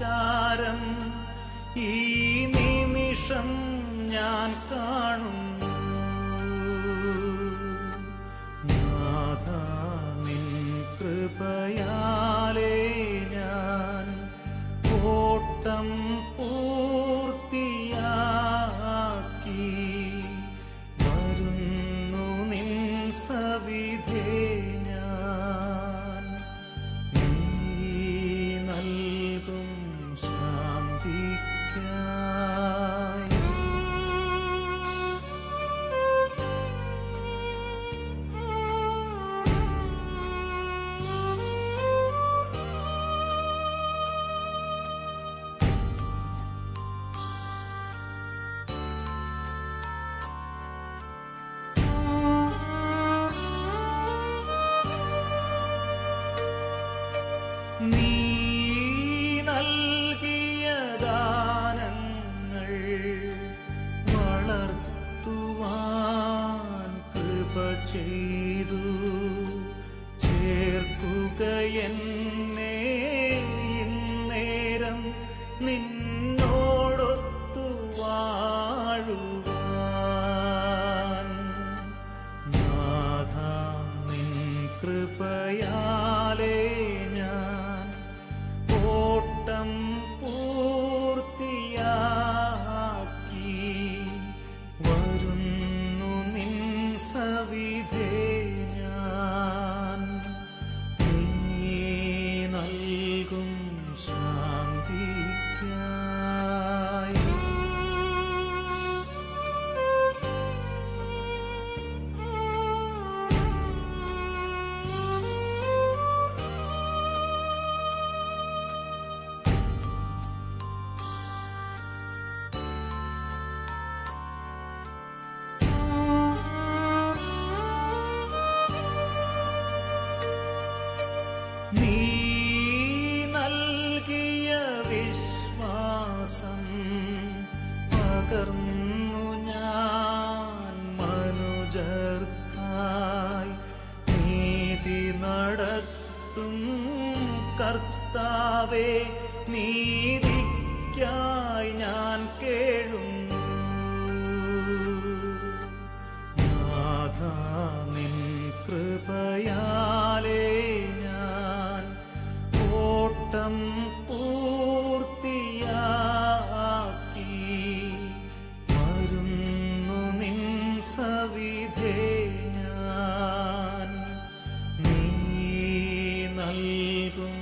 ചാരം ഈ നിമിഷം ഞാൻ കാണുന്നു നാഥ നിൻ കൃപയാലേ ഞാൻ ഓട്ടം പൂർത്തിയാക്കി വരുന്നു നിൻ സവിധേ ഞാൻ നീ നൽകും ശാന്തിക്കായി നീ നൽകിയ ദാനങ്ങൾ വളർത്തുവാൻ കൃപ ചെയ്തു ചേർക്കുക എന്നെ ഇന്നേരം നിന്നോടൊത്തു വാഴുവാൻ നാഥ നിൻ കൃപയാലേ ഞാൻ ഓട്ടം പൂർത്തിയാക്കി വരുന്നു നിൻ സവിധേ ഞാൻ നീ നൽകും ശാന്തിക്കായി നീ നൽകിയ വിശ്വാസം പകർന്നു ഞാൻ മനുജർക്കായി നീതി നടത്തും കർത്താവേ നീതിക്കായി ഞാൻ കേഴുന്നു നാഥ നിൻ കൃപയാലേ ഞാൻ ഓട്ടം പൂർത്തിയാക്കി വരുന്നു നിൻ സവിധേ ഞാൻ നീ നൽകും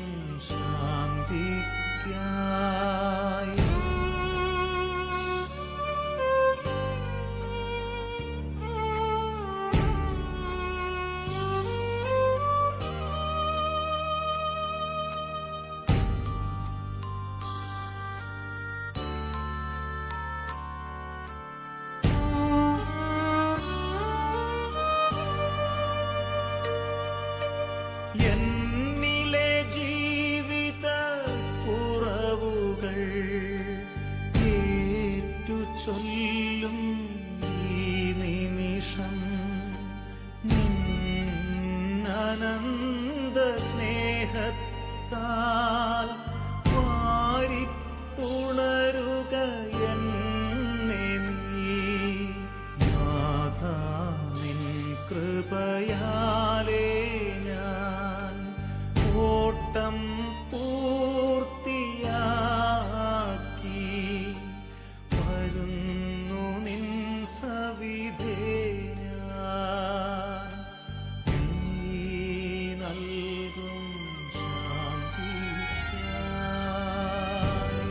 ശാന്തിക്കായി എന്നിലെ ജീവിത കുറവുകൾ ഏറ്റു ചൊല്ലും ഈ നിമിഷം നിന്നനന്ത സ്നേഹത്താൽ വാരിപ്പുണരുക എന്നെ നീ നാഥ നിൻ കൃപയാലേ ഞാൻ ഓട്ടം പൂർത്തിയാക്കി വരുന്നു നിൻ സവിധേ ഞാൻ നീ നൽകും ശാന്തിക്കായി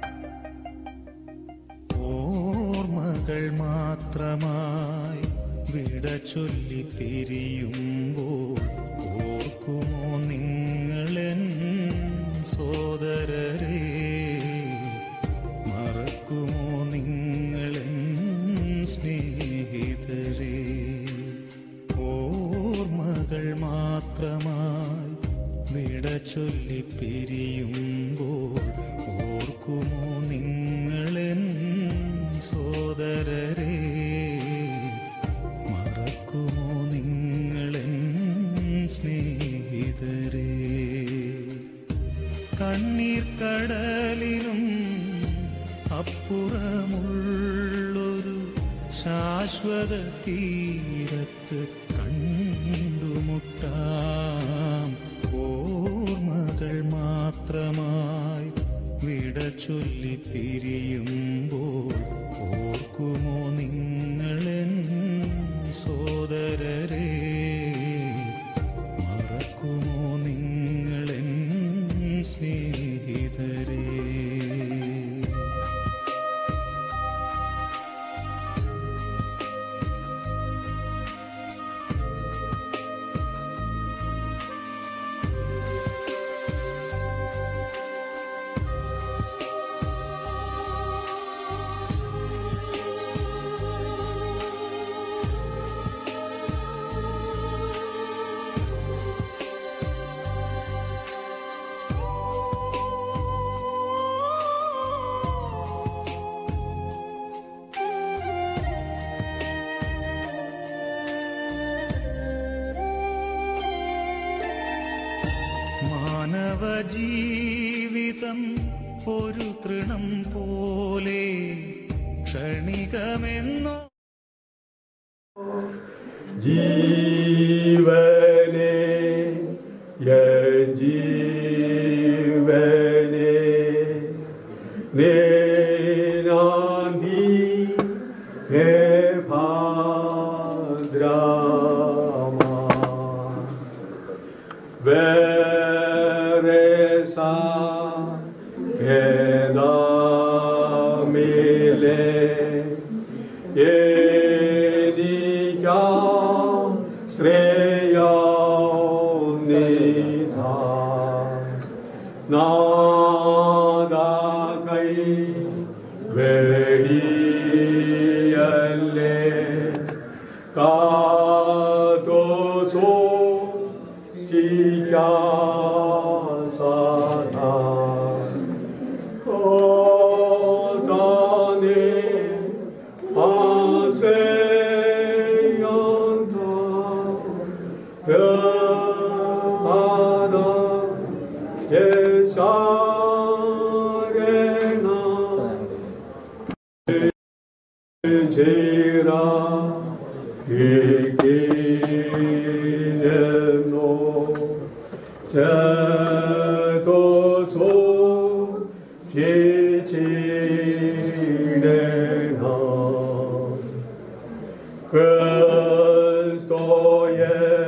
ഓർമ്മകൾ മാത്രമായി വിട ചൊല്ലി പിരിയുമ്പോൾ ഓർക്കുമോ നിങ്ങളെൻ സോദരരെ മറക്കുമോ നിങ്ങളെൻ സ്നേഹിതരെ ഓർമ്മകൾ മാത്രമായി വിട ചൊല്ലി പിരിയുമ്പോൾ ഓർക്കുമോ നിങ്ങളെൻ സോദരരെ മറക്കുമോ നിങ്ങളെൻ സ്നേഹിതരെ കണ്ണീർ കടലിലും അപ്പുറമുള്ളൊരു ശാശ്വത തീരത്ത് കണ്ടുമുട്ടാം ഓർമ്മകൾ മാത്രമായി വിട ചൊല്ലി പിരിയുമ്പോൾ ഓർക്കുമോ നിങ്ങളെൻ സോദരരെ മറക്കുമോ നിങ്ങളെൻ സ്നേഹിതരെ മാനവ ജീവിതം ഒരു തൃണം പോലെ ക്ഷണികമെന്നോ ജീവനെ എൻ ജീവനെ നേനാന്തി ഹേ ഭാദ്രാമാ വേറെസാ കേദാമിലെ എനിക്കാം ശ്രേയോന്നിധ നാദാകൈ വെടിയല്ലേ കാതോസോ കിയാസാനാ ഓതാനേ ആശ്രയന്ത ഹാദ യേശാരേണ 제라 이기는노 제도소 지지내나 그리스도의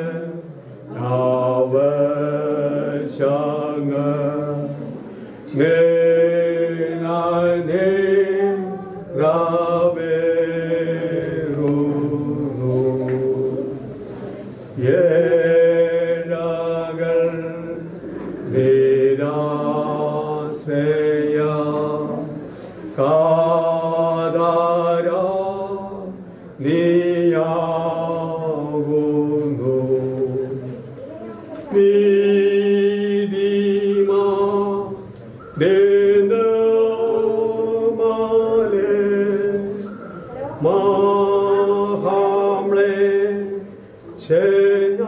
나와샹을 내 안에 라베루노 예락을 내라세야 가다라 니야구노 믿이마 내너마레 마함레 제난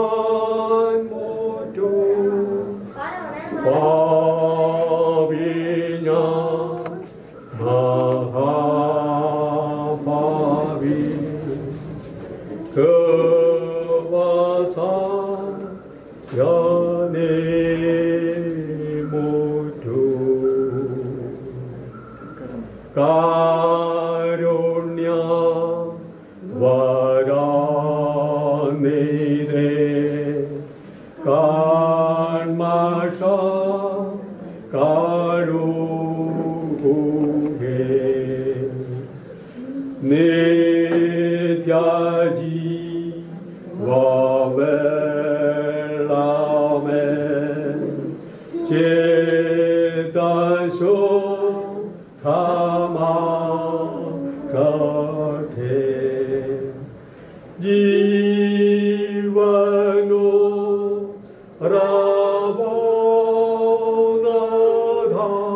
모두 바비냐 마하바비 그와사 연애 모두 കാരുണ്യ വരാനിരേ കാൺമാഷ കാഴുകേ നിത്യാജീ വെള്ളമേ ചേതശോ ധമാകഠേ ജീവനോ റവോനാഥ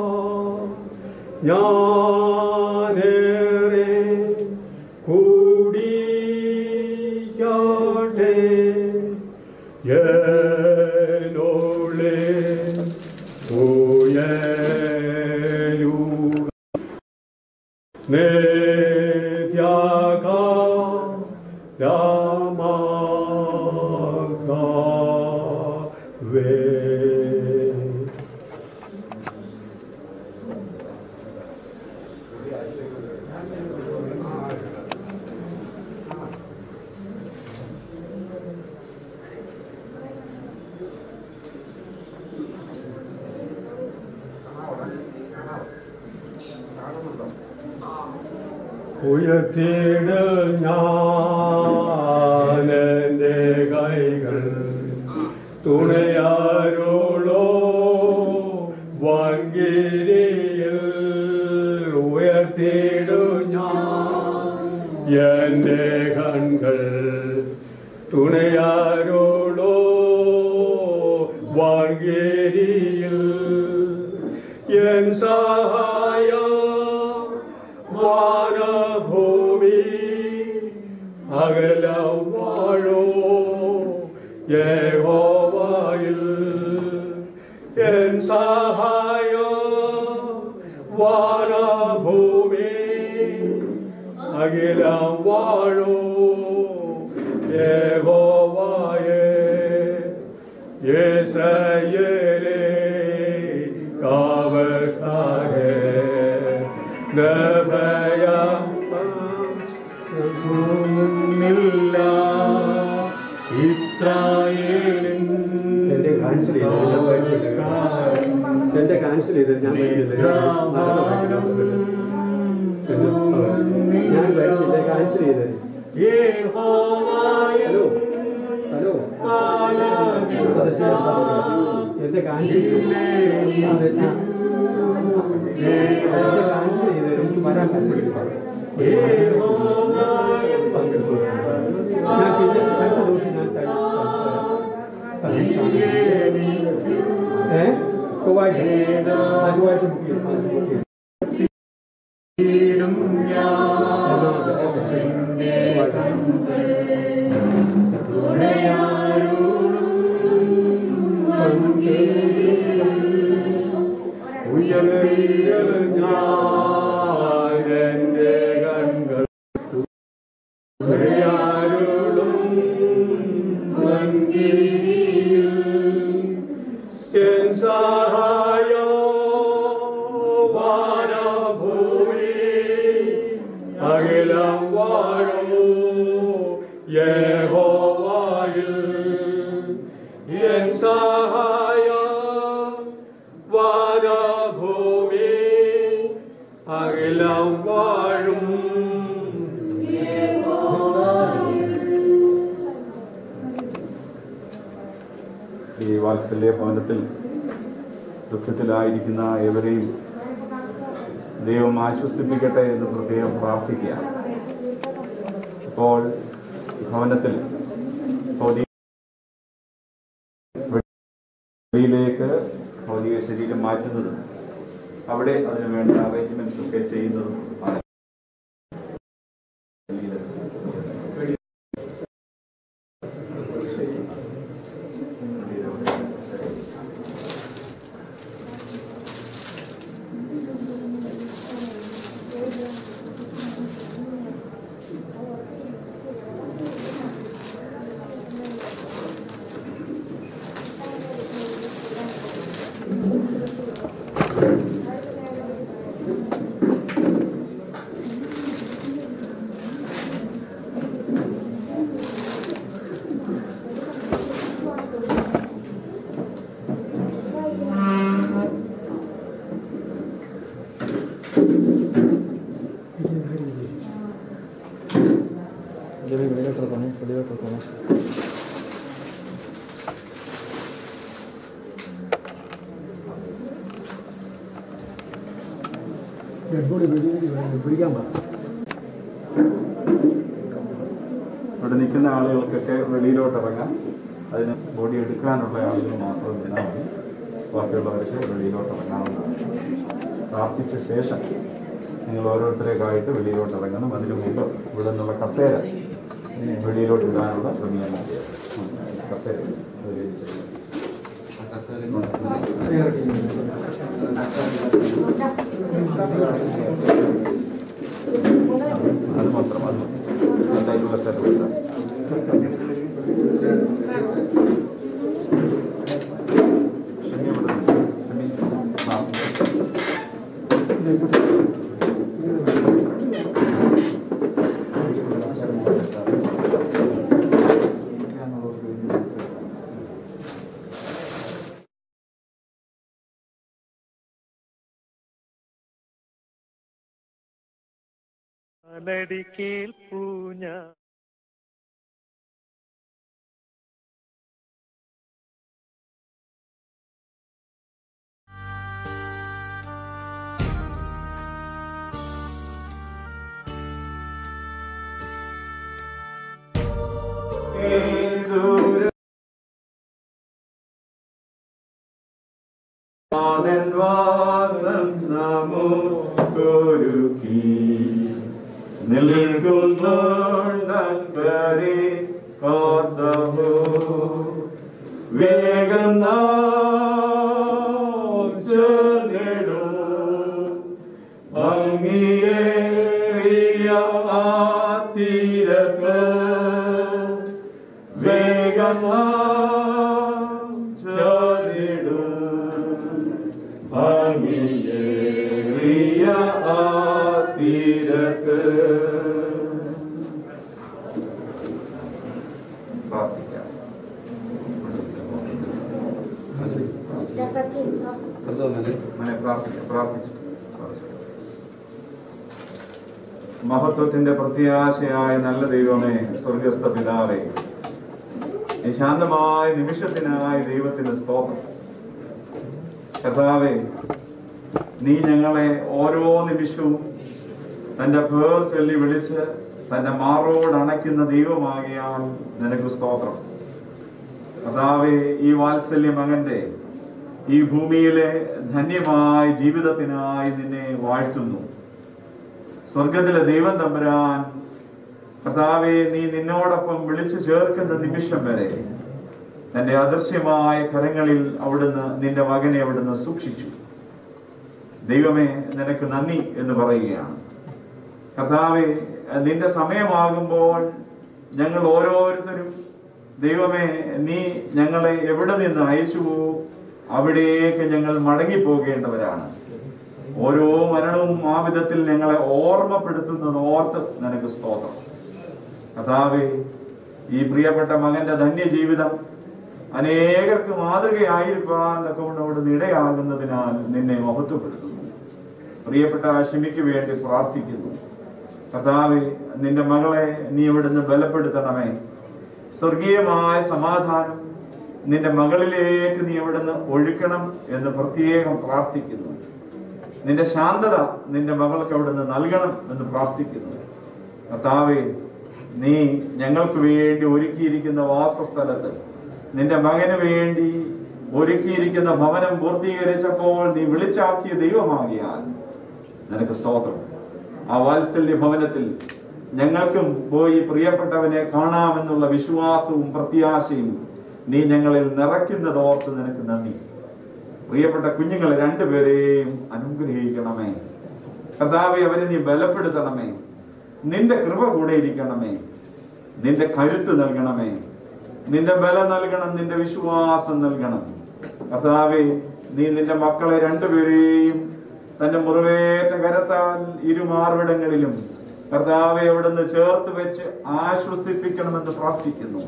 ഞാനേറെ കൂടിയാട്ടെ എന്നോളെ ഉയരൂ നിത്യാക രാമവേ ഉയർത്തിയിട ഞാനെന്റെ കൈകൾ തുണയാരോളോ വങ്കിരിയിൽ ഉയർത്തിയിട ഞാൻ എന്റെ കൺകൾ തുണയാരോളോ വങ്കിരിയിൽ എൻ സഹായ വാനഭൂമി അകലം വാഴോ യഹോവയിൽ എൻ സഹായ വാനഭൂമി അഖിലം വാഴോ യഹോവയേ യേശയ്യരേ കാവൽക്കാരേ നിർഭയമില്ല ഇസ്രായേലിൻ എന്റെ cancel ചെയ്തത് ഞാൻ വരുന്നില്ല. എന്റെ ക്യാൻസൽ ചെയ്തത് ഞാൻ വരുന്നില്ല ഞാൻ വരുന്നില്ല ക്യാൻസൽ ചെയ്തത് ഹലോ ഹലോ അത് ശരി, സാറേ. എന്റെ ക്യാൻസൽ ചെയ്തത് എന്റെ ക്യാൻസൽ ചെയ്തത് എനിക്ക് വരാൻ പറ്റില്ല പങ്കെടുത്തു ഞാൻ പിന്നെ അടുത്ത ദിവസം ഞാൻ തരാം. ഏ ചൊവ്വാഴ്ച ആ ചൊവ്വാഴ്ച ബുക്ക് ചെയ്യും ആ, ബുക്ക് ചെയ്യും ഒന്നാമത്തെ ഓക്കെ ശരി ചൊവ്വാഴ്ച ഞാനെന്റെ കൺകൾ ഉയരുളും വങ്കിരിയിൽ എൻ സഹായ വാനഭൂമി അഖിലം വാഴോ യഹോവായിൽ എൻ സഹായ വാനഭൂമി അഖിലം വാഴും ഈ വാത്സല്യ ഭവനത്തിൽ ദുഃഖത്തിലായിരിക്കുന്ന ഏവരെയും ദൈവം ആശ്വസിപ്പിക്കട്ടെ എന്ന് പ്രത്യേകം പ്രാർത്ഥിക്കുക ഇപ്പോൾ ഭവനത്തിൽ ഭൗതിക വെളിയിലേക്ക് ഭൗതിക ശരീരം മാറ്റുന്നതും അവിടെ അതിനു വേണ്ട അറേഞ്ച്മെന്റ്സ് ഒക്കെ ചെയ്യുന്നതും ആണ് ജമീൻ വെളിയിലോട്ട് പോകണേ വെളിയിലോട്ട് പോകണേ ഡെഡ് പിടിക്കാൻ പാടില്ല ഇവിടെ നിൽക്കുന്ന ആളുകൾക്കൊക്കെ വെളിയിലോട്ട് ഇറങ്ങാം അതിന് ബോഡി എടുക്കാനുള്ള ആളുകൾ മാത്രം നിന്നാൽ മതി ബാക്കിയുള്ളവർക്ക് വെളിയിലോട്ട് ഇറങ്ങാവുന്നതാണ് പ്രാർത്ഥിച്ച ശേഷം നിങ്ങൾ ഓരോരുത്തരേക്കായിട്ട് വെളിയിലോട്ട് ഇറങ്ങണം അതിനു മുമ്പ് ഇവിടെ നിന്നുള്ള കസേര വെളിയിലോട്ട് ഇടാനുള്ള ക്രമീകരണം ചെയ്യാം ഉം. കസേര വെളിയിൽ ചെയ്യാം. അത് മാത്രം അത് എന്തായാലും കസേര കൊടുക്കാം ക്ഷമി ഇവിടെ ക്ഷമി. ആ. നടി കേൾപ്പൂ ഞാൻ വാസം നമുക്കൊരുക്കി നിൽക്കുന്നോണ്ടേ കാത്തമോ വേഗം നാം ചെന്നിടും ഭംഗിയേറിയ ആ തീരത്ത് വേഗം നാം ചെന്നിടും ഭംഗിയേറിയ ആ തീരത്ത് പ്രാർത്ഥിക്കാം അങ്ങനെ പ്രാർത്ഥിക്കാം പ്രാർത്ഥിച്ചു മഹത്വത്തിന്റെ പ്രത്യാശയായ നല്ല ദൈവമേ സ്വർഗസ്ഥ പിതാവേ ഈ ശാന്തമായ നിമിഷത്തിനായി ദൈവത്തിന് സ്തോത്രം കർത്താവേ നീ ഞങ്ങളെ ഓരോ നിമിഷവും തന്റെ പേർ ചൊല്ലി വിളിച്ച് തന്റെ മാറോട് അണയ്ക്കുന്ന ദൈവമാകിയാൽ നിനക്ക് സ്തോത്രം കർത്താവേ ഈ വാത്സല്യ മകന്റെ ഈ ഭൂമിയിലെ ധന്യമായ ജീവിതത്തിനായി നിന്നെ വാഴ്ത്തുന്നു സ്വർഗത്തിലെ ദൈവം തമ്പുരാൻ കർത്താവെ നീ നിന്നോടൊപ്പം വിളിച്ചു ചേർക്കുന്ന നിമിഷം വരെ തന്റെ അദൃശ്യമായ കരങ്ങളിൽ അവിടുന്ന് നിന്റെ മകനെ അവിടുന്ന് സൂക്ഷിച്ചു ദൈവമേ നിനക്ക് നന്ദി എന്ന് പറയുകയാണ് കർത്താവെ നിന്റെ സമയമാകുമ്പോൾ ഞങ്ങൾ ഓരോരുത്തരും ദൈവമേ നീ ഞങ്ങളെ എവിടെ നിന്ന് അയച്ചുവോ അവിടേക്ക് ഞങ്ങൾ മടങ്ങിപ്പോകേണ്ടവരാണ് ഓരോ മരണവും ആ വിധത്തിൽ ഞങ്ങളെ ഓർമ്മപ്പെടുത്തുന്നത് ഓർത്ത് നിനക്ക് സ്തോത്രം കഥാവേ ഈ പ്രിയപ്പെട്ട മകന്റെ ധന്യ ജീവിതം അനേകർക്ക് മാതൃകയായിരിക്കാൻ കൊണ്ട് അവിടുന്ന് ഇടയാകുന്നതിനാൽ നിന്നെ മഹത്വപ്പെടുത്തുന്നു പ്രിയപ്പെട്ട ഷിമിക്ക് വേണ്ടി പ്രാർത്ഥിക്കുന്നു കർത്താവെ നിന്റെ മകളെ നീ ഇവിടുന്ന് ബലപ്പെടുത്തണമേ സ്വർഗീയമായ സമാധാനം നിന്റെ മകളിലേക്ക് നീ അവിടുന്ന് ഒഴുക്കണം എന്ന് പ്രത്യേകം പ്രാർത്ഥിക്കുന്നു നിന്റെ ശാന്തത നിന്റെ മകൾക്ക് അവിടുന്ന് നൽകണം എന്ന് പ്രാർത്ഥിക്കുന്നു കർത്താവെ നീ ഞങ്ങൾക്ക് വേണ്ടി ഒരുക്കിയിരിക്കുന്ന വാസസ്ഥലത്ത് നിന്റെ മകന് വേണ്ടി ഒരുക്കിയിരിക്കുന്ന ഭവനം പൂർത്തീകരിച്ചപ്പോൾ നീ വിളിച്ചാക്കിയ ദൈവമാകിയാൽ നിനക്ക് സ്തോത്രം ആ വാത്സല്യ ഭവനത്തിൽ ഞങ്ങൾക്കും പോയി പ്രിയപ്പെട്ടവനെ കാണാമെന്നുള്ള വിശ്വാസവും പ്രത്യാശയും നീ ഞങ്ങളിൽ നിറയ്ക്കുന്നത് ഓർത്ത് നിനക്ക് നന്ദി പ്രിയപ്പെട്ട കുഞ്ഞുങ്ങളെ രണ്ടുപേരെയും അനുഗ്രഹിക്കണമേ കർത്താവെ അവരെ നീ ബലപ്പെടുത്തണമേ നിന്റെ കൃപ കൂടെ ഇരിക്കണമേ നിന്റെ കരുത്ത് നൽകണമേ നിന്റെ ബലം നൽകണം നിന്റെ വിശ്വാസം നൽകണം കർത്താവെ നീ നിന്റെ മക്കളെ രണ്ടുപേരെയും തന്റെ മുറിവേറ്റ കരത്താൽ ഇരുമാർവിടങ്ങളിലും കർത്താവെ അവിടുന്ന് ചേർത്ത് വെച്ച് ആശ്വസിപ്പിക്കണമെന്ന് പ്രാർത്ഥിക്കുന്നു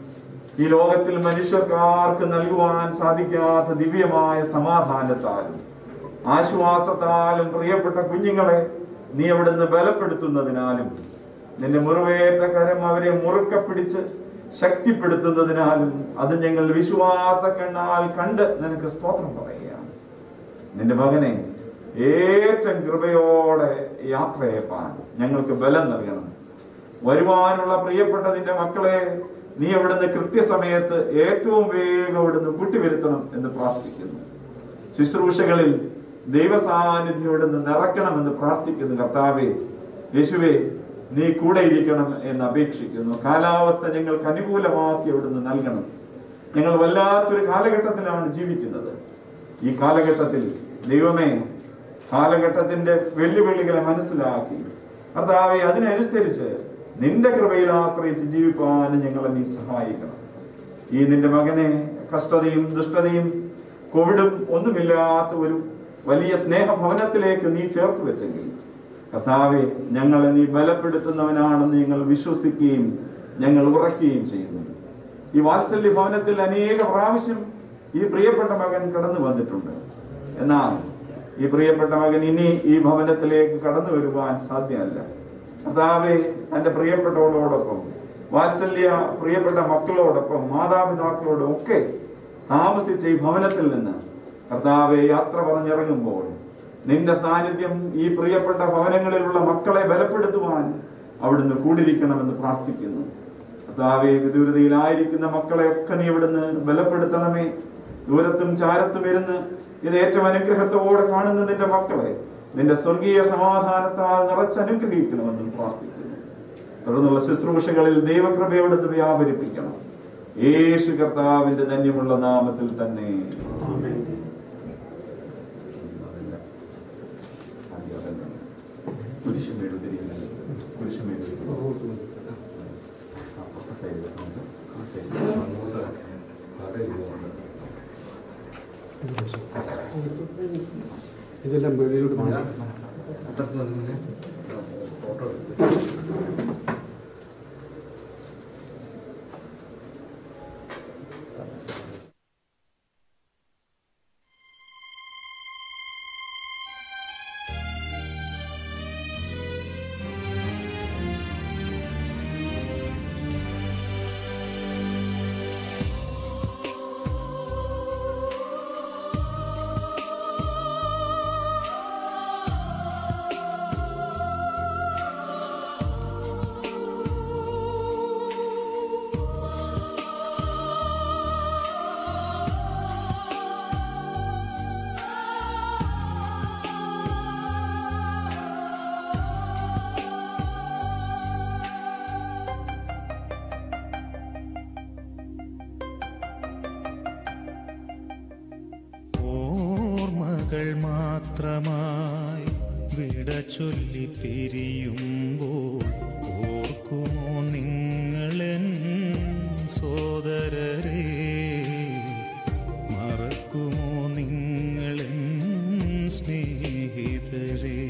ഈ ലോകത്തിൽ മനുഷ്യർക്ക് ആർക്കും നൽകുവാൻ സാധിക്കാത്ത ദിവ്യമായ സമാധാനത്താലും ആശ്വാസത്താലും പ്രിയപ്പെട്ട കുഞ്ഞുങ്ങളെ നീ അവിടുന്ന് ബലപ്പെടുത്തുന്നതിനാലും നിന്റെ മുറിവേറ്റ കരം അവരെ മുറുക്കെ പിടിച്ച് ശക്തിപ്പെടുത്തുന്നതിനാലും അത് ഞങ്ങൾ വിശ്വാസ കണ്ണാൽ കണ്ട് നിനക്ക് സ്തോത്രം പറയുകയാണ് നിന്റെ മകനെ ഏറ്റവും കൃപയോടെ യാത്രയപ്പാൻ ഞങ്ങൾക്ക് ബലം നൽകണം വരുവാനുള്ള പ്രിയപ്പെട്ട നിന്റെ മക്കളെ നീ അവിടുന്ന് കൃത്യസമയത്ത് ഏറ്റവും വേഗം അവിടുന്ന് കൂട്ടിവരുത്തണം എന്ന് പ്രാർത്ഥിക്കുന്നു ശുശ്രൂഷകളിൽ ദൈവസാന്നിധ്യം ഇവിടുന്ന് നിറയ്ക്കണമെന്ന് പ്രാർത്ഥിക്കുന്നു കർത്താവെ യേശുവെ നീ കൂടെ ഇരിക്കണം എന്ന് അപേക്ഷിക്കുന്നു കാലാവസ്ഥ ഞങ്ങൾക്ക് അനുകൂലമാക്കി അവിടുന്ന് നൽകണം ഞങ്ങൾ വല്ലാത്തൊരു കാലഘട്ടത്തിലാണ് ജീവിക്കുന്നത് ഈ കാലഘട്ടത്തിൽ ദൈവമേ കാലഘട്ടത്തിന്റെ വെല്ലുവിളികളെ മനസ്സിലാക്കി കർത്താവെ അതിനനുസരിച്ച് നിന്റെ കൃപയിൽ ആശ്രയിച്ച് ജീവിക്കുവാനും ഞങ്ങളെ നീ സഹായിക്കണം ഈ നിന്റെ മകനെ കഷ്ടതയും ദുഷ്ടതയും കോവിഡും ഒന്നുമില്ലാത്ത ഒരു വലിയ സ്നേഹഭവനത്തിലേക്ക് നീ ചേർത്ത് വെച്ചെങ്കിൽ കർത്താവെ ഞങ്ങളെ നീ ബലപ്പെടുത്തുന്നവനാണെന്ന് ഞങ്ങൾ വിശ്വസിക്കുകയും ഞങ്ങൾ ഉറക്കുകയും ചെയ്യുന്നു ഈ വാത്സല്യ ഭവനത്തിൽ അനേക പ്രാവശ്യം ഈ പ്രിയപ്പെട്ട മകൻ കടന്നു വന്നിട്ടുണ്ട് എന്നാൽ ഈ പ്രിയപ്പെട്ട മകൻ ഇനി ഈ ഭവനത്തിലേക്ക് കടന്നു വരുവാൻ സാധ്യമല്ല കർത്താവെ തന്റെ പ്രിയപ്പെട്ടവളോടൊപ്പം വാത്സല്യ പ്രിയപ്പെട്ട മക്കളോടൊപ്പം മാതാപിതാക്കളോടും ഒക്കെ താമസിച്ച ഈ ഭവനത്തിൽ നിന്ന് കർത്താവെ യാത്ര പറഞ്ഞിറങ്ങുമ്പോൾ നിന്റെ സാന്നിധ്യം ഈ പ്രിയപ്പെട്ട ഭവനങ്ങളിലുള്ള മക്കളെ ബലപ്പെടുത്തുവാൻ അവിടുന്ന് കൂടിരിക്കണമെന്ന് പ്രാർത്ഥിക്കുന്നു കർത്താവെ വിദൂരതയിലായിരിക്കുന്ന മക്കളെ ഒക്കെ നീ ഇവിടുന്ന് ബലപ്പെടുത്തണമേ ദൂരത്തും ചാരത്തും ഇരുന്ന് ഇത് ഏറ്റവും അനുഗ്രഹത്തോടെ കാണുന്ന നിന്റെ മക്കളെ നിന്റെ സ്വർഗീയ സമാധാനത്താൽ നിറച്ചനുഗ്രഹിക്കണമെന്ന് പ്രാർത്ഥിക്കുന്നു തുടർന്നുള്ള ശുശ്രൂഷകളിൽ ദൈവകൃപയോടൊന്ന് വ്യാപരിപ്പിക്കണം യേശു കർത്താവിന്റെ ധന്യമുള്ള നാമത്തിൽ തന്നെ കുരിശുമെഴുതിരിക്കുന്നത് കുരിശുമെഴുതിരിക്കുന്നത് ഇതെല്ലാം വെളിയിലോട്ട് മാറ്റാം ഓർമ്മകൾ മാത്രമായി വിട ചൊല്ലി പിരിയുമ്പോൾ ഓർക്കുമോ നിങ്ങളെൻ സോദരരെ മറക്കുമോ നിങ്ങളെൻ സ്നേഹിതരെ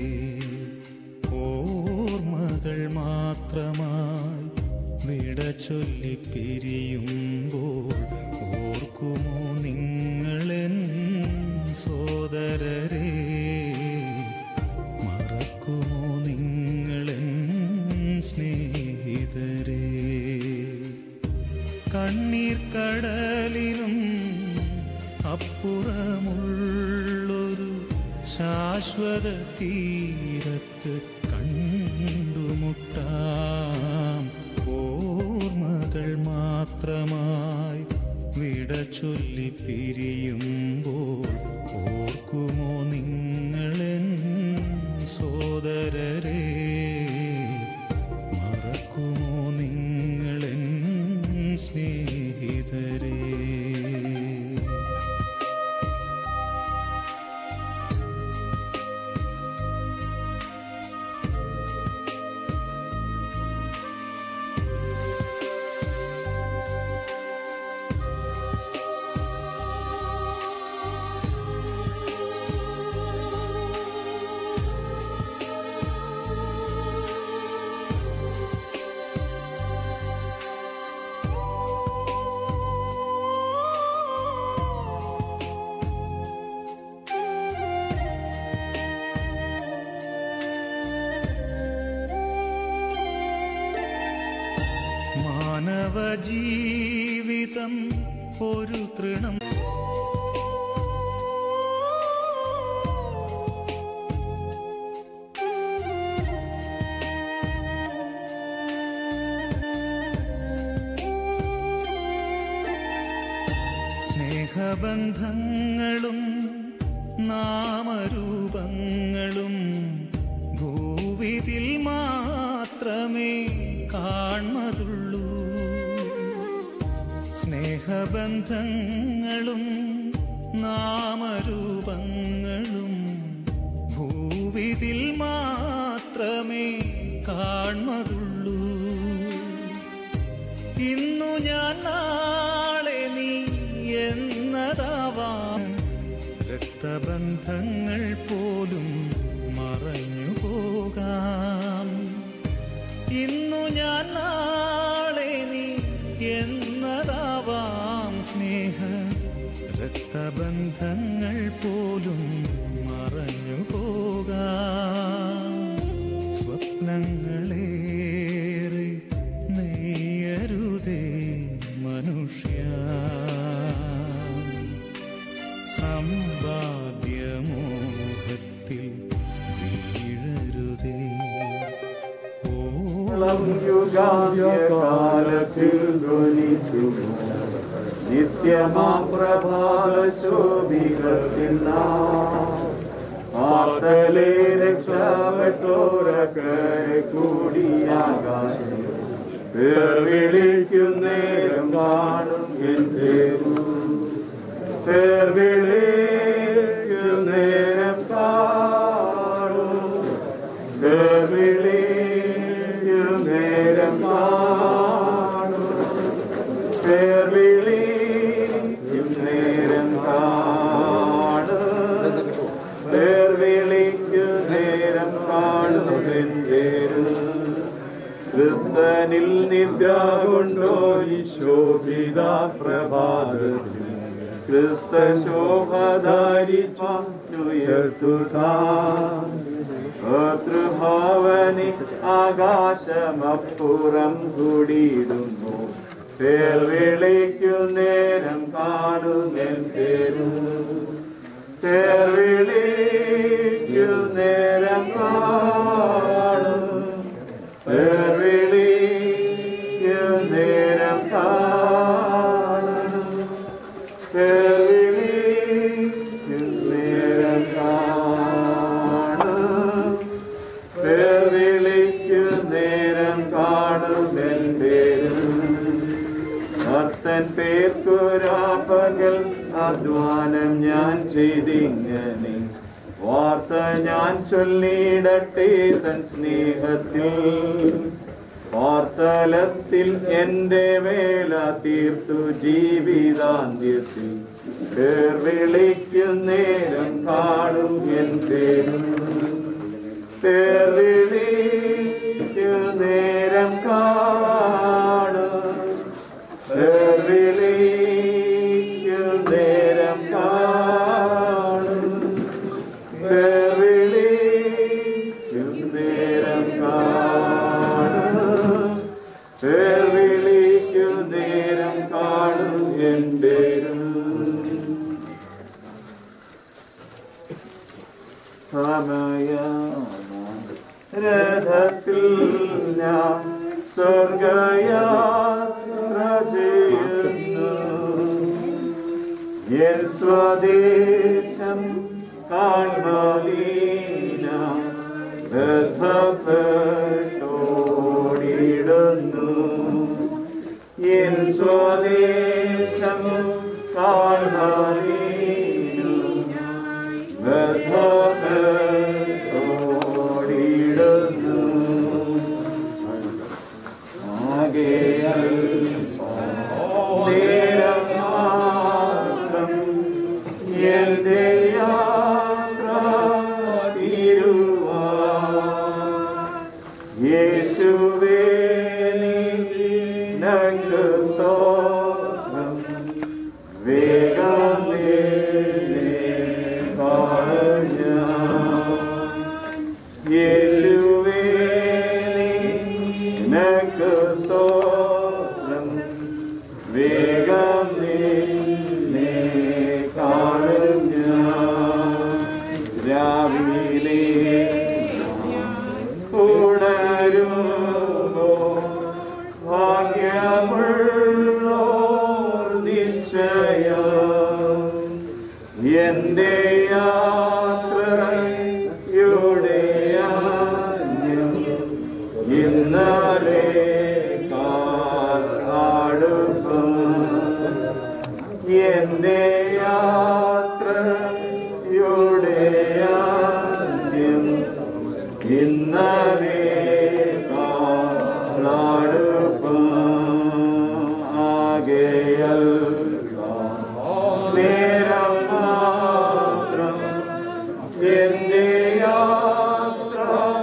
ഓർമ്മകൾ മാത്രമായി വിട ചൊല്ലി പിരിയുമ്പോൾ ഓർക്കുമോ നിങ്ങളെൻ സോദരരെ മറക്കുമോ നിങ്ങളെൻ സ്നേഹിതരെ കണ്ണീർ കടലിനും അപ്പുറമുള്ളൊരു ശാശ്വത തീരത്ത് കണ്ടുമുട്ടാം ഓർമ്മകൾ മാത്രമായി വിട ചൊല്ലി പിരിയുമ്പോൾ ഓർക്കുമോ നിങ്ങളെൻ സോദരരെ മറക്കുമോ നിങ്ങളെൻ സ്നേഹിതരെ മാനവ ജീവിതം ഒരു തൃണം സ്നേഹബന്ധങ്ങളും നാമരൂപങ്ങളും ഭൂവിതിൽ മാത്രമേ കാൺമതുള്ളൂ സ്നേഹബന്ധങ്ങളും നാമരൂപങ്ങളും ഭൂവിതിൽ മാത്രമേ കാൺമതുള്ളൂ ഇന്നു ഞാൻ നാളെ നീ എന്നതാവാം രക്തബന്ധങ്ങൾ പോലും മറഞ്ഞു പോകാം ഇന്നു ഞാൻ നാളെ നീ എന്നതാവാം സ്നേഹ രക്തബന്ധങ്ങൾ പോലും മറഞ്ഞു പോകാം സ്വപ്നങ്ങളേറെ നെയ്യരുതേ മനുഷ്യ സമ്പാദ്യമോഹത്തിൽ വീഴരുതേ ഓളം യുഗാന്ത്യകാലത്തിൽ ധ്വനിച്ചു നിത്യമാം പ്രഭാത ശോഭികത്തിന്ന ആർത്തലെ രക്ഷപ്പെട്ടോരക്കരെ കൂടിയാകാശം പേർ വിളിക്കുന്നേരം കാണും എൻ പേരു പേർ വിളിക്കുന്നേരം കാണും പേർ വിളിക്കുന്നേരം കാണും പേർ വിളിക്കുന്നേരം കാണും പേർ വിളിക്കുന്നേരം കാണുമെൻ പേര് ക്രിസ്തനിൽ നിദ്ര കൊണ്ടോ ഈ ശോഭിത പ്രഭാതത്തിൽ ക്രിസ്ത ശോഭധാരിച്ചുയർത്തുതാൻ ഭർത്തൃഭാവനി ആകാശമപ്പുറം കൂടിയിടുന്നു പേർ വിളിക്കുന്നേരം കാണുമെൻ പേരു പേർ വിളിക്കുന്നേരം കാണും പേർ വിളിക്കുന്നേരം കാണും പേർ വിളിക്കുന്നേരം കാണും പേർ വിളിക്കുന്നേരം കാണുമെൻ പേരും ഭക്തൻ പേർക്കുരാപ്പകൽ അധ്വാനം ഞാൻ ചെയ്തിങ്ങനെ വാർത്ത ഞാൻ ചൊല്ലിടട്ടെ തൻ സ്നേഹത്തിൽ വാർത്തലത്തിൽ എന്റെ വേല തീർത്തു ജീവിതാന്ത്യത്തിൽ പേർ വിളിക്കുന്നേരം കാണും എൻ പേരും പേർ വിളിക്കുന്നേരം കാണും പേർ വിളിക്കുന്നേരം കാണും പേർ വിളിക്കുന്നേരം കാണും പേർ വിളിക്കുന്നേരം കാണും എൻ പേരും രഥത്തിൽ ഞാൻ സ്വർഗയാത്ര ചെയ്യുന്നു എൻ സ്വദേശം കാൺമലീന ബന്ധപ്പെട്ടോടിടുന്നു എൻ സ്വദേശം കാൺമലീന ബന്ധപ്പെട്ടോടിടുന്നു ആകയാൽ നേരം മാത്രം എന്റെ യാത്ര തീരുവാൻ യേശുവേ നിനക്ക് സ്തോത്രം വേഗം യേശുവേ നിനക്ക് സ്തോത്രം വേഗം എന്റെ യാത്രയുടെ ആദ്യം ഇന്നലെ കാടുപ്പം എന്റെ യാത്രയുടെ ആദ്യം ഇന്നലെ കാടുപ്പം ആകെയൽ നേരം മാത്രം എന്റെ യാത്ര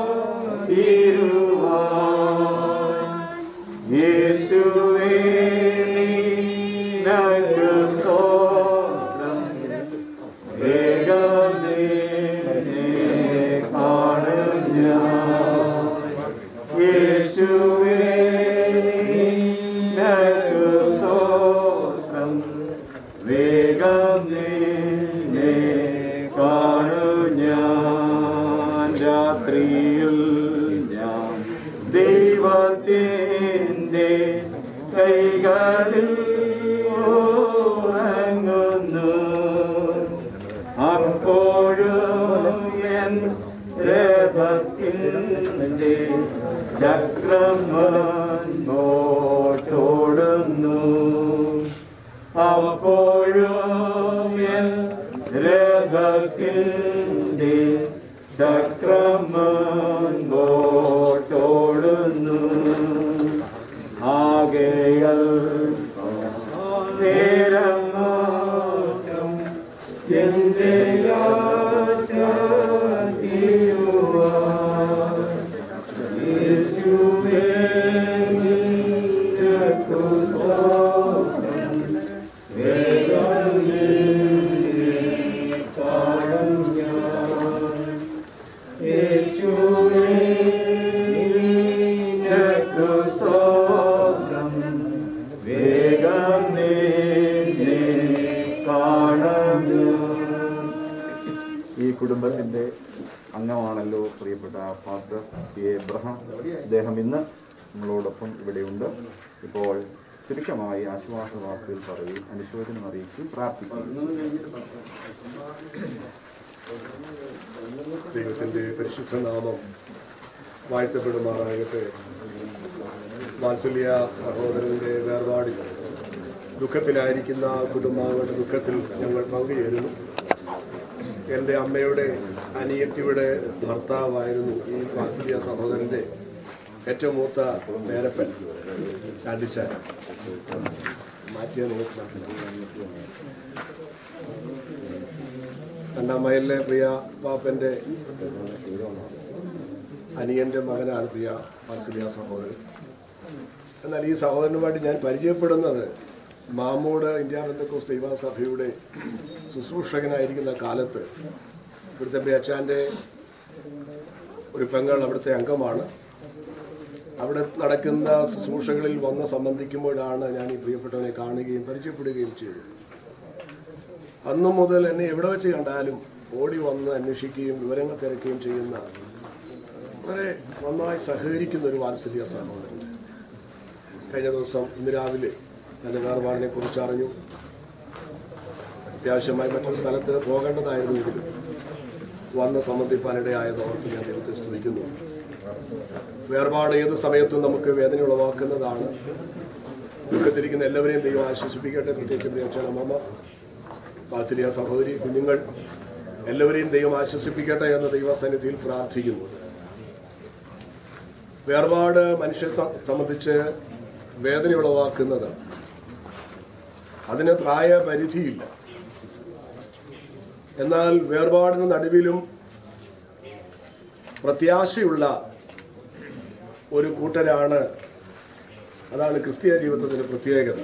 തീരുവാൻ യേശുവേ നിനക്ക് സ്തോത്രം വേഗം നിന്നെ കാണും ഞാൻ യേശുവേ നിനക്ക് സ്തോത്രം വേഗം നിന്നെ കാണും ഞാൻ രാത്രിയിൽ ഞാൻ ദൈവത്തിൻ്റെ കൈകളിൽ ഉറങ്ങുന്നു അപ്പോഴും എൻ രഥത്തിൻ്റെ ചക്രം മുന്നോട്ടോടുന്നു അപ്പോഴും എൻ രഥത്തിൻ്റെ ചക്രം മുൻപോട്ടോടുന്നു ആകെയൽ നേരം മാത്രം എന്റെ യാത്ര തീരുവാൻ യേശുവേ നിനക്കു സ്തോത്രം. വേഗം നിന്നെ കാണും ഞാൻ. യേശുവേ നിനക്കു സ്തോത്രം. വേഗം നിന്നെ കാണും ഞാൻ. ഈ കുടുംബത്തിന്റെ അംഗമാണല്ലോ പ്രിയപ്പെട്ട ഫാസ്റ്റർ പി എ എബ്രഹാം അദ്ദേഹം ഇന്ന് നമ്മളോടൊപ്പം ഇവിടെയുണ്ട് ഇപ്പോൾ ചുരുക്കമായി ആശ്വാസ വാക്കുകൾ പറയും അനുശോചനം അറിയിച്ച് പ്രാർത്ഥിക്കും ദൈവത്തിൻ്റെ പരിശുദ്ധ നാമം വാഴ്ത്തപ്പെടുമാറാകട്ടെ വാത്സല്യ സഹോദരൻ്റെ വേർപാടിൽ ദുഃഖത്തിലായിരിക്കുന്ന കുടുംബാംഗങ്ങളുടെ ദുഃഖത്തിൽ ഞങ്ങൾ പങ്കുചേരുന്നു എൻ്റെ അമ്മയുടെ അനിയത്തിയുടെ ഭർത്താവായിരുന്നു ഈ വാത്സല്യ സഹോദരൻ്റെ ഏറ്റവും മൂത്ത പേരപ്പൻ ചാണ്ടിച്ചാൻ മാറ്റിയ നിങ്ങൾക്ക് മനസ്സിലാവും രണ്ടാം മൈലിലെ പ്രിയ പാപ്പൻ്റെ അനിയൻ്റെ മകനാണ് പ്രിയ വാത്സല്യ സഹോദരൻ എന്നാൽ ഈ സഹോദരനുമായിട്ട് ഞാൻ പരിചയപ്പെടുന്നത് മാമൂട് ഇന്ത്യ ബന്ധക്കോസ് ദൈവസഭയുടെ ശുശ്രൂഷകനായിരിക്കുന്ന കാലത്ത് ഇവിടുത്തെ ബേച്ചാൻ്റെ ഒരു പെങ്ങൾ അവിടുത്തെ അംഗമാണ് അവിടെ നടക്കുന്ന ശുശ്രൂഷകളിൽ വന്ന് സംബന്ധിക്കുമ്പോഴാണ് ഞാൻ ഈ പ്രിയപ്പെട്ടവനെ കാണുകയും പരിചയപ്പെടുകയും ചെയ്തത് അന്നു മുതൽ എന്നെ എവിടെ വെച്ച് കണ്ടാലും ഓടി വന്ന് അന്വേഷിക്കുകയും വിവരങ്ങൾ തിരക്കുകയും ചെയ്യുന്ന വളരെ നന്നായി സഹകരിക്കുന്ന ഒരു വാത്സല്യ സഹോദരൻ കഴിഞ്ഞ ദിവസം ഇന്ന് രാവിലെ തൻ്റെ വേർപാടിനെ കുറിച്ച് അറിഞ്ഞു അത്യാവശ്യമായി മറ്റൊരു സ്ഥലത്ത് പോകേണ്ടതായിരുന്നു എങ്കിലും വന്ന് സംബന്ധിപ്പാനിടയായത് ഓർത്ത് ഞാൻ ദൈവത്തെ സ്തുതിക്കുന്നു വേർപാട് ഏത് സമയത്തും നമുക്ക് വേദന ഉളവാക്കുന്നതാണ് ദുഃഖത്തിരിക്കുന്ന എല്ലാവരെയും ദൈവം ആശ്വസിപ്പിക്കട്ടെ പ്രത്യേകിച്ച് പ്രിയച്ചൻ അമ്മമ്മ വാത്സല്യ സഹോദരി കുഞ്ഞുങ്ങൾ എല്ലാവരെയും ദൈവം ആശ്വസിപ്പിക്കട്ടെ എന്ന് ദൈവസന്നിധിയിൽ പ്രാർത്ഥിക്കുന്നു വേർപാട് മനുഷ്യ സംബന്ധിച്ച് വേദന ഉളവാക്കുന്നത് അതിന് പ്രായപരിധിയില്ല എന്നാൽ വേർപാടിന് നടുവിലും പ്രത്യാശയുള്ള ഒരു കൂട്ടരാണ് അതാണ് ക്രിസ്തീയ ജീവിതത്തിന്റെ പ്രത്യേകത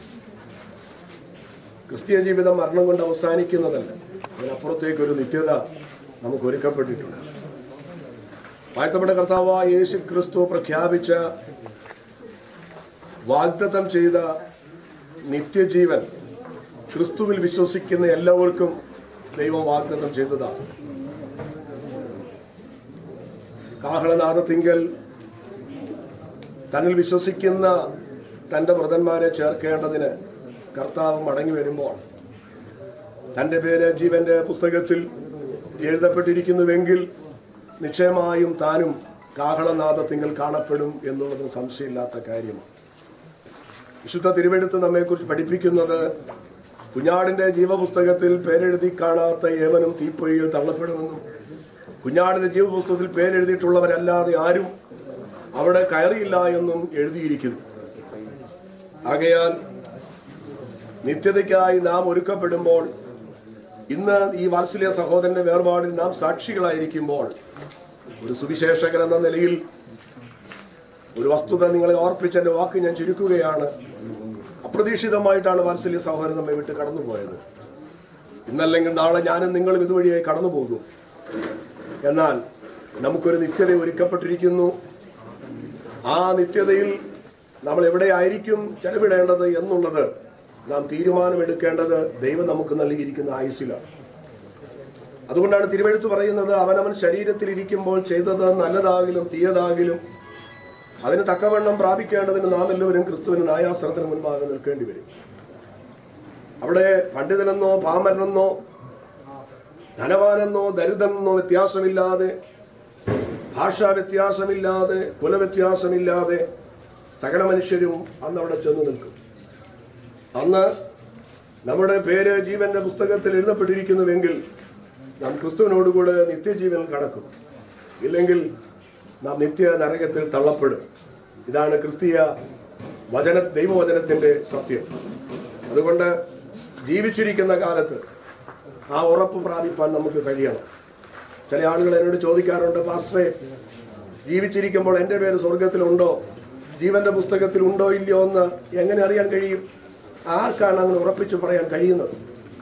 ക്രിസ്തീയ ജീവിതം മരണം കൊണ്ട് അവസാനിക്കുന്നതല്ല അതിനപ്പുറത്തേക്ക് ഒരു നിത്യത നമുക്ക് ഒരുക്കപ്പെട്ടിട്ടുണ്ട് വാഴ്ത്തപ്പെട്ട കർത്താവായ യേശു ക്രിസ്തു പ്രഖ്യാപിച്ച വാഗ്ദത്തം ചെയ്ത നിത്യജീവൻ ക്രിസ്തുവിൽ വിശ്വസിക്കുന്ന എല്ലാവർക്കും ദൈവം വാഗ്ദത്തം ചെയ്തതാണ് കാഹളനാഥത്തിങ്കൽ തന്നിൽ വിശ്വസിക്കുന്ന തൻ്റെ വ്രതന്മാരെ ചേർക്കേണ്ടതിന് കർത്താവ് മടങ്ങി വരുമ്പോൾ തൻ്റെ പേര് ജീവന്റെ പുസ്തകത്തിൽ എഴുതപ്പെട്ടിരിക്കുന്നുവെങ്കിൽ നിശ്ചയമായും താനും കാഹളനാദത്തിങ്കൽ കാണപ്പെടും എന്നുള്ളതിന് സംശയമില്ലാത്ത കാര്യമാണ് വിശുദ്ധ തിരുവെടുത്ത് നമ്മെക്കുറിച്ച് പഠിപ്പിക്കുന്നത് കുഞ്ഞാടിന്റെ ജീവപുസ്തകത്തിൽ പേരെഴുതി കാണാത്ത ഏവനും തീപ്പൊയ്യിൽ തള്ളപ്പെടുമെന്നും കുഞ്ഞാടിന്റെ ജീവപുസ്തകത്തിൽ പേരെഴുതിയിട്ടുള്ളവരല്ലാതെ ആരും അവിടെ കയറിയില്ല എന്നും എഴുതിയിരിക്കുന്നു ആകയാൽ നിത്യതയ്ക്കായി നാം ഒരുക്കപ്പെടുമ്പോൾ ഇന്ന് ഈ വാത്സല്യ സഹോദരന്റെ വേർപാടിൽ നാം സാക്ഷികളായിരിക്കുമ്പോൾ ഒരു സുവിശേഷകൻ എന്ന നിലയിൽ ഒരു വസ്തുത നിങ്ങളെ ഓർപ്പിച്ച എന്റെ വാക്ക് ഞാൻ ചുരുക്കുകയാണ് അപ്രതീക്ഷിതമായിട്ടാണ് വാത്സല്യ സഹോദരൻ നമ്മെ വിട്ട് കടന്നുപോയത് ഇന്നല്ലെങ്കിൽ നാളെ ഞാനും നിങ്ങളും ഇതുവഴിയായി കടന്നു പോകും എന്നാൽ നമുക്കൊരു നിത്യത ഒരുക്കപ്പെട്ടിരിക്കുന്നു ആ നിത്യതയിൽ നമ്മൾ എവിടെ ആയിരിക്കും ചെലവിടേണ്ടത് എന്നുള്ളത് നാം തീരുമാനമെടുക്കേണ്ടത് ദൈവം നമുക്ക് നൽകിയിരിക്കുന്ന ആയുസ്സിലാണ് അതുകൊണ്ടാണ് തിരുവഴുത്ത് പറയുന്നത് അവനവൻ ശരീരത്തിൽ ഇരിക്കുമ്പോൾ ചെയ്തത് നല്ലതാകിലും തീയതാകിലും അതിന് തക്കവണ്ണം പ്രാപിക്കേണ്ടതിന് നാം എല്ലാവരും ക്രിസ്തുവിന് ന്യായാസനത്തിന് മുൻപാകെ നിൽക്കേണ്ടി വരും അവിടെ പണ്ഡിതനെന്നോ പാമരനെന്നോ ധനവാനെന്നോ ദരിദ്രനെന്നോ വ്യത്യാസമില്ലാതെ ഭാഷാ വ്യത്യാസമില്ലാതെ കുലവ്യത്യാസമില്ലാതെ സകല മനുഷ്യരും അന്ന് അവിടെ ചെന്ന് നിൽക്കും അന്ന് നമ്മുടെ പേര് ജീവന്റെ പുസ്തകത്തിൽ എഴുതപ്പെട്ടിരിക്കുന്നുവെങ്കിൽ നാം ക്രിസ്തുവിനോടുകൂടെ നിത്യജീവൻ കടക്കും ഇല്ലെങ്കിൽ നാം നിത്യ നരകത്തിൽ തള്ളപ്പെടും ഇതാണ് ക്രിസ്തീയ വചന ദൈവവചനത്തിന്റെ സത്യം അതുകൊണ്ട് ജീവിച്ചിരിക്കുന്ന കാലത്ത് ആ ഉറപ്പ് പ്രാപിപ്പാൻ നമുക്ക് കഴിയണം ചില ആളുകൾ എന്നോട് ചോദിക്കാറുണ്ട് പാസ്റ്ററെ ജീവിച്ചിരിക്കുമ്പോൾ എൻ്റെ പേര് സ്വർഗത്തിലുണ്ടോ ജീവന്റെ പുസ്തകത്തിൽ ഉണ്ടോ ഇല്ലയോ എന്ന് എങ്ങനെ അറിയാൻ കഴിയും ആർക്കാണ് അങ്ങനെ ഉറപ്പിച്ചു പറയാൻ കഴിയുന്നത്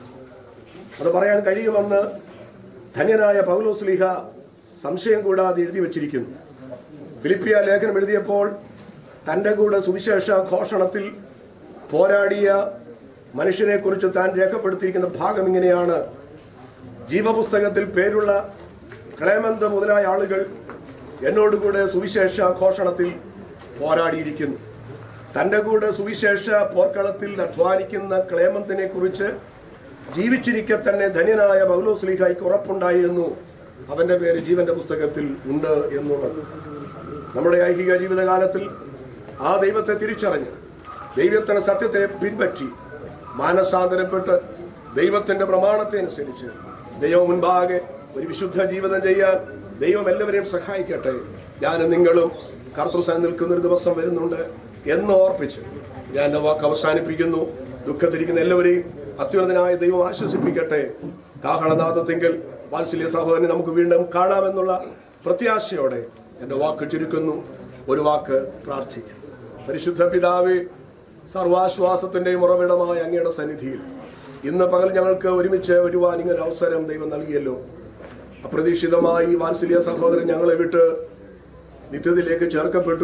അത് പറയാൻ കഴിയുമെന്ന് ധന്യനായ പൗലോസ്ലിഹ സംശയം കൂടാതെ എഴുതി വച്ചിരിക്കുന്നു ഫിലിപ്പിയ ലേഖനം എഴുതിയപ്പോൾ തൻ്റെ കൂടെ സുവിശേഷ ഘോഷണത്തിൽ പോരാടിയ മനുഷ്യനെ കുറിച്ച് താൻ രേഖപ്പെടുത്തിയിരിക്കുന്ന ഭാഗം ഇങ്ങനെയാണ് ജീവപുസ്തകത്തിൽ പേരുള്ള ക്ലേമന്ത് മുതലായ ആളുകൾ എന്നോടുകൂടെ സുവിശേഷ ഘോഷണത്തിൽ പോരാടിയിരിക്കുന്നു തൻ്റെ കൂടെ സുവിശേഷ പോർക്കളത്തിൽ അധ്വാനിക്കുന്ന ക്ലേമന്തിനെ കുറിച്ച് ജീവിച്ചിരിക്കെ തന്നെ ധന്യനായ പൗലോസ്ലിഹായിക്ക് ഉറപ്പുണ്ടായിരുന്നു അവന്റെ പേര് ജീവന്റെ പുസ്തകത്തിൽ ഉണ്ട് എന്നുള്ളത് നമ്മുടെ ഐഹിക ജീവിതകാലത്തിൽ ആ ദൈവത്തെ തിരിച്ചറിഞ്ഞ് ദൈവത്തിന്റെ സത്യത്തെ പിൻപറ്റി മാനസാന്തരപ്പെട്ട് ദൈവത്തിന്റെ പ്രമാണത്തെ അനുസരിച്ച് ദൈവം മുൻപാകെ ഒരു വിശുദ്ധ ജീവിതം ചെയ്യാൻ ദൈവം എല്ലാവരെയും സഹായിക്കട്ടെ ഞാനും നിങ്ങളും കർത്തൃസ്ഥാനം നിൽക്കുന്ന ഒരു ദിവസം വരുന്നുണ്ട് എന്ന് ഓർപ്പിച്ച് ഞാൻ എൻ്റെ വാക്ക് അവസാനിപ്പിക്കുന്നു ദുഃഖത്തിരിക്കുന്ന എല്ലാവരെയും അത്യുന്നതനായ ദൈവം ആശ്വസിപ്പിക്കട്ടെ കാഹളനാഥത്തെങ്കിൽ വാത്സല്യ സഹോദരനെ നമുക്ക് വീണ്ടും കാണാമെന്നുള്ള പ്രത്യാശയോടെ എൻ്റെ വാക്ക് ചുരുക്കുന്നു ഒരു വാക്ക് പ്രാർത്ഥിക്കാം പരിശുദ്ധ പിതാവേ സർവാശ്വാസത്തിന്റെയും ഉറവിടമായ അങ്ങയുടെ സന്നിധിയിൽ ഇന്ന് പകൽ ഞങ്ങൾക്ക് ഒരുമിച്ച് വരുവാൻ ഇങ്ങനെ അവസരം ദൈവം നൽകിയല്ലോ അപ്രതീക്ഷിതമായി വാത്സല്യ സഹോദരൻ ഞങ്ങളെ വിട്ട് നിത്യത്തിലേക്ക് ചേർക്കപ്പെട്ടു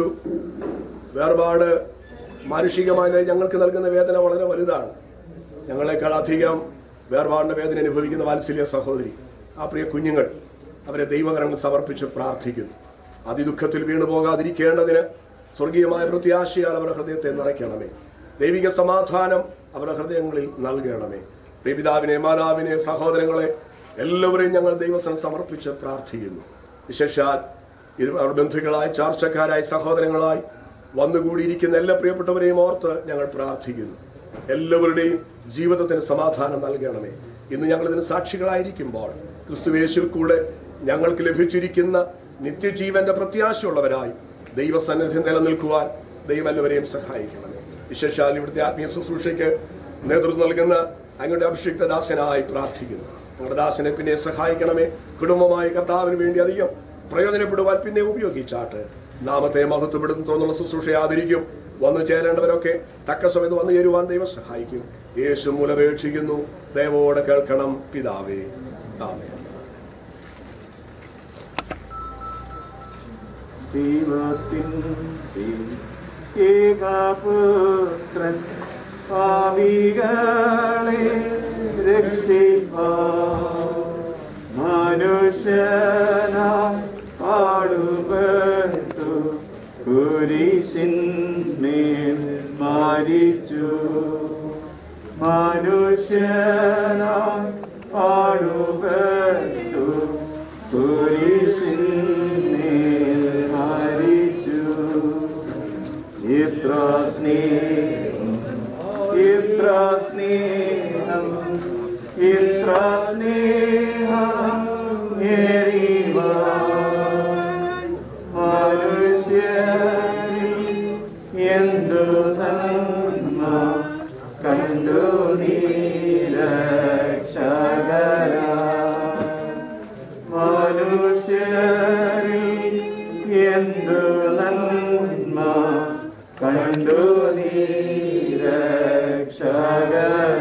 വേർപാട് മാനുഷികമായ നിലയിൽ ഞങ്ങൾക്ക് നൽകുന്ന വേദന വളരെ വലുതാണ് ഞങ്ങളെക്കാൾ അധികം വേർപാടിന്റെ വേദന അനുഭവിക്കുന്ന വാത്സല്യ സഹോദരി ആ പ്രിയ കുഞ്ഞുങ്ങൾ അവരെ ദൈവകരങ്ങൾ സമർപ്പിച്ച് പ്രാർത്ഥിക്കുന്നു അതിദുഃഖത്തിൽ വീണു പോകാതിരിക്കേണ്ടതിന് സ്വർഗീയമായ പ്രത്യാശയാൽ അവരുടെ ഹൃദയത്തെ നിറയ്ക്കണമേ ദൈവിക സമാധാനം അവരുടെ ഹൃദയങ്ങളിൽ നൽകണമേ പ്രിയപിതാവിനെ മാതാവിനെ സഹോദരങ്ങളെ എല്ലാവരെയും ഞങ്ങൾ ദൈവസ്ഥനം സമർപ്പിച്ച് പ്രാർത്ഥിക്കുന്നു വിശേഷാൽ ഇരു അവർ ബന്ധുക്കളായി ചാർച്ചക്കാരായി സഹോദരങ്ങളായി വന്നുകൂടിയിരിക്കുന്ന എല്ലാ പ്രിയപ്പെട്ടവരെയും ഓർത്ത് ഞങ്ങൾ പ്രാർത്ഥിക്കുന്നു എല്ലാവരുടെയും ജീവിതത്തിന് സമാധാനം നൽകണമേ ഇന്ന് ഞങ്ങൾ ഇതിന് സാക്ഷികളായിരിക്കുമ്പോൾ ക്രിസ്തുവേശിൽ കൂടെ ഞങ്ങൾക്ക് ലഭിച്ചിരിക്കുന്ന നിത്യജീവന്റെ പ്രത്യാശയുള്ളവരായി ദൈവസന്നിധി നിലനിൽക്കുവാൻ ദൈവം എല്ലാവരെയും സഹായിക്കണമേ വിശേഷാൽ ഇവിടുത്തെ ആത്മീയ ശുശ്രൂഷയ്ക്ക് നേതൃത്വം നൽകുന്ന അങ്ങയുടെ അഭിഷിക്ത ദാസനായി പ്രാർത്ഥിക്കുന്നു ഞങ്ങളുടെ ദാസനെ പിന്നെ സഹായിക്കണമേ കുടുംബമായി കർത്താവിന് വേണ്ടി അധികം പ്രയോജനപ്പെടുവാൻ പിന്നെ ഉപയോഗിച്ചാട്ട് നാമത്തെ മഹത്വപ്പെടുന്നു തോന്നുള്ള ശുശ്രൂഷ ആദരിക്കും വന്നു ചേരേണ്ടവരൊക്കെ തക്ക സമയത്ത് വന്നു ചേരുവാൻ ദൈവം സഹായിക്കും യേശു മൂലപേക്ഷിക്കുന്നു ദൈവോടെ കേൾക്കണം പിതാവേ ആമേ ദൈവത്തിൻ ഏകപുത്രൻ പാവികളെ രക്ഷിപ്പാൻ മനുഷ്യനായി പാടുപെട്ടു കുരിശിന്മേൽ മരിച്ചു മനുഷ്യനായി പാടുപെട്ടു കുരിശിന്മേൽ മരിച്ചു ഇത്ര സ്നേഹം ഇത്ര സ്നേഹം ഇത്ര സ്നേഹം എരിവ മനുഷ്യരിൽ എന്തു നന്മ കണ്ടു നീരക്ഷകര മനുഷ്യരിൽ എന്തു നന്മ കണ്ടു നീരക്ഷകര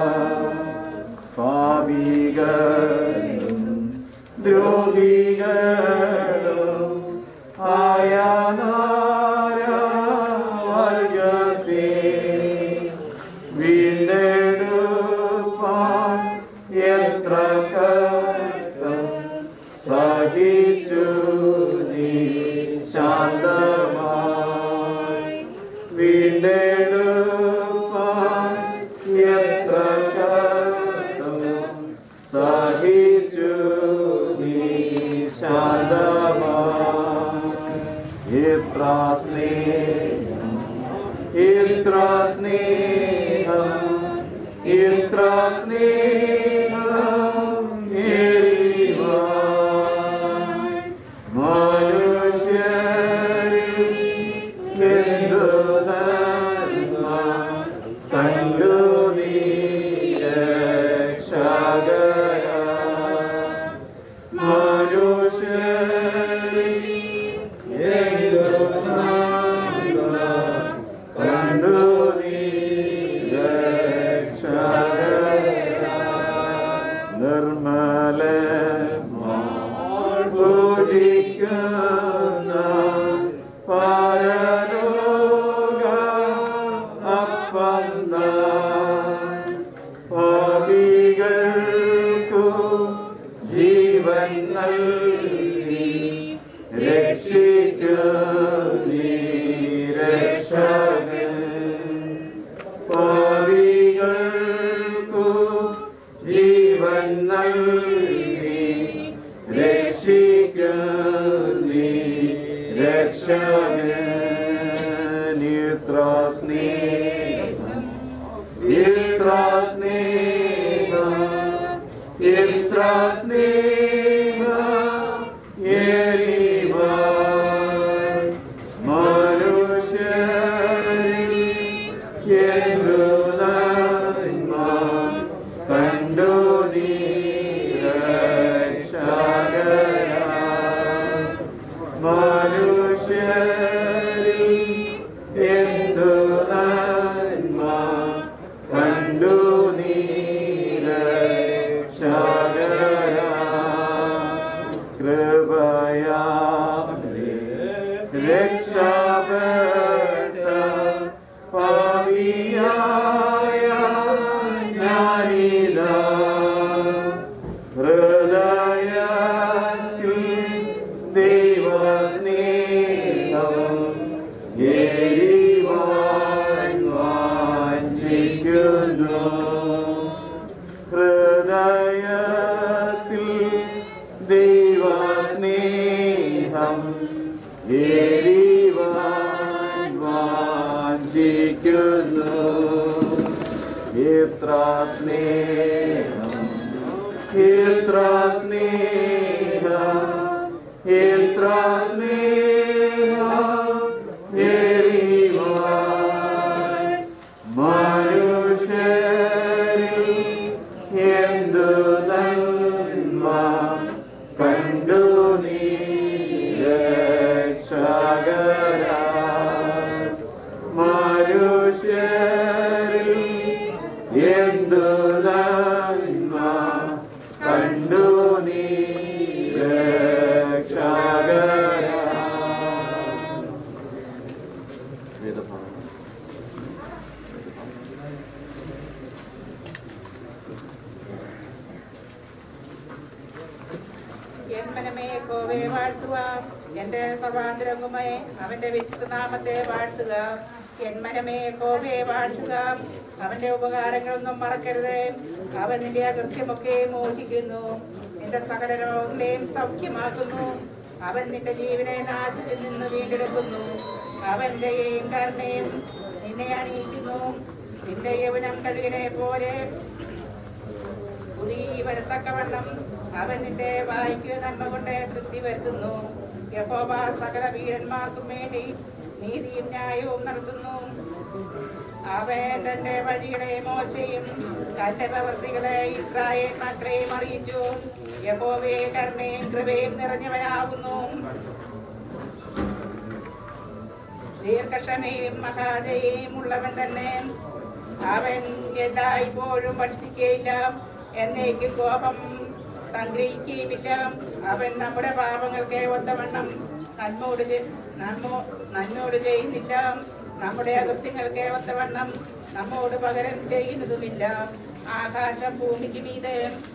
പാപികളും ദ്രോഹികളും ആയ വർഗത്തെ വീണ്ടെടുപ്പാൻ എത്ര കഷ്ടം സഹിച്ചു നീ ശാന്തമായി വീണ്ടെടുപ്പാൻ എത്ര കഷ്ടം സഹിച്ചു നീ ശാന്തമായി എത്ര സ്നേഹം എത്ര സ്നേഹം എത്ര സ്നേഹം എരിവാൻ മനുഷ്യരിൽ എന്തു നന്മ കണ്ടു നീ രക്ഷകര മനുഷ്യരിൽ എന്തു നന്മ കണ്ടു നീ രക്ഷകര നിർമ്മല പൂജിക്കുന്ന പരലോക അപ്പം പാപികൾക്കു ജീവൻ നൽകി രക്ഷിക്കുന്നീ രക്ഷകൻ പാപികൾക്കു ജീവൻ നൽകി രക്ഷിക്കുന്നീ രക്ഷകൻ ഇത്ര സ്നേഹം ഇത്ര സ്നേഹം ഇത്ര സ്നേഹം എരിവാൻ മനുഷ്യരിൽ എന്തു നന്മ കണ്ടു നീ രക്ഷകരാ മനുഷ്യരിൽ എന്തു നന്മ കണ്ടു നീ രക്ഷകരാ കൃപയാലെ രക്ഷപ്പെട്ട പാവിയായ ഞാനിതാ ഹൃദയത്തിൽ ദൈവസ്നേഹം എരിവാൻ വാഞ്ചിക്കുന്നു ഹൃദയത്തിൽ ദൈവസ്നേഹം എരിവാൻ വാഞ്ചിക്കുന്നു എത്ര സ്നേഹം എത്ര സ്നേഹം എത്ര സ്നേഹം എരിവാൻ മനുഷ്യരിൽ എന്തു നന്മ കണ്ടു നീ രക്ഷകരാ മനുഷ്യരിൽ എന്തു നന്മ കണ്ടു നീ രക്ഷകരാ വേദഭാഗം എൻ മനമേ യഹോവയെ വാഴ്ത്തുക എന്റെ സർവാന്തരംഗമേ അവന്റെ വിശുദ്ധ നാമത്തെ വാഴ്ത്തുക എൻ മനമേ യഹോവയെ വാഴ്ത്തുക അവന്റെ ഉപകാരങ്ങളൊന്നും മറക്കരുത് അവൻ നിന്റെ അകൃത്യമൊക്കെ മോചിക്കുന്നു നിന്റെ സകല രോഗങ്ങളെയും സൗഖ്യമാക്കുന്നു അവൻ നിന്റെ ജീവനെ നാശത്തിൽ നിന്ന് വീണ്ടെടുക്കുന്നു അവന്റെ കരുണയും നിന്നെ അണിയിക്കുന്നു നിന്റെ യൗവനം കഴുകിനെ പോലെ പുതിയ വരത്തക്കവണ്ണം അവൻ നിന്റെ വായിക്ക് നന്മ കൊണ്ട് തൃപ്തി വരുത്തുന്നു യഹോവ സകല വീരന്മാർക്കും വേണ്ടി നീതിയും ന്യായവും നടത്തുന്നു അവൻ തന്റെ വഴികളെ മോശയും തന്റെ പ്രവൃത്തികളെ ഇസ്രായേൽ മക്കളെയും അറിയിച്ചു യഹോവയെ കരുണയും കൃപയും നിറഞ്ഞവനാകുന്നു ദീർഘക്ഷമയും മഹാദയും ഉള്ളവൻ തന്നെ അവൻ എല്ലായ്പ്പോഴും ഭക്ഷിക്കുകയില്ല എന്നേക്ക് കോപം സംഗ്രഹിക്കുകയുമില്ല അവൻ നമ്മുടെ പാപങ്ങൾക്ക് ഒത്തവണ്ണം നന്മോട് ചെ- നന്മോ നന്മോട് ചെയ്യുന്നില്ല നമ്മുടെ അകൃത്യങ്ങൾക്ക് ഒത്തവണ്ണം നമ്മോട് പകരം ചെയ്യുന്നതുമില്ല ആകാശം ഭൂമിക്ക് മീതെ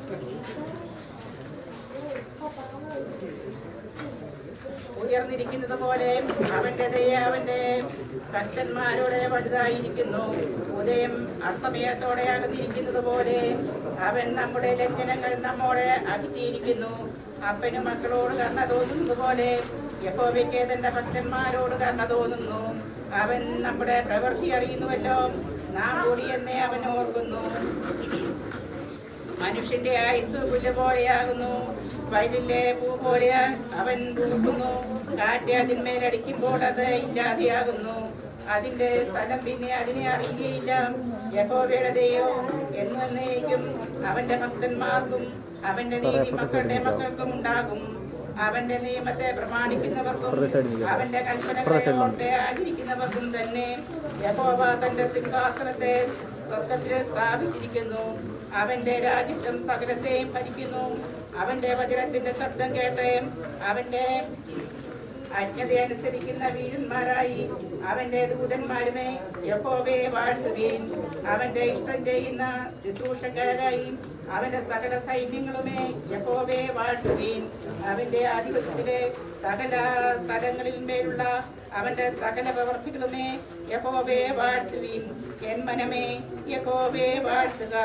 ഉയർന്നിരിക്കുന്നത് പോലെ അവന്റെ ദയ അവന്റെ ഭക്തന്മാരോട് വലുതായിരിക്കുന്നു ഉദയം അസ്തമയത്തോടെ അകന്നിരിക്കുന്നത് പോലെ അവൻ നമ്മുടെ ലംഘനങ്ങൾ നമ്മോട് അകറ്റിയിരിക്കുന്നു അപ്പനും മക്കളോട് കർണ തോന്നുന്നത് പോലെ യഹോവയ്ക്ക് തന്റെ ഭക്തന്മാരോട് കർണ തോന്നുന്നു അവൻ നമ്മുടെ പ്രവൃത്തി അറിയുന്നുവല്ലോ നാം കൂടിയെന്നേ അവൻ ഓർക്കുന്നു മനുഷ്യന്റെ ആയുസ് പുല്ല് പോലെയാകുന്നു വയലിലെ പൂ പോലെ അവൻ പൂക്കുന്നു കാറ്റ് അതിന്മേലടിക്കുമ്പോൾ അത് ഇല്ലാതെയാകുന്നു അതിന്റെ സ്ഥലം പിന്നെ അതിനെ അറിയുകയില്ല യഹോവയുടെ ദൈവം എന്നേക്കും അവന്റെ ഭക്തന്മാർക്കും അവന്റെ നീതി മക്കളുടെ മക്കൾക്കും ഉണ്ടാകും അവന്റെ നിയമത്തെ പ്രമാണിക്കുന്നവർക്കും അവന്റെ കൽപ്പനകളെ ഓർത്ത് ആചരിക്കുന്നവർക്കും തന്നെ യഹോവ തന്റെ സിംഹാസനത്തെ സ്വർഗത്തിൽ സ്ഥാപിച്ചിരിക്കുന്നു അവന്റെ രാജ്യത്വം സകലത്തെയും ഭരിക്കുന്നു അവന്റെ വജ്രത്തിന്റെ ശബ്ദം കേട്ട് അവന്റെ അജ്ഞതയനുസരിക്കുന്ന വീരന്മാരായി അവന്റെ ദൂതന്മാരുമേ യഹോവയെ വാഴ്ത്തുവീൻ അവന്റെ ഇഷ്ടം ചെയ്യുന്ന ശുശ്രൂഷക്കാരായി അവന്റെ സകല സൈന്യങ്ങളുമേ യഹോവയെ വാഴ്ത്തുവീൻ അവന്റെ ആധിപത്യത്തിലെ സകല സ്ഥലങ്ങളിൽ മേലുള്ള അവന്റെ സകല പ്രവർത്തികളുമേ യഹോവയെ വാഴ്ത്തുവീൻ എൻ മനമേ യഹോവയെ വാഴ്ത്തുക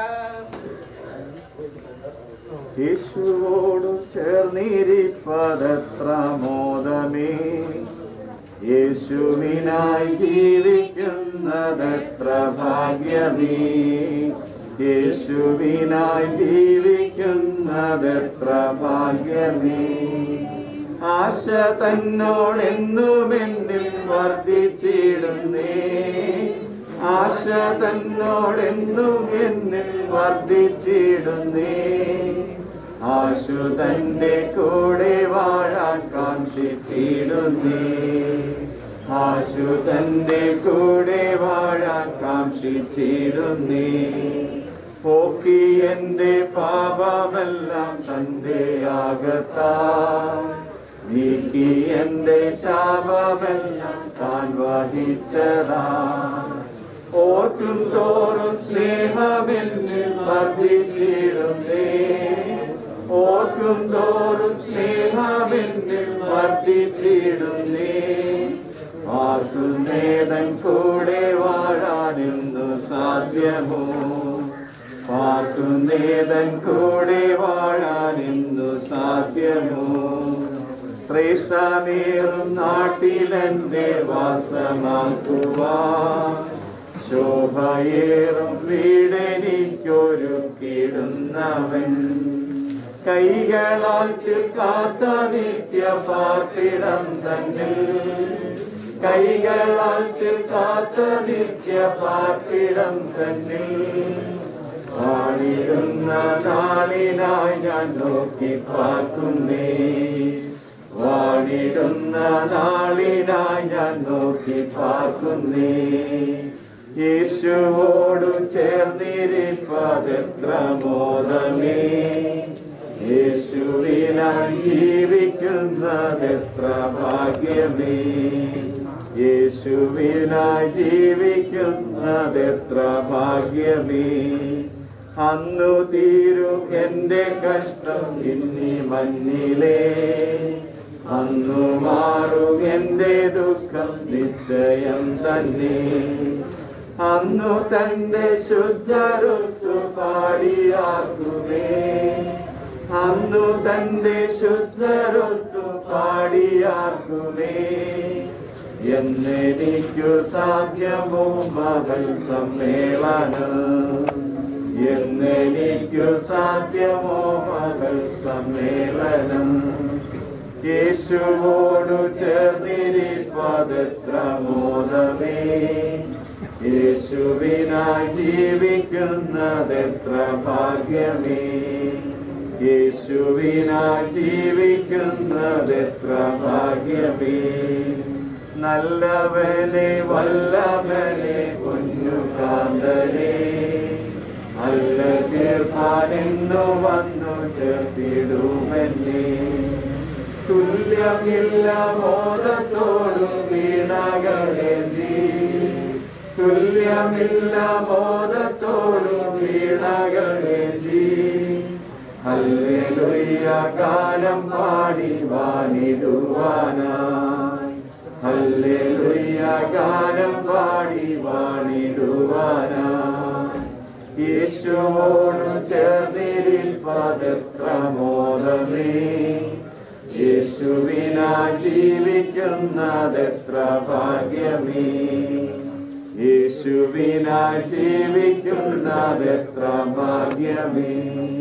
യേശുവോടു ചേർന്നിരിപ്പതത്ര മോദമേ യേശുവിനായി ജീവിക്കുന്നതത്ര ഭാഗ്യമേ യേശുവിനായി ജീവിക്കുന്നതത്ര ഭാഗ്യമേ ആശ തന്നോടെന്നും എന്നിൽ വർദ്ധിച്ചിടുന്നേ ആശ തന്നോടെന്നും എന്നിൽ വർദ്ധിച്ചിടുന്നേ ആശു തന്റെ കൂടെ വാഴാൻ കാക്ഷിച്ചിടുന്നേ ആശു തന്റെ കൂടെ വാഴാൻ കാക്ഷിച്ചിടുന്നേ പോക്കി എന്റെ പാപമെല്ലാം തന്റെ ആകത്താ നീക്കി എന്റെ ശാപമെല്ലാം താൻ വഹിച്ചതാ ഓർക്കും തോറും സ്നേഹമെന്നിൽ വർദ്ധിച്ചിടുന്നേ ഓർക്കും തോറും സ്നേഹമെന്നിൽ വർദ്ധിച്ചിടുന്നേ ആർക്കുന്നേതൻ കൂടെ വാഴാനെന്നു സാധ്യമോ പാർക്കുന്നേതൻ കൂടെ വാഴാനെന്നു സാധ്യമോ ശ്രേഷ്ഠമേറും നാട്ടിലെന്റെ വാസമാക്കുവാൻ ശോഭയേറും വീടെനിക്കൊരുക്കിടുന്നവൻ കൈകളാൽ കാത്ത നിത്യ പാർപ്പിടം തന്നെ കൈകളാൽ കാത്ത നിത്യ പാർപ്പിടം തന്നെ വാണിടുന്ന നാളിനായി ഞാൻ നോക്കി പാർക്കുന്നേ വാണിടുന്ന നാളിനായി ഞാൻ നോക്കി പാർക്കുന്നേ യേശുവോടു ചേർന്നിരിപ്പതെത്ര മോദമേ യേശുവിനായി ജീവിക്കുന്നതെത്ര ഭാഗ്യമേ യേശുവിനായി ജീവിക്കുന്നതെത്ര ഭാഗ്യമേ അന്നു തീരും എന്റെ കഷ്ടം ഇനി മഞ്ഞിലേ അന്നു മാറും എന്റെ ദുഃഖം നിശ്ചയം തന്നെ അന്നു തന്റെ ശുദ്ധരുത്തു പാടിയാക്കുമേ അന്നു തന്റെ ശുദ്ധരുത്തു പാടിയാക്കുമേ എന്നെനിക്കു സാധ്യമോ മകൾ സമ്മേളനം എന്നെനിക്കു സാധ്യമോ മകൾ സമ്മേളനം യേശുവോടു ചേർന്നിരിപ്പതെത്ര മോദമേ യേശുവിനായി ജീവിക്കുന്നതെത്ര ഭാഗ്യമേ യേശുവിനായി ജീവിക്കുന്നതെത്ര ഭാഗ്യമേ നല്ലവനെ വല്ലവനെ കുഞ്ഞുകാന്തനെ അല്ല തീർപ്പാനെന്നു വന്നു ചേർത്തിടുമെന്നെ തുല്യമില്ല ബോധത്തോടും വീണകളേന്തി തുല്യമില്ല ബോധത്തോടും വീണകളേന്തി ഹല്ലേലൂയ ഗാനം പാടി വാണിടുവാനായി ഹല്ലേലൂയ ഗാനം പാടി വാണിടുവാനായി യേശുവോടു ചേർന്നിരിപ്പതെത്ര മോദമേ യേശുവിനാ ജീവിക്കുന്നതെത്ര ഭാഗ്യമേ യേശുവിനാ ജീവിക്കുന്നതെത്ര ഭാഗ്യമേ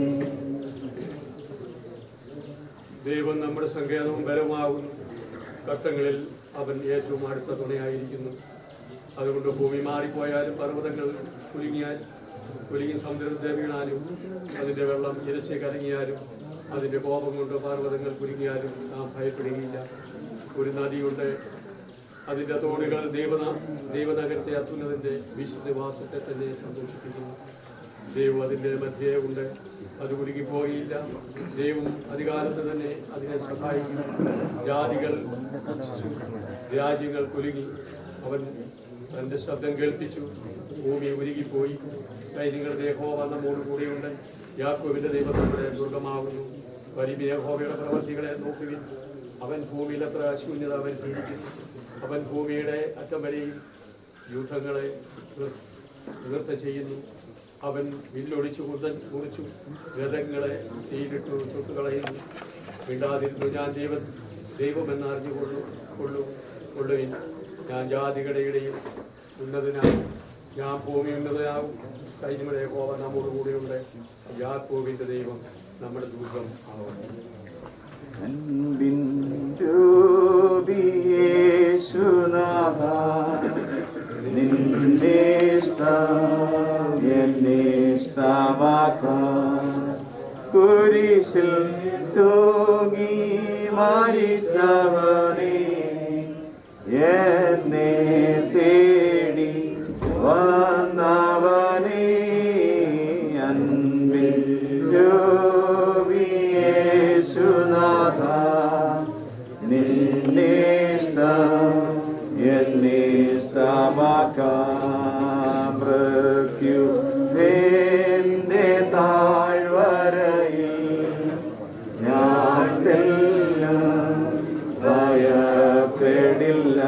ദൈവം നമ്മുടെ സങ്കേതവും ബലവുമാകുന്നു ഘട്ടങ്ങളിൽ അവൻ ഏറ്റവും അടുത്ത തുണയായിരിക്കുന്നു അതുകൊണ്ട് ഭൂമി മാറിപ്പോയാലും പർവ്വതങ്ങൾ കുലുങ്ങിയാൽ കുലുങ്ങി സമുദ്രത്തെ വീണാലും അതിൻ്റെ വെള്ളം ഇരച്ച് കലങ്ങിയാലും അതിൻ്റെ കോപം കൊണ്ട് പർവ്വതങ്ങൾ കുലുങ്ങിയാലും നാം ഭയപ്പെടുകയില്ല ഒരു നദിയുണ്ട് അതിൻ്റെ തോടുകൾ ദൈവന ദൈവനഗരത്തെ അത്യുന്നതിൻ്റെ വിശുദ്ധവാസത്തെ തന്നെ സന്തോഷിപ്പിക്കുന്നു ദൈവം അതിൻ്റെ മധ്യേ ഉണ്ട് അത് കുലുങ്ങിപ്പോയില്ല ദൈവം അധികാരത്തിൽ തന്നെ അതിനെ സഹായിക്കും ജാതികൾ രാജ്യങ്ങൾ കുലുങ്ങി അവൻ തൻ്റെ ശബ്ദം കേൾപ്പിച്ചു ഭൂമി ഉരുകിപ്പോയി സൈന്യങ്ങളുടെ യഹോവ നമ്മോട് കൂടെയുണ്ട് യാക്കോവിന്റെ ദൈവം നമ്മുടെ ദുർഗമാകുന്നു പരിമി യഹോവയുടെ പ്രവർത്തികളെ നോക്കുവിൻ അവൻ ഭൂമിയിൽ എത്ര ശൂന്യത വരുത്തിയിരിക്കുന്നു അവൻ ഭൂമിയുടെ അറ്റം വരെയും യുദ്ധങ്ങളെ നിർ- നിവർത്ത ചെയ്യുന്നു അവൻ വില്ലൊടിച്ചു കുർത്തൻ മുറിച്ചു രഥങ്ങളെ തീയിലിട്ടു ചുട്ടുകളയുന്നു മിണ്ടാതിരുന്നു ഞാൻ ദൈവം ദൈവമെന്ന് അറിഞ്ഞുകൊള്ളു കൊള്ളു കൊള്ളുവിൻ ഞാൻ ജാതികളുടെ ഇടയിൽ ഉന്നതനാകും ഞാൻ ഭൂമി ഉന്നതനാകും സൈന്യങ്ങളുടെ കോവ നമ്മോട് കൂടെയുണ്ട് യാക്കോവിന്റെ ദൈവം നമ്മുടെ ദുർഗം ആവട്ടെ അൻപിൻ രൂപിയേശുനാഥ, നിന്നിഷ്ടം എന്നിഷ്ടമാക്കാം. കുരിശിൽ തൂങ്ങി മരിച്ചവനെ എന്നെ തേടി വന്നവനെ അൻപിൽ യേശുനാഥ നിന്നിഷ്ടം എന്നിഷ്ടമാക്കാം മൃത്യു എന്റെ താഴ്വരയിൽ ഞാൻ തെല്ലും ഭയപ്പെടില്ല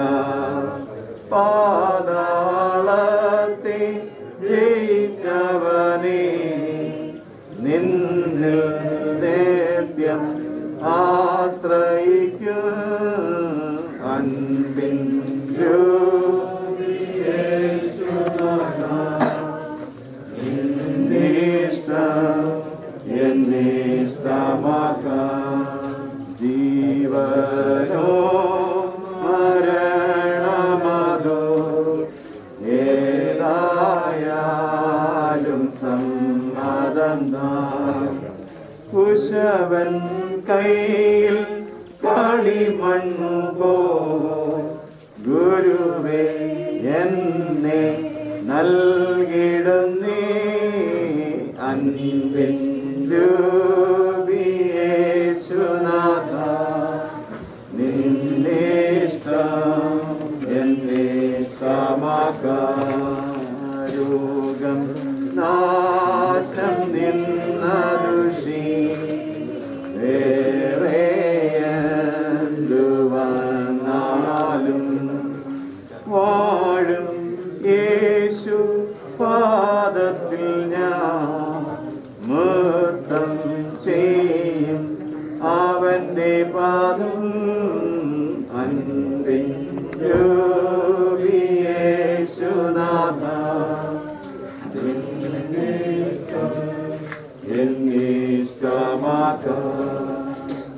പാതാളത്തെ ജയിച്ചവനെ നിന്നിൽ നിത്യം ആശ്രയിക്കും അൻപിൻ എന്നിഷ്ടം എന്നിഷ്ടമാക്കാം ജീവനോ മരണമതോ ഏതായാലും സമ്മതം കുശവൻ കയ്യിൽ കളിമണ്ണു പോ ഗുരുവേ എന്നെ നൽകിടുന്നേ അൻപിൻ രൂപിയേശുനാഥ നിന്നിഷ്ടം എന്നിഷ്ടമാകാരോഗം നാശം നിന്ന ദുഷി വേറെ എന്തുവന്നാലും വാഴും യേശു പാദം അൻപിയേശുനാഥ എന്നിഷ്ടമാക്കാം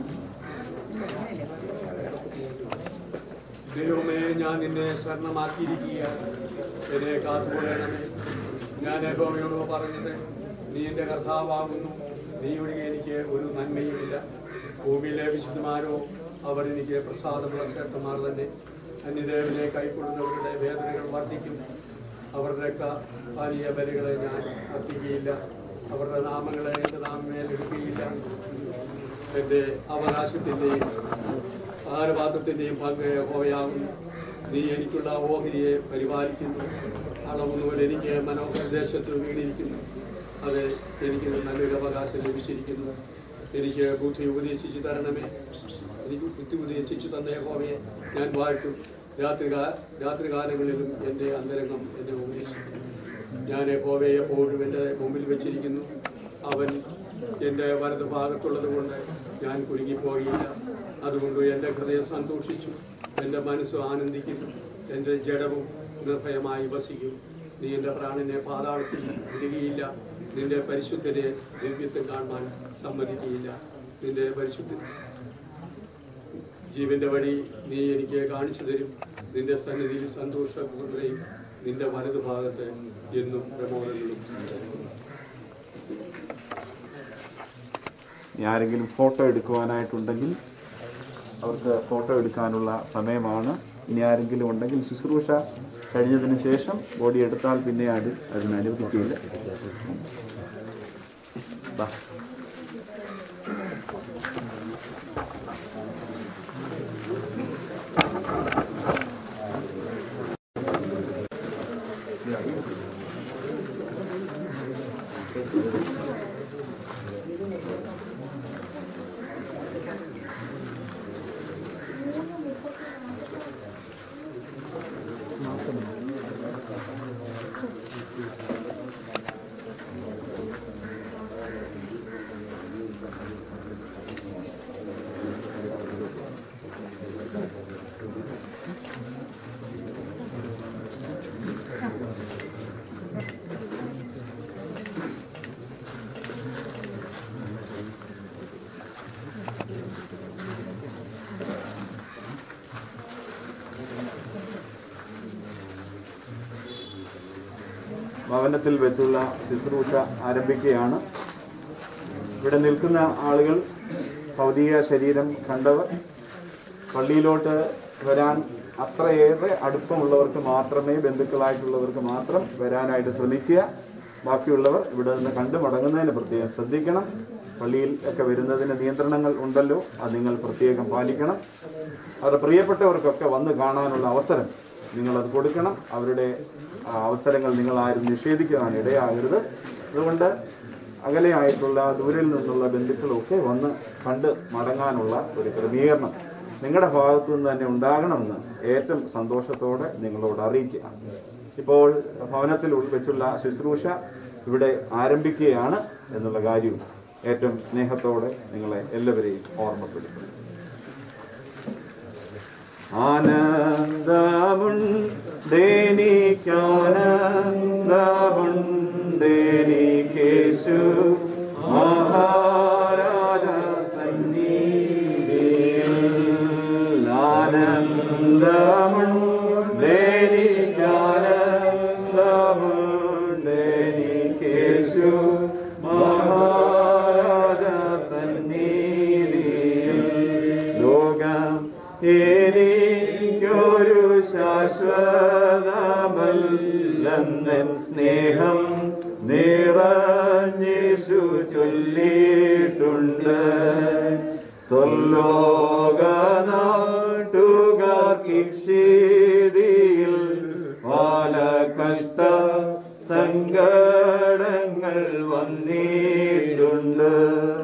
ദൈവമേ ഞാൻ നിന്നെ ശരണമാക്കിയിരിക്കുക എന്നെ കാത്തുകൊള്ളണമേ ഞാൻ യഹോവയോട് പറഞ്ഞത് നീ എൻ്റെ കർത്താവാകുന്നു നീ ഒഴികെ എനിക്ക് ഒരു നന്മയുമില്ല ഭൂമിയിലെ വിശുദ്ധമാരോ അവർ എനിക്ക് പ്രസാദമുള്ള ശ്രേഷ്ഠമാർ തന്നെ അന്യദേവനെ കൈക്കൊള്ളുന്നവരുടെ വേദനകൾ വർദ്ധിക്കും അവരുടെ പാനീയ ബലികളെ ഞാൻ അർപ്പിക്കുകയില്ല അവരുടെ നാമങ്ങളെ എൻ്റെ നാമമേൽ എടുക്കുകയില്ല എൻ്റെ അവകാശത്തിൻ്റെയും ആഹാരപാത്രത്തിൻ്റെയും പങ്ക് ഹോയാകുന്നു നീ എനിക്കുള്ള ഓഹരിയെ പരിപാലിക്കുന്നു അളവുന്നവർ എനിക്ക് മനോഹരദേശത്ത് വീണിരിക്കുന്നു അത് എനിക്ക് നല്ലൊരു അവകാശം ലഭിച്ചിരിക്കുന്നു എനിക്ക് ബുദ്ധി ഉപദേശിച്ചു തരണമേ എനിക്ക് ബുദ്ധി ഉപദേശിച്ചു തന്ന ഹോവയെ ഞാൻ വാഴ്ത്തും രാത്രികാ രാത്രികാലങ്ങളിലും എൻ്റെ അന്തരംഗം എന്നെ ഉപദേശിക്കുന്നു ഞാൻ ഹോവയെ എപ്പോഴും എൻ്റെ മുമ്പിൽ വെച്ചിരിക്കുന്നു അവൻ എൻ്റെ വലത് ഭാഗത്തുള്ളത് കൊണ്ട് ഞാൻ കുലുങ്ങിപ്പോയില്ല അതുകൊണ്ട് എൻ്റെ ഹൃദയം സന്തോഷിച്ചു എൻ്റെ മനസ്സ് ആനന്ദിക്കുന്നു എൻ്റെ ജഡവും നിർഭയമായി വസിക്കും നീ എൻ്റെ പ്രാണനെ പാതാളത്തിൽ വിടുകയില്ല നിന്റെ പരിശുദ്ധനെ ദിവ്യത്വം കാണുവാൻ സമ്മതിക്കുകയില്ല നിന്റെ പരിശുദ്ധ ജീവന്റെ വഴി നീ എനിക്ക് കാണിച്ചു തരും നിന്റെ സന്നിധിയിൽ സന്തോഷമുദ്രയും നിന്റെ വലതു ഭാഗത്ത് എന്നും പ്രമോദങ്ങളും ഇനി ആരെങ്കിലും ഫോട്ടോ എടുക്കുവാനായിട്ടുണ്ടെങ്കിൽ അവർക്ക് ഫോട്ടോ എടുക്കാനുള്ള സമയമാണ് ഇനി ആരെങ്കിലും ഉണ്ടെങ്കിൽ ശുശ്രൂഷ കഴിഞ്ഞതിന് ശേഷം ബോഡി എടുത്താൽ പിന്നെ അത് അതിന് അനുവദിക്കില്ല ബാ. ഭവനത്തിൽ വെച്ചുള്ള ശുശ്രൂഷ ആരംഭിക്കുകയാണ് ഇവിടെ നിൽക്കുന്ന ആളുകൾ ഭൗതിക ശരീരം കണ്ടവർ പള്ളിയിലോട്ട് വരാൻ അത്രയേറെ അടുപ്പമുള്ളവർക്ക് മാത്രമേ ബന്ധുക്കളായിട്ടുള്ളവർക്ക് മാത്രം വരാനായിട്ട് ശ്രമിക്കുക ബാക്കിയുള്ളവർ ഇവിടെ നിന്ന് കണ്ടു മടങ്ങുന്നതിന് പ്രത്യേകം ശ്രദ്ധിക്കണം പള്ളിയിൽ ഒക്കെ വരുന്നതിന് നിയന്ത്രണങ്ങൾ ഉണ്ടല്ലോ അത് നിങ്ങൾ പ്രത്യേകം പാലിക്കണം അവരുടെ പ്രിയപ്പെട്ടവർക്കൊക്കെ വന്ന് കാണാനുള്ള അവസരം നിങ്ങളത് കൊടുക്കണം അവരുടെ ആ, അവസരങ്ങൾ നിങ്ങൾ ആരും നിഷേധിക്കുവാൻ ഇടയാകരുത് അതുകൊണ്ട് അകലെയായിട്ടുള്ള ദൂരിൽ നിന്നുള്ള ബന്ധുക്കളൊക്കെ വന്ന് കണ്ട് മടങ്ങാനുള്ള ഒരു ക്രമീകരണം നിങ്ങളുടെ ഭാഗത്തു നിന്ന് തന്നെ ഉണ്ടാകണമെന്ന് ഏറ്റവും സന്തോഷത്തോടെ നിങ്ങളോട് അറിയിക്കുക ഇപ്പോൾ ഭവനത്തിൽ വെച്ചുള്ള ശുശ്രൂഷ ഇവിടെ ആരംഭിക്കുകയാണ് എന്നുള്ള കാര്യവും ഏറ്റവും സ്നേഹത്തോടെ നിങ്ങളെ എല്ലാവരെയും ഓർമ്മപ്പെടുത്തുന്നു ആനന്ദമുണ്ടേനിക്കാനന്ദമുണ്ടേനിക്കേശു മഹാരാജ സന്നിധിയിൽ ആനന്ദമുണ്ടേനിക്കാനന്ദമുണ്ടേനിക്കേശു മഹാരാജ സന്നിധിയിൽ ലോകം എനിക്കൊരു ശാശ്വതമല്ലെന്നൻ സ്നേഹം നിറഞ്ഞേശു ചൊല്ലിയിട്ടുണ്ട് സ്വർലോകനാട്ടുകാർക്കിക്ഷിതിയിൽ പല കഷ്ട സങ്കടങ്ങൾ വന്നിട്ടുണ്ട്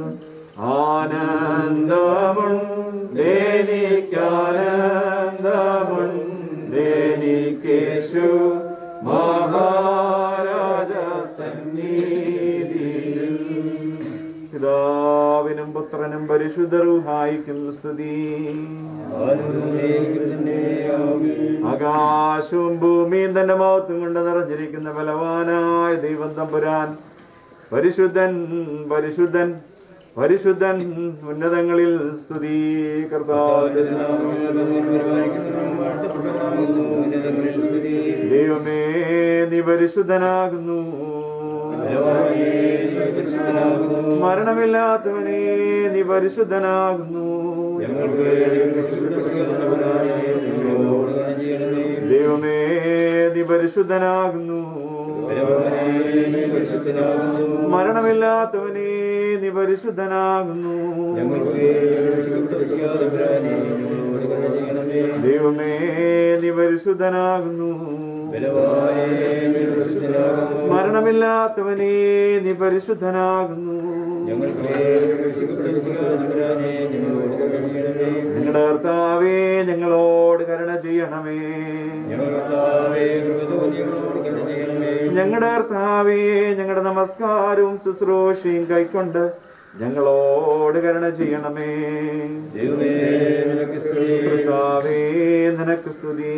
ആനന്ദമുണ്ടേനിക്കാനന്ദമുണ്ടേനിക്കേശു മഹാരാജ സന്നിധിയിൽ പിതാ പിതാവിനും പുത്രനും പരിശുദ്ധറുഹായിക്കും സ്തുതി ആകാശവും ഭൂമിയും തന്റെ മഹത്വം കൊണ്ട് നിറഞ്ഞിരിക്കുന്ന ബലവാനായ ദൈവം തമ്പുരാൻ പരിശുദ്ധൻ പരിശുദ്ധൻ പരിശുദ്ധൻ ഉന്നതങ്ങളിൽ സ്തുതി കർത്താവിന്റെ ദൈവമേ നീ പരിശുദ്ധനാകുന്നു മരണമില്ലാത്തവനെ നീ പരിശുദ്ധനാകുന്നു ദൈവമേ നീ പരിശുദ്ധനാകുന്നു മരണമില്ലാത്തവനെ നീ പരിശുദ്ധനാകുന്നു ദൈവമേ നീ പരിശുദ്ധനാകുന്നു മരണമില്ലാത്തവനെ നീ പരിശുദ്ധനാകുന്നു ഞങ്ങളുടെ കർത്താവേ ഞങ്ങളോട് കരുണ ചെയ്യണമേ ഞങ്ങളുടെ കർത്താവേ ഞങ്ങളുടെ നമസ്കാരവും ശുശ്രൂഷയും കൈക്കൊണ്ട് ഞങ്ങളോട് കരുണ ചെയ്യണമേ കർത്താവേ നിനക്ക് സ്തുതി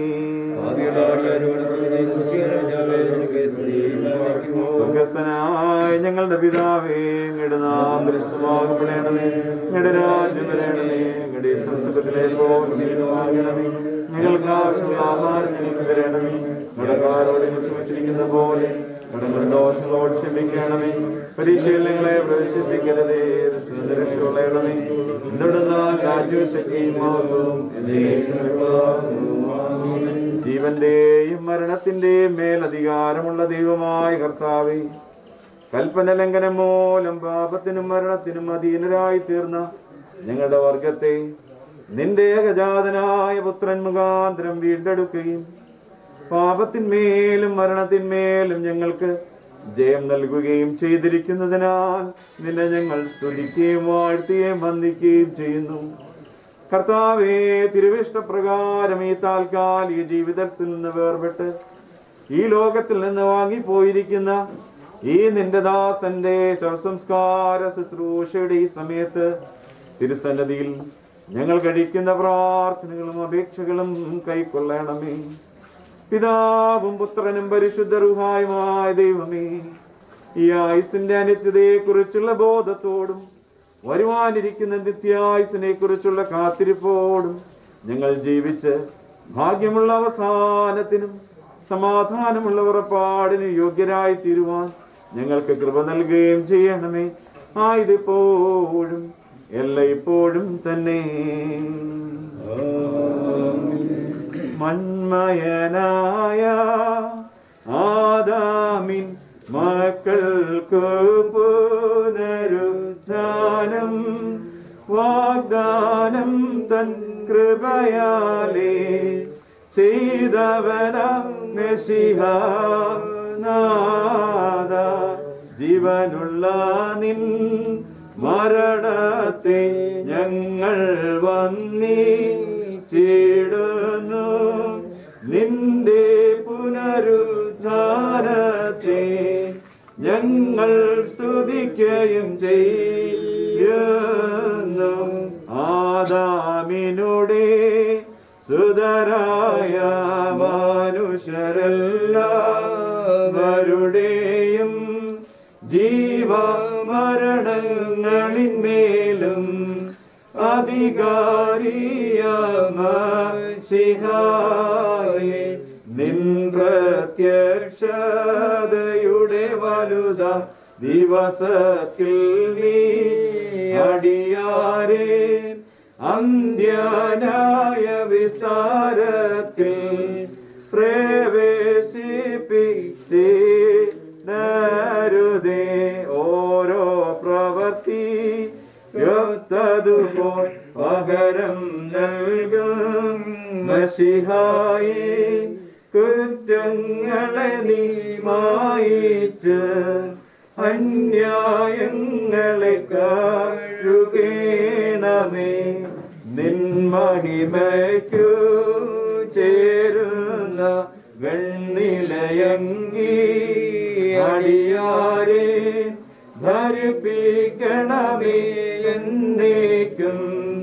സ്വർഗസ്ഥനായ ഞങ്ങളുടെ പിതാവേ ഞങ്ങളുടെ നാം പരിശുദ്ധമാകപ്പെടണമേ ഞങ്ങളുടെ രാജ്യം വരണമേ ഞങ്ങളുടെ ഇഷ്ടം സുഖത്തിലെ പോകണമേ ഞങ്ങൾക്ക് ആവശ്യമുള്ള ആഹാരം ഞങ്ങൾക്ക് തരണമേ ഞങ്ങളുടെ കാരോട് ക്ഷമിച്ചിരിക്കുന്ന പോലെ ഞങ്ങളുടെ ദോഷങ്ങളോട് ക്ഷമിക്കണമേ പരീക്ഷയിൽ ഞങ്ങളെ പ്രവേശിപ്പിക്കരുതേ സുന്ദരക്ഷണമേ എന്തുകൊണ്ടെന്നാൽ രാജ്യവും ശക്തിയും മഹത്വവും ജീവന്റെയും മരണത്തിന്റെയും മേലധികാരമുള്ള ദൈവമായ കർത്താവേ കൽപ്പന ലംഘനം മൂലം പാപത്തിനും മരണത്തിനും അധീനരായി തീർന്ന ഞങ്ങളുടെ വർഗത്തെ നിന്റെ ഏകജാതനായ പുത്രൻ മുഖാന്തരം വീണ്ടെടുക്കുകയും പാപത്തിന്മേലും മരണത്തിന്മേലും ഞങ്ങൾക്ക് ജയം നൽകുകയും ചെയ്തിരിക്കുന്നതിനാൽ നിന്നെ ഞങ്ങൾ സ്തുതിക്കുകയും വാഴ്ത്തുകയും വന്ദിക്കുകയും ചെയ്യുന്നു കർത്താവേ തിരുവിഷ്ടപ്രകാരം ഈ താൽക്കാലിക ജീവിതത്തിൽ നിന്ന് വേർപെട്ട് ഈ ലോകത്തിൽ നിന്ന് വാങ്ങിപ്പോയിരിക്കുന്ന ഈ നിന്റെ ദാസന്റെ ശവസംസ്കാര ശുശ്രൂഷയുടെ ഈ സമയത്ത് തിരുസന്നതിയിൽ ഞങ്ങൾ കഴിക്കുന്ന പ്രാർത്ഥനകളും അപേക്ഷകളും കൈക്കൊള്ളണമേ പിതാവും പുത്രനും പരിശുദ്ധ റുഹായുമായ ദൈവമേ ഈ ആയുസിന്റെ അനിത്യതയെ കുറിച്ചുള്ള ബോധത്തോടും വരുവാനിരിക്കുന്ന നിത്യായുസിനെ കുറിച്ചുള്ള കാത്തിരിപ്പോടും ഞങ്ങൾ ജീവിച്ച് ഭാഗ്യമുള്ള അവസാനത്തിനും സമാധാനമുള്ള ഉറപ്പാടിന് യോഗ്യരായി തീരുവാൻ ഞങ്ങൾക്ക് കൃപ നൽകുകയും ചെയ്യണമേ ആയതിപ്പോഴും എല്ലായ്പ്പോഴും തന്നെ മന്മയനായ ആദാമിൻ മക്കൾക്ക് പുനരുദ്ധാനം വാഗ്ദാനം തൻ കൃപയാലേ ചെയ്തവന മെഷിഹ നാദ ജീവനുള്ള നിൻ മരണത്തെ ഞങ്ങൾ വന്നീ ചീടുന്നു നിന്റെ പുനരുദ്ധാനത്തെ ഞങ്ങൾ സ്തുതിക്കുകയും ചെയ്യുന്നു ആദാമിനുടെ സുതരായ മനുഷ്യരെല്ലാവരുടെയും ജീവമരണങ്ങളിന്മേലും അധികാരിയാമേ നിൻ പ്രത്യക്ഷതയുടെ വലുത ദിവസത്തിൽ നീ അടിയാരേ അന്ത്യനായ വിസ്താരത്തിൽ പ്രവേശിപ്പിച്ചേ ഓരോ പ്രവൃത്തി യൊത്തതുപോൽ പകരം നൽകും മഷിഹായി കുറ്റങ്ങളെ നീ മായിച്ച് അന്യായങ്ങളെ കഴുകേണമേ നിൻ മഹിമയ്ക്കു ചേരുന്ന വെണ്ണിലയങ്ങി അടിയാരെ ധരി ജീവിപ്പിക്കണമേ എന്നേക്കും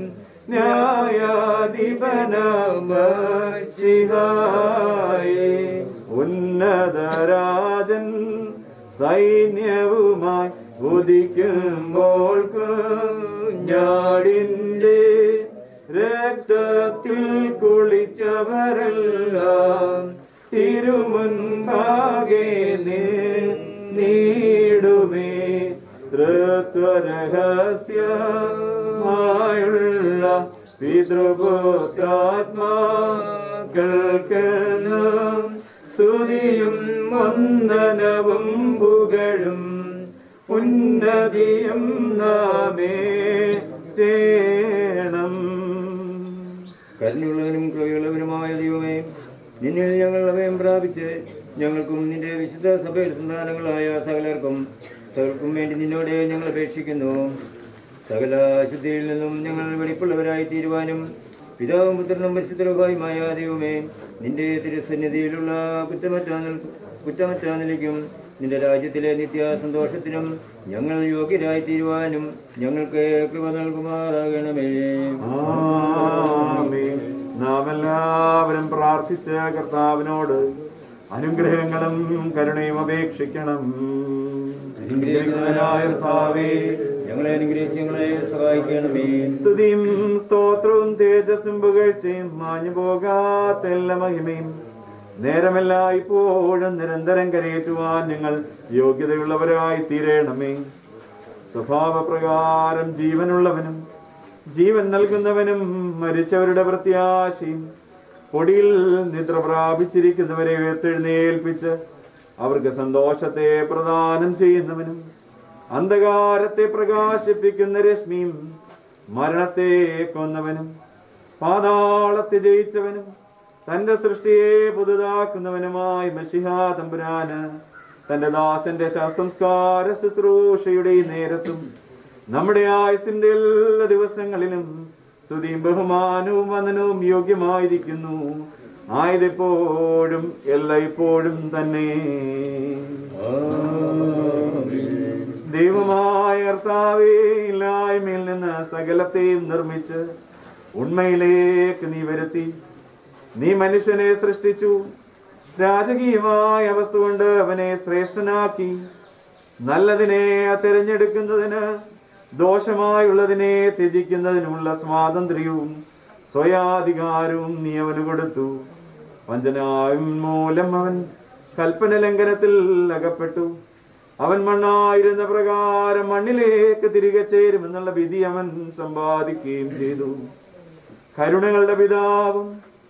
ന്യായാധിപനമശിഹായേ ഉന്നതരാജൻ സൈന്യവുമായി ഉദിക്കുമ്പോൾ കുഞ്ഞാടിൻ്റെ രക്തത്തിൽ കുളിച്ചവരെല്ലാം തിരുമുൻപാകെ നീടുമേ തൃത്വരഹസ്യമായുള്ള പിതൃപുത്രാത്മാക്കൾക്ക് നാം സ്തുതിയും വന്ദനവും പുകഴും ഉന്നതിയും നാമേറ്റേണം കരുണയുള്ളവനും കൃപയുള്ളവനുമായ ദൈവമേ നിന്നിൽ ഞങ്ങൾ അഭയം പ്രാപിച്ച് ഞങ്ങൾക്കും നിന്റെ വിശുദ്ധ സഭയിൽ സന്താനങ്ങളായ സകലർക്കും സകലർക്കും വേണ്ടി നിന്നോട് ഞങ്ങൾ അപേക്ഷിക്കുന്നു സകല അശുദ്ധിയിൽ നിന്നും ഞങ്ങൾ വെളിപ്പുള്ളവരായി തീരുവാനും പിതാവും പുത്രനും പരിശുദ്ധരൂപയുമായ ദൈവമേ നിന്റെ തിരുസന്നിധിയിലുള്ള കുറ്റമറ്റാ നിൽ- കുറ്റമറ്റാ നിലയ്ക്കും നിന്റെ രാജ്യത്തിലെ നിത്യ സന്തോഷത്തിനും ഞങ്ങൾ യോഗ്യരായി തീരുവാനും ഞങ്ങൾക്ക് കൃപ നൽകുമാറാകണമേ ആമേൻ. നാം എല്ലാവരും പ്രാർത്ഥിച്ച് കർത്താവിനോട് അനുഗ്രഹങ്ങളും കരുണയും അപേക്ഷിക്കണം അനുഗ്രഹിക്കുന്നവനായ കർത്താവേ ഞങ്ങളെ അനുഗ്രഹിച്ച് ഞങ്ങളെ സഹായിക്കണമേ സ്തുതിയും സ്തോത്രവും തേജസ്സും പുകഴ്ചയും മാഞ്ഞു പോകാത്ത എല്ലാ മഹിമയും നേരമല്ല ഇപ്പോഴും നിരന്തരം കരയേറ്റുവാൻ ഞങ്ങൾ യോഗ്യതയുള്ളവരായി തീരണമേ സ്വഭാവപ്രകാരം ജീവനുള്ളവനും ജീവൻ നൽകുന്നവനും മരിച്ചവരുടെ പ്രത്യാശയും പൊടിയിൽ നിദ്ര പ്രാപിച്ചിരിക്കുന്നവരെ ഉയർത്തെഴുന്നേൽപ്പിച്ച് അവർക്ക് സന്തോഷത്തെ പ്രദാനം ചെയ്യുന്നവനും അന്ധകാരത്തെ പ്രകാശിപ്പിക്കുന്ന രശ്മിയും മരണത്തെ കൊന്നവനും പാതാളത്തെ ജയിച്ചവനും തന്റെ സൃഷ്ടിയെ പുതുതാക്കുന്നവനുമായി മഷിഹാ തമ്പുരാന് തന്റെ ദാസന്റെ ശവസംസ്കാര ശുശ്രൂഷയുടെ ഈ നേരത്തും നമ്മുടെ ആയുസിന്റെ എല്ലാ ദിവസങ്ങളിലും സ്തുതിയും ബഹുമാനവും വന്ദനവും യോഗ്യമായിരിക്കുന്നു ആയതെപ്പോഴും എല്ലായ്പ്പോഴും തന്നെ ദൈവമായ കർത്താവേ ഇല്ലായ്മയിൽ നിന്ന് സകലത്തെയും നിർമ്മിച്ച് ഉണ്മയിലേക്ക് നീ വരുത്തി നീ മനുഷ്യനെ സൃഷ്ടിച്ചു രാജകീയമായ അവസ്ഥ കൊണ്ട് അവനെ ശ്രേഷ്ഠനാക്കി നല്ലതിനെ തിരഞ്ഞെടുക്കുന്നതിന് ദോഷമായുള്ളതിനെ ത്യജിക്കുന്നതിനുമുള്ള സ്വാതന്ത്ര്യവും സ്വയാധികാരവും നീ അവന് കൊടുത്തു വഞ്ചനായും മൂലം അവൻ കൽപ്പന ലംഘനത്തിൽ അകപ്പെട്ടു അവൻ മണ്ണായിരുന്ന പ്രകാരം മണ്ണിലേക്ക് തിരികെ ചേരുമെന്നുള്ള വിധി അവൻ സമ്പാദിക്കുകയും ചെയ്തു കരുണകളുടെ പിതാവും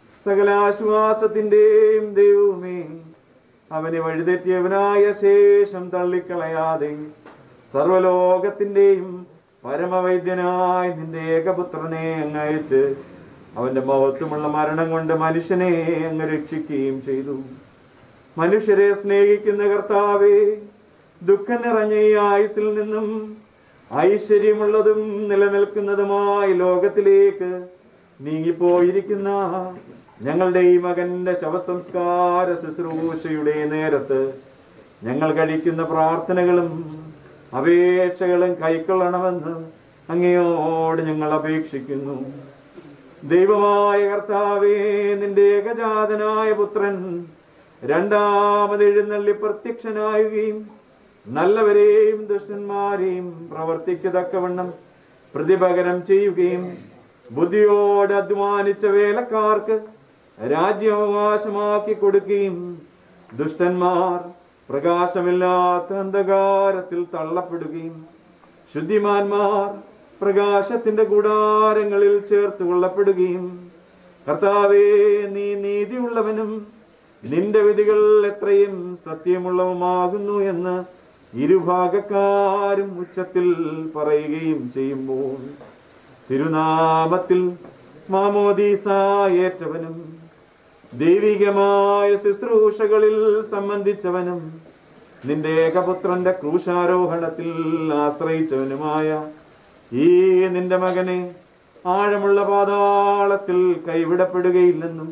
സകലാശ്വാസത്തിന്റെയും ദൈവവുമേ അവനെ വഴിതെറ്റിയവനായ ശേഷം തള്ളിക്കളയാതെ സർവലോകത്തിന്റെയും പരമവൈദ്യനായി നിന്റെ ഏകപുത്രനെ അങ്ങ് അയച്ച് അവന്റെ മഹത്വമുള്ള മരണം കൊണ്ട് മനുഷ്യനെ അങ്ങ് രക്ഷിക്കുകയും ചെയ്തു മനുഷ്യരെ സ്നേഹിക്കുന്ന കർത്താവേ ദുഃഖം നിറഞ്ഞ ഈ ആയുസിൽ നിന്നും ഐശ്വര്യമുള്ളതും നിലനിൽക്കുന്നതുമായ ലോകത്തിലേക്ക് നീങ്ങിപ്പോയിരിക്കുന്ന ഞങ്ങളുടെ ഈ മകന്റെ ശവസംസ്കാര ശുശ്രൂഷയുടെ നേരത്ത് ഞങ്ങൾ കഴിക്കുന്ന പ്രാർത്ഥനകളും അപേക്ഷകളും കൈക്കൊള്ളണമെന്ന് അങ്ങയോട് ഞങ്ങൾ അപേക്ഷിക്കുന്നു ദൈവമായ കർത്താവേ നിന്റെ ഏകജാതനായ പുത്രൻ രണ്ടാമത് എഴുന്നള്ളി പ്രത്യക്ഷനായുകയും നല്ലവരെയും ദുഷ്ടന്മാരെയും പ്രവർത്തിക്കതക്കവണ്ണം പ്രതിപകരം ചെയ്യുകയും ബുദ്ധിയോട് അധ്വാനിച്ച വേലക്കാർക്ക് രാജ്യാവകാശമാക്കി കൊടുക്കുകയും ദുഷ്ടന്മാർ പ്രകാശമില്ലാത്ത അന്ധകാരത്തിൽ തള്ളപ്പെടുകയും ശുദ്ധിമാന്മാർ പ്രകാശത്തിന്റെ കൂടാരങ്ങളിൽ ചേർത്ത് കൊള്ളപ്പെടുകയും കർത്താവേ നീ നീതിയുള്ളവനും നിന്റെ വിധികൾ എത്രയും സത്യമുള്ളവുമാകുന്നു എന്ന് ഇരുഭാഗക്കാരും ഉച്ചത്തിൽ പറയുകയും ചെയ്യുമ്പോൾ തിരുനാമത്തിൽ മാമോദീസ ഏറ്റവനും ദൈവികമായ ശുശ്രൂഷകളിൽ സംബന്ധിച്ചവനും നിന്റെ ഏകപുത്രന്റെ ക്രൂശാരോഹണത്തിൽ ആശ്രയിച്ചവനുമായ ഈ നിന്റെ മകനെ ആഴമുള്ള പാതാളത്തിൽ കൈവിടപ്പെടുകയില്ലെന്നും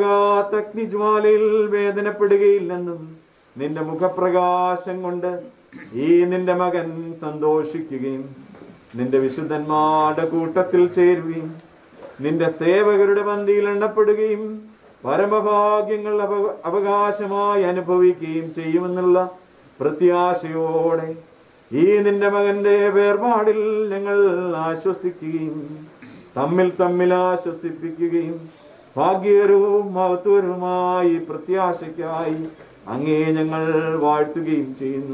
കെട്ടുപോകാത്ത അഗ്നിജ്വാലയിൽ വേദനപ്പെടുകയില്ലെന്നും നിന്റെ മുഖപ്രകാശം കൊണ്ട് ഈ നിന്റെ മകൻ സന്തോഷിക്കുകയും നിന്റെ വിശുദ്ധന്മാരുടെ കൂട്ടത്തിൽ ചേരുകയും നിന്റെ സേവകരുടെ പന്തിയിൽ എണ്ണപ്പെടുകയും പരമഭാഗ്യങ്ങൾ അവ- അവകാശമായി അനുഭവിക്കുകയും ചെയ്യുമെന്നുള്ള പ്രത്യാശയോടെ ഈ നിന്റെ മകന്റെ വേർപാടിൽ ഞങ്ങൾ ആശ്വസിക്കുകയും തമ്മിൽ തമ്മിൽ ആശ്വസിപ്പിക്കുകയും ഭാഗ്യകരവും മഹത്വരവുമായി പ്രത്യാശയ്ക്കായി അങ്ങേ ഞങ്ങൾ വാഴ്ത്തുകയും ചെയ്യുന്നു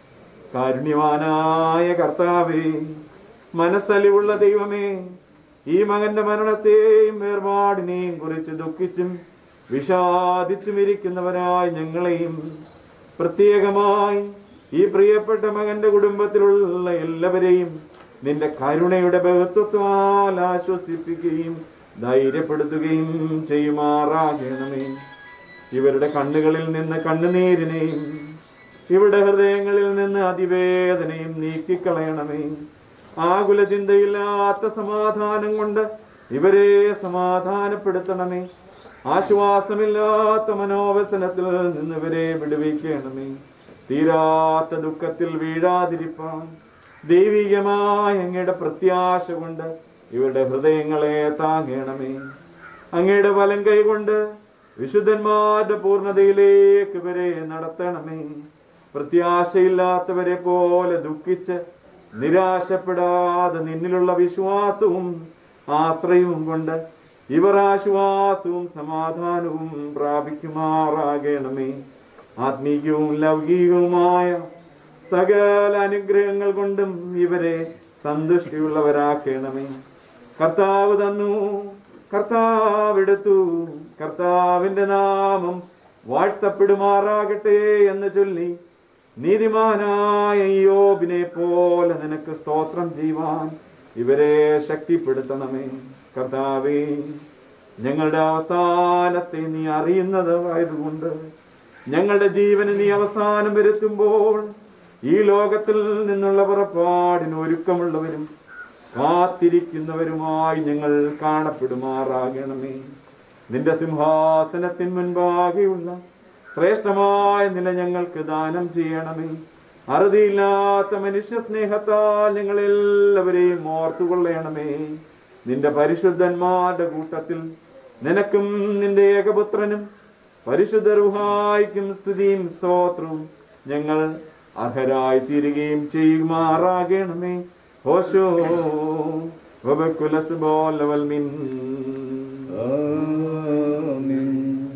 കാരുണ്യവാനായ കർത്താവേ മനസ്സലിവുള്ള ദൈവമേ ഈ മകന്റെ മരണത്തെയും വേർപാടിനെയും കുറിച്ച് ദുഃഖിച്ചും വിഷാദിച്ചും ഇരിക്കുന്നവരായി ഞങ്ങളെയും പ്രത്യേകമായി ഈ പ്രിയപ്പെട്ട മകന്റെ കുടുംബത്തിലുള്ള എല്ലാവരെയും നിന്റെ കരുണയുടെ ബഹുത്വത്താൽ ആശ്വസിപ്പിക്കുകയും ധൈര്യപ്പെടുത്തുകയും ചെയ്യുമാറാകണമേ ഇവരുടെ കണ്ണുകളിൽ നിന്ന് കണ്ണുനീരിനെയും ഇവരുടെ ഹൃദയങ്ങളിൽ നിന്ന് അതിവേദനയും നീക്കിക്കളയണമേ ആകുല ചിന്തയില്ലാത്ത സമാധാനം കൊണ്ട് ഇവരെ സമാധാനപ്പെടുത്തണമേ ആശ്വാസമില്ലാത്ത മനോവസനത്തിൽ നിന്ന് ഇവരെ വിടുവിക്കണമേ തീരാത്ത ദുഃഖത്തിൽ വീഴാതിരിപ്പാൻ ദൈവികമായ അങ്ങയുടെ പ്രത്യാശ കൊണ്ട് ഇവരുടെ ഹൃദയങ്ങളെ താങ്ങണമേ അങ്ങയുടെ വലം കൈകൊണ്ട് വിശുദ്ധന്മാരുടെ പൂർണ്ണതയിലേക്ക് ഇവരെ നടത്തണമേ പ്രത്യാശയില്ലാത്തവരെ പോലെ ദുഃഖിച്ച് നിരാശപ്പെടാതെ നിന്നിലുള്ള വിശ്വാസവും ആശ്രയവും കൊണ്ട് ഇവർ ആശ്വാസവും സമാധാനവും പ്രാപിക്കുമാറാകണമേ ആത്മീയവും ലൗകികവുമായ സകല അനുഗ്രഹങ്ങൾ കൊണ്ടും ഇവരെ സന്തുഷ്ടിയുള്ളവരാക്കണമേ കർത്താവ് തന്നു കർത്താവ് എടുത്തു കർത്താവിന്റെ നാമം വാഴ്ത്തപ്പെടുമാറാകട്ടെ എന്ന് ചൊല്ലി നീതിമാനായ യോബിനെ പോലെ നിനക്ക് സ്തോത്രം ചെയ്യുവാൻ ഇവരെ ശക്തിപ്പെടുത്തണമേ കർത്താവേ ഞങ്ങളുടെ അവസാനത്തെ നീ അറിയുന്നത് ആയതുകൊണ്ട് ഞങ്ങളുടെ ജീവന് നീ അവസാനം വരുത്തുമ്പോൾ ഈ ലോകത്തിൽ നിന്നുള്ള പുറപ്പാടിന് ഒരുക്കമുള്ളവരും കാത്തിരിക്കുന്നവരുമായി ഞങ്ങൾ കാണപ്പെടുമാറാകണമേ നിന്റെ സിംഹാസനത്തിൻ മുൻപാകെയുള്ള ശ്രേഷ്ഠമായ നില ഞങ്ങൾക്ക് ദാനം ചെയ്യണമേ അറുതിയില്ലാത്ത മനുഷ്യ സ്നേഹത്താൽ ഞങ്ങൾ എല്ലാവരെയും ഓർത്തുകൊള്ളണമേ നിന്റെ പരിശുദ്ധന്മാരുടെ കൂട്ടത്തിൽ നിനക്കും നിന്റെ ഏകപുത്രനും പരിശുദ്ധ റുഹായിക്കും സ്തുതിയും സ്തോത്രവും ഞങ്ങൾ അർഹരായി തീരുകയും ചെയ്യുമാറാകണമേ ഹോശോ വബക്കുലസ് ബോലവൽ മിൻ ആമേൻ.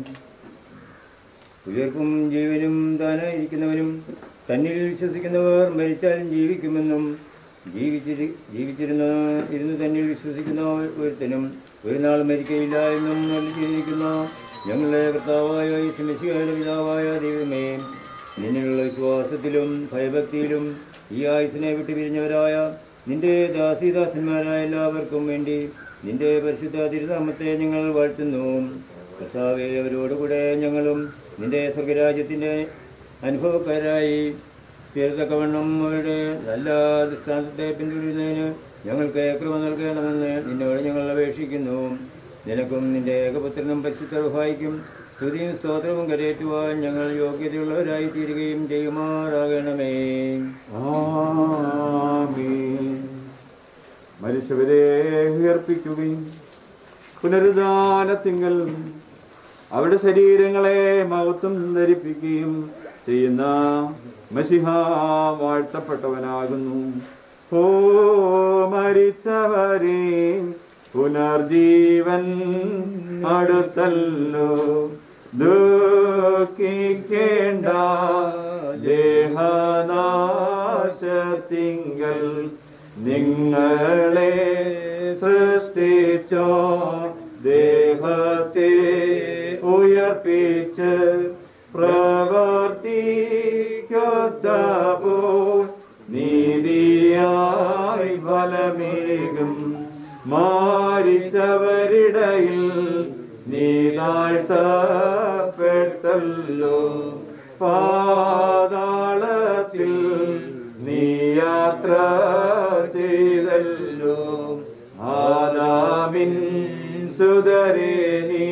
ഉയർപ്പും ജീവനും താനായിരിക്കുന്നവനും തന്നിൽ വിശ്വസിക്കുന്നവർ മരിച്ചാലും ജീവിക്കുമെന്നും ജീവിച്ചിരി ജീവിച്ചിരുന്ന ഇരുന്ന് തന്നിൽ വിശ്വസിക്കുന്ന ഒരുത്തനും ഒരു നാൾ മരിക്കയില്ല എന്നും അരുളി ചെയ്തിരിക്കുന്ന ഞങ്ങളുടെ കർത്താവായ ശമിശിയുടെ പിതാവായ ദൈവമേ നിന്നിലുള്ള വിശ്വാസത്തിലും ഭയഭക്തിയിലും ഈ ആയുസിനെ വിട്ടു പിരിഞ്ഞവരായ നിന്റെ ദാസീദാസന്മാരായ എല്ലാവർക്കും വേണ്ടി നിന്റെ പരിശുദ്ധ തിരുനാമത്തെ ഞങ്ങൾ വാഴ്ത്തുന്നു കർത്താവെ അവരോടുകൂടെ ഞങ്ങളും നിന്റെ സ്വർഗരാജ്യത്തിൻ്റെ അനുഭവക്കാരായി തീരത്തക്കവണ്ണം അവരുടെ നല്ല ദൃഷ്ടാന്തത്തെ പിന്തുടരുന്നതിന് ഞങ്ങൾക്ക് കൃപ നൽകണമെന്ന് നിന്നോട് ഞങ്ങൾ അപേക്ഷിക്കുന്നു നിനക്കും നിന്റെ ഏകപുത്രനും പരിശുദ്ധ റുഹായിക്കും സ്തുതിയും സ്തോത്രവും കരയേറ്റുവാൻ ഞങ്ങൾ യോഗ്യതയുള്ളവരായി തീരുകയും ചെയ്യുമാറാകണമേ ആമേൻ. മരിച്ചവരെ ഉയർപ്പിക്കുകയും പുനരുദ്ധാനത്തിങ്കൽ അവരുടെ ശരീരങ്ങളെ മഹത്വം ധരിപ്പിക്കുകയും ചെയ്യുന്ന മഷിഹ വാഴ്ത്തപ്പെട്ടവനാകുന്നു ഓ മരിച്ചവരെ പുനർജീവൻ അടുത്തല്ലോ ദുഃഖിക്കേണ്ട ദേഹനാശത്തിങ്കൽ നിങ്ങളെ സൃഷ്ടിച്ചോ ദേഹത്തെ ഉയർപ്പിച്ച് പ്രവർത്തിക്കൊത്തപ്പോൾ നീതിയായി ഫലമേകും മാരിച്ചവരിടയിൽ നീ താഴ്ത്തപ്പെട്ടല്ലോ പാതാളത്തിൽ നീ യാത്ര ചെയ്തല്ലോ ആദാമിൻ സുതരെ നീ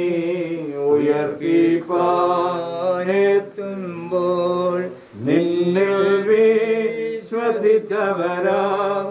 ഉയർത്തിപ്പാനെത്തുമ്പോൾ നിന്നിൽ വീ മരിച്ചവരാ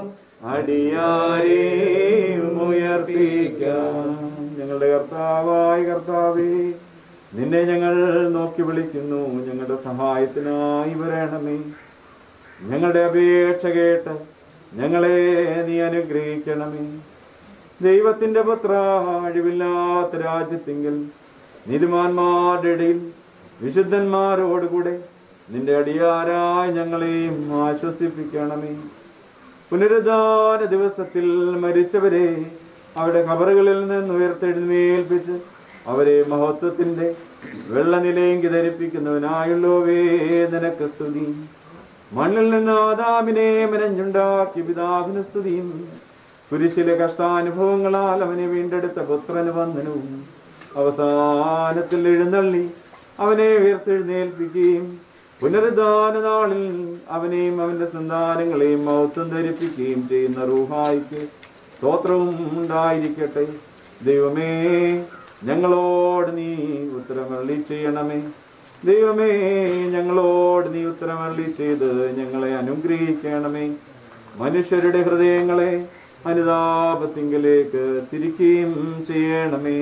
അടിയാരെയും ഉയർപ്പിക്കാം ഞങ്ങളുടെ കർത്താവായ കർത്താവേ നിന്നെ ഞങ്ങൾ നോക്കി വിളിക്കുന്നു ഞങ്ങളുടെ സഹായത്തിനായി വരണമേ ഞങ്ങളുടെ അപേക്ഷ കേട്ട് ഞങ്ങളെ നീ അനുഗ്രഹിക്കണമേ ദൈവത്തിന്റെ പുത്ര അഴിവില്ലാത്ത രാജ്യത്തെങ്കിൽ നീതിമാന്മാരുടെ ഇടയിൽ വിശുദ്ധന്മാരോടുകൂടെ നിന്റെ അടിയാരായി ഞങ്ങളെയും ആശ്വസിപ്പിക്കണമേ പുനരുദ്ധാന ദിവസത്തിൽ മരിച്ചവരെ അവരുടെ കബറുകളിൽ നിന്ന് ഉയർത്തെഴുന്നേൽപ്പിച്ച് അവരെ മഹത്വത്തിന്റെ വെള്ളനിലയെങ്കി ധരിപ്പിക്കുന്നവനായുള്ളോവേ നിനക്ക് സ്തുതി മണ്ണിൽ നിന്ന് ആദാമിനെ മെനഞ്ഞുണ്ടാക്കി പിതാവിന് സ്തുതിയും കുരിശിലെ കഷ്ടാനുഭവങ്ങളാൽ അവനെ വീണ്ടെടുത്ത പുത്രന് വന്ദനവും അവസാനത്തിൽ എഴുന്നള്ളി അവനെ ഉയർത്തെഴുന്നേൽപ്പിക്കുകയും പുനരുദ്ധാന നാളിൽ അവനെയും അവന്റെ സന്താനങ്ങളെയും മൗത്വം ധരിപ്പിക്കുകയും ചെയ്യുന്ന റൂഹായിക്ക് സ്തോത്രവും ഉണ്ടായിരിക്കട്ടെ ദൈവമേ ഞങ്ങളോട് നീ ഉത്തരമള്ളി ചെയ്യണമേ ദൈവമേ ഞങ്ങളോട് നീ ഉത്തരമള്ളി ചെയ്ത് ഞങ്ങളെ അനുഗ്രഹിക്കണമേ മനുഷ്യരുടെ ഹൃദയങ്ങളെ അനുതാപത്തിങ്കിലേക്ക് തിരിക്കുകയും ചെയ്യണമേ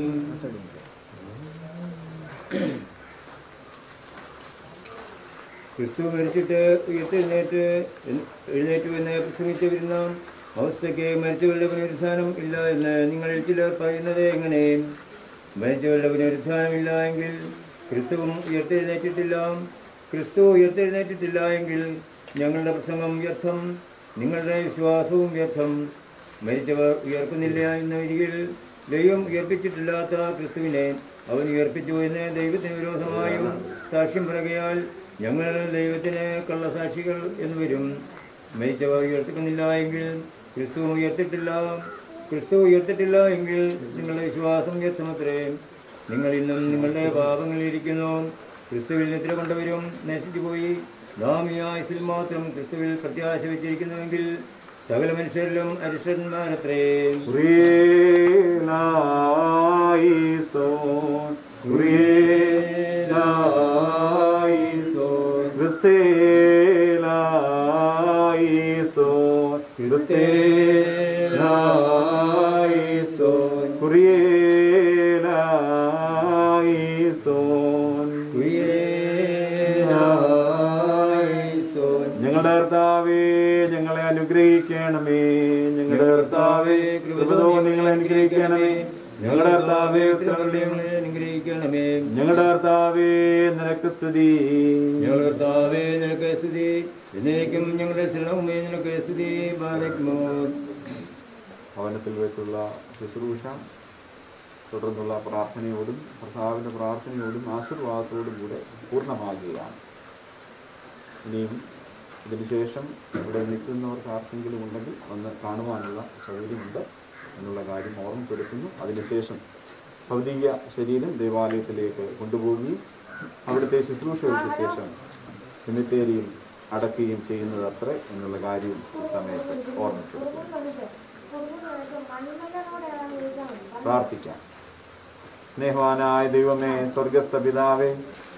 ക്രിസ്തു മരിച്ചിട്ട് ഉയർത്തെഴുന്നേറ്റ് എഴുന്നേറ്റു എന്ന് പ്രസംഗിച്ചുവരുന്ന അവസ്ഥയ്ക്ക് മരിച്ചവരുടെ പുനരുത്ഥാനം ഇല്ല എന്ന് നിങ്ങളിൽ ചിലർ പറയുന്നത് എങ്ങനെ മരിച്ചവരുടെ പുനരുത്ഥാനം ഇല്ല എങ്കിൽ ക്രിസ്തുവും ഉയർത്തെഴുന്നേറ്റിട്ടില്ല ക്രിസ്തു ഉയർത്തെഴുന്നേറ്റിട്ടില്ല എങ്കിൽ ഞങ്ങളുടെ പ്രസംഗം വ്യർത്ഥം നിങ്ങളുടെ വിശ്വാസവും വ്യർത്ഥം മരിച്ചവർ ഉയർക്കുന്നില്ല എന്ന വരികിൽ ദൈവം ഉയർപ്പിച്ചിട്ടില്ലാത്ത ക്രിസ്തുവിനെ അവൻ ഉയർപ്പിച്ചു എന്ന് ദൈവത്തിന് വിരോധമായും സാക്ഷ്യം പറയുകയാൽ ഞങ്ങൾ ദൈവത്തിന് കള്ളസാക്ഷികൾ എന്ന് വരും മരിച്ചവർ ഉയർത്തിക്കുന്നില്ല എങ്കിൽ ക്രിസ്തു ഉയർത്തിട്ടില്ല ക്രിസ്തു ഉയർത്തിട്ടില്ല എങ്കിൽ നിങ്ങളുടെ വിശ്വാസം വ്യർത്ഥമത്രേ നിങ്ങൾ ഇന്നും നിങ്ങളുടെ പാപങ്ങളിലിരിക്കുന്നു ക്രിസ്തുവിൽ നിദ്ര കൊണ്ടവരും നശിച്ചു പോയി നാമിയായുസിൽ മാത്രം ക്രിസ്തുവിൽ പ്രത്യാശ വെച്ചിരിക്കുന്നുവെങ്കിൽ സകല മനുഷ്യരിലും അരിഷ്ടന്മാരത്രേ Kurielaiso, Kurielaiso, Christelaiso, Christelaiso, Kurielaiso, ഞങ്ങളുടെ കർത്താവേ ഞങ്ങളെ അനുഗ്രഹിക്കണമേ ഞങ്ങളുടെ കർത്താവേ കൃപതോ നിങ്ങളെ അനുഗ്രഹിക്കണമേ ഞങ്ങളുടെ കർത്താവേ ഉത്തരവല്ലേ അനുഗ്രഹിക്കണമേ ഞങ്ങളുടെ കർത്താവേ നിനക്ക് സ്തുതി ഞങ്ങളുടെ കർത്താവേ നിനക്ക് സ്തുതി എന്നേക്കും ഞങ്ങളുടെ ശരണവുമേ നിനക്ക് സ്തുതി ബാലക്മോ ഭവനത്തിൽ വെച്ചുള്ള ശുശ്രൂഷ തുടർന്നുള്ള പ്രാർത്ഥനയോടും കർത്താവിൻ്റെ പ്രാർത്ഥനയോടും ആശീർവാദത്തോടും കൂടെ പൂർണ്ണമാകുകയാണ് ഇനിയും ഇതിനുശേഷം ഇവിടെ നിൽക്കുന്നവർക്ക് ആർക്കെങ്കിലും ഉണ്ടെങ്കിൽ ഒന്ന് കാണുവാനുള്ള സൗകര്യമുണ്ട് എന്നുള്ള കാര്യം ഓർമ്മപ്പെടുത്തുന്നു അതിനുശേഷം ഭൗതിക ശരീരം ദേവാലയത്തിലേക്ക് കൊണ്ടുപോവുകയും അവിടുത്തെ ശുശ്രൂഷകൾക്ക് ശേഷം സെമിത്തേരിയിൽ അടക്കുകയും ചെയ്യുന്നത് അത്ര എന്നുള്ള കാര്യം ഈ സമയത്ത് ഓർമ്മപ്പെടുത്തുന്നു പ്രാർത്ഥിക്കാം സ്നേഹവാനായ ദൈവമേ സ്വർഗസ്ഥ പിതാവേ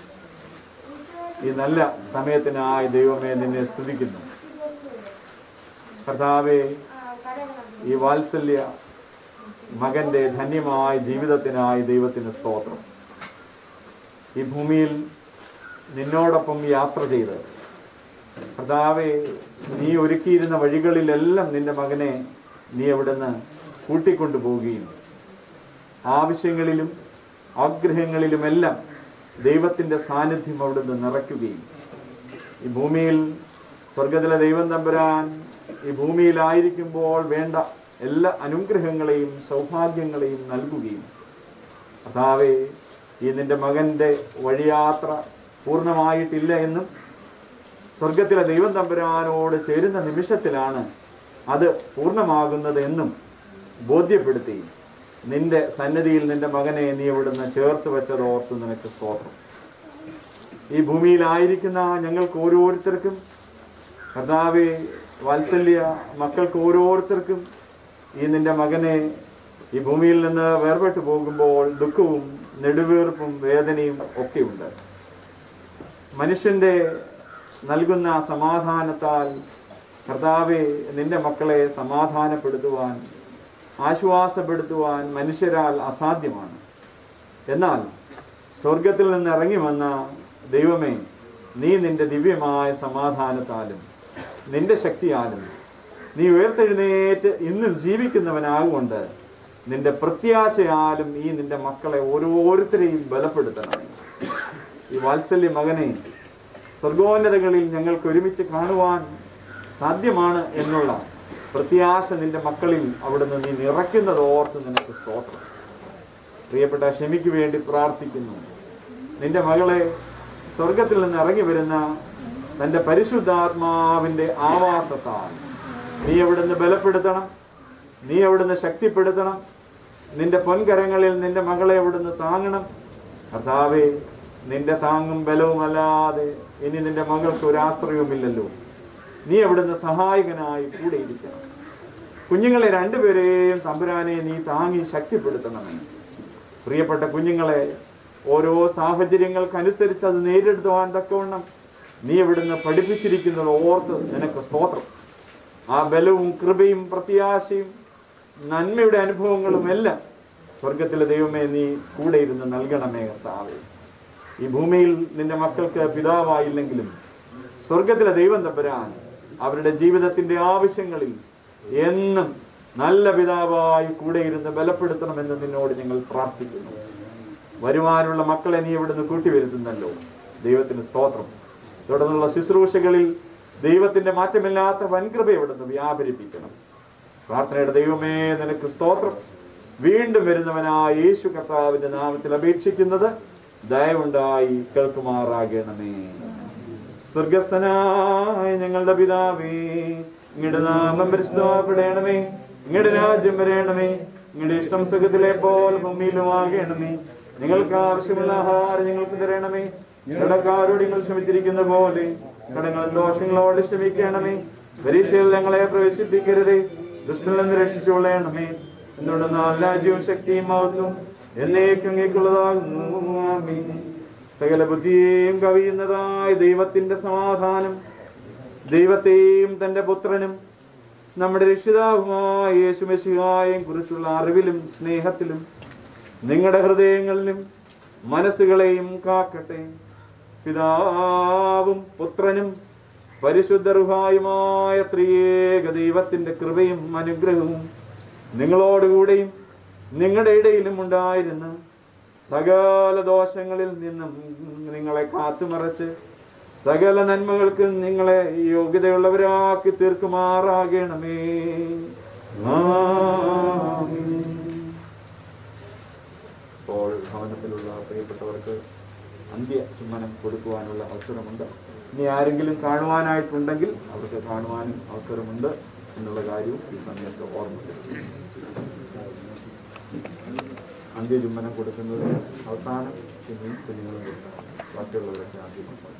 ഈ നല്ല സമയത്തിനായി ദൈവമേ നിന്നെ സ്തുതിക്കുന്നു കർത്താവേ ഈ വാത്സല്യ മകന്റെ ധന്യമായ ജീവിതത്തിനായി ദൈവത്തിന് സ്തോത്രം ഈ ഭൂമിയിൽ നിന്നോടൊപ്പം യാത്ര ചെയ്ത് കർത്താവെ നീ ഒരുക്കിയിരുന്ന വഴികളിലെല്ലാം നിന്റെ മകനെ നീ അവിടുന്ന് കൂട്ടിക്കൊണ്ടുപോവുകയും ആവശ്യങ്ങളിലും ആഗ്രഹങ്ങളിലുമെല്ലാം ദൈവത്തിൻ്റെ സാന്നിധ്യം അവിടുന്ന് നിറയ്ക്കുകയും ഈ ഭൂമിയിൽ സ്വർഗത്തിലെ ദൈവം തമ്പുരാൻ ഈ ഭൂമിയിലായിരിക്കുമ്പോൾ വേണ്ട എല്ലാ അനുഗ്രഹങ്ങളെയും സൗഭാഗ്യങ്ങളെയും നൽകുകയും കർത്താവേ ഈ നിന്റെ മകൻ്റെ വഴിയാത്ര പൂർണ്ണമായിട്ടില്ല എന്നും സ്വർഗത്തിലെ ദൈവം തമ്പുരാനോട് ചേരുന്ന നിമിഷത്തിലാണ് അത് പൂർണ്ണമാകുന്നത് എന്നും ബോധ്യപ്പെടുത്തി നിന്റെ സന്നിധിയിൽ നിന്റെ മകനെ നീ ഇവിടുന്ന് ചേർത്ത് വെച്ചത് ഓർത്ത് നിനക്ക് സ്തോത്രം ഈ ഭൂമിയിലായിരിക്കുന്ന ഞങ്ങൾക്ക് ഓരോരുത്തർക്കും കർത്താവെ വാത്സല്യ മക്കൾക്ക് ഓരോരുത്തർക്കും ഈ നിന്റെ മകനെ ഈ ഭൂമിയിൽ നിന്ന് വേർപെട്ടു പോകുമ്പോൾ ദുഃഖവും നെടുവീർപ്പും വേദനയും ഒക്കെയുണ്ട് മനുഷ്യന്റെ നൽകുന്ന സമാധാനത്താൽ കർത്താവെ നിന്റെ മക്കളെ സമാധാനപ്പെടുത്തുവാൻ ആശ്വാസപ്പെടുത്തുവാൻ മനുഷ്യരാൽ അസാധ്യമാണ് എന്നാൽ സ്വർഗത്തിൽ നിന്ന് ഇറങ്ങി വന്ന ദൈവമേ നീ നിന്റെ ദിവ്യമായ സമാധാനത്താലും നിന്റെ ശക്തിയാലും നീ ഉയർത്തെഴുന്നേറ്റ് ഇന്നും ജീവിക്കുന്നവനാകൊണ്ട് നിന്റെ പ്രത്യാശയാലും ഈ നിന്റെ മക്കളെ ഓരോരുത്തരെയും ബലപ്പെടുത്തണം ഈ വാത്സല്യ മകനെ സ്വർഗോന്നതകളിൽ ഞങ്ങൾക്ക് ഒരുമിച്ച് കാണുവാൻ സാധ്യമാണ് എന്നുള്ള പ്രത്യാശ നിന്റെ മക്കളിൽ അവിടുന്ന് നീ നിറയ്ക്കുന്നത് ഓർത്ത് നിനക്ക് സ്തോത്രം പ്രിയപ്പെട്ട ക്ഷമിക്ക് വേണ്ടി പ്രാർത്ഥിക്കുന്നു നിന്റെ മകളെ സ്വർഗത്തിൽ നിന്ന് ഇറങ്ങി വരുന്ന തൻ്റെ പരിശുദ്ധാത്മാവിൻ്റെ ആവാസത്താൽ നീ അവിടുന്ന് ബലപ്പെടുത്തണം നീ അവിടുന്ന് ശക്തിപ്പെടുത്തണം നിന്റെ പൊൻകരങ്ങളിൽ നിന്റെ മകളെ അവിടുന്ന് താങ്ങണം കർത്താവേ നിന്റെ താങ്ങും ബലവുമല്ലാതെ ഇനി നിന്റെ മകൾക്ക് ഒരു ആശ്രയവുമില്ലല്ലോ നീ അവിടുന്ന് സഹായകനായി കൂടെ ഇരിക്കണം കുഞ്ഞുങ്ങളെ രണ്ടുപേരെയും തമ്പുരാനെ നീ താങ്ങി ശക്തിപ്പെടുത്തണമെന്ന് പ്രിയപ്പെട്ട കുഞ്ഞുങ്ങളെ ഓരോ സാഹചര്യങ്ങൾക്കനുസരിച്ച് അത് നേരിടുവാൻ തക്കവണ്ണം നീ ഇവിടുന്ന് പഠിപ്പിച്ചിരിക്കുന്നത് ഓർത്ത് നിനക്ക് സ്തോത്രം ആ ബലവും കൃപയും പ്രത്യാശയും നന്മയുടെ അനുഭവങ്ങളും എല്ലാം സ്വർഗത്തിലെ ദൈവമേ നീ കൂടെ ഇരുന്ന് നൽകണമേ കർത്താവേ ഈ ഭൂമിയിൽ നിന്റെ മക്കൾക്ക് പിതാവായില്ലെങ്കിലും സ്വർഗത്തിലെ ദൈവം തമ്പുരാൻ അവരുടെ ജീവിതത്തിന്റെ ആവശ്യങ്ങളിൽ എന്നും നല്ല പിതാവായി കൂടെ ഇരുന്ന് ബലപ്പെടുത്തണമെന്ന് നിന്നോട് ഞങ്ങൾ പ്രാർത്ഥിക്കുന്നു വരുവാനുള്ള മക്കളെ നീ ഇവിടുന്ന് കൂട്ടിവരുത്തുന്നല്ലോ ദൈവത്തിന് സ്തോത്രം തുടർന്നുള്ള ശുശ്രൂഷകളിൽ ദൈവത്തിന്റെ മാറ്റമില്ലാത്ത വൻകൃപ ഇവിടുന്ന് വ്യാപരിപ്പിക്കണം പ്രാർത്ഥനയുടെ ദൈവമേ നിനക്ക് സ്തോത്രം വീണ്ടും വരുന്നവനായ യേശു കർത്താവിന്റെ നാമത്തിൽ അപേക്ഷിക്കുന്നത് ദയവുണ്ടായി കേൾക്കുമാറാകണമേ സ്വർഗസ്ഥനായ ഞങ്ങളുടെ പിതാവേ ഇങ്ങയുടെ നാമം പരിശുദ്ധപ്പെടണമേ ഇങ്ങയുടെ രാജ്യം വരേണമേ ഇങ്ങയുടെ ഇഷ്ടം സുഖത്തിലെ പോലെ ഭൂമിയിലും ആകണമേ നിങ്ങൾക്ക് ആവശ്യമുള്ള ആഹാരം ഞങ്ങൾക്ക് തരണമേ കടക്കാരോട് നിങ്ങൾ ക്ഷമിച്ചിരിക്കുന്ന പോലെ കടങ്ങളും ദോഷങ്ങളോട് ക്ഷമിക്കണമേ പരീക്ഷയിൽ ഞങ്ങളെ പ്രവേശിപ്പിക്കരുതേ ദുഷ്ടനിൽ നിന്ന് രക്ഷിച്ചുകൊള്ളണമേ എന്തുകൊണ്ടെന്ന് രാജ്യവും ശക്തിയും മഹത്വം എന്നേക്കും അങ്ങേക്കുള്ളതാകുന്നു ആമീൻ. സകല ബുദ്ധിയെയും കവിയുന്നതായ ദൈവത്തിന്റെ സമാധാനം ദൈവത്തെയും തന്റെ പുത്രനും നമ്മുടെ രക്ഷിതാവുമായ യേശുമശിഹായെയും കുറിച്ചുള്ള അറിവിലും സ്നേഹത്തിലും നിങ്ങളുടെ ഹൃദയങ്ങളിലും മനസ്സുകളെയും കാക്കട്ടെ പിതാവും പുത്രനും പരിശുദ്ധ റുഹായുമായ ത്രിയേക ദൈവത്തിന്റെ കൃപയും അനുഗ്രഹവും നിങ്ങളോടുകൂടെയും നിങ്ങളുടെ ഇടയിലും ഉണ്ടായിരുന്ന സകല ദോഷങ്ങളിൽ നിന്നും നിങ്ങളെ കാത്തുമറച്ച് സകല നന്മകൾക്ക് നിങ്ങളെ യോഗ്യതയുള്ളവരാക്കി തീർക്കുമാറാകണമേ ആമീൻ. ഇപ്പോൾ ഭവനത്തിലുള്ള പ്രിയപ്പെട്ടവർക്ക് അന്ത്യ ചുമ്മനം കൊടുക്കുവാനുള്ള അവസരമുണ്ട് ഇനി ആരെങ്കിലും കാണുവാനായിട്ടുണ്ടെങ്കിൽ അവർക്ക് കാണുവാനും അവസരമുണ്ട് എന്നുള്ള കാര്യവും ഈ സമയത്ത് ഓർമ്മിക്കുന്നു അന്ത്യചുംബനം കൊടുക്കുന്നത് അവസാനം കുഞ്ഞും കുഞ്ഞുങ്ങളും കൊടുക്കണം ബാക്കിയുള്ളവരൊക്കെ ആദ്യം കൊടുക്കണം.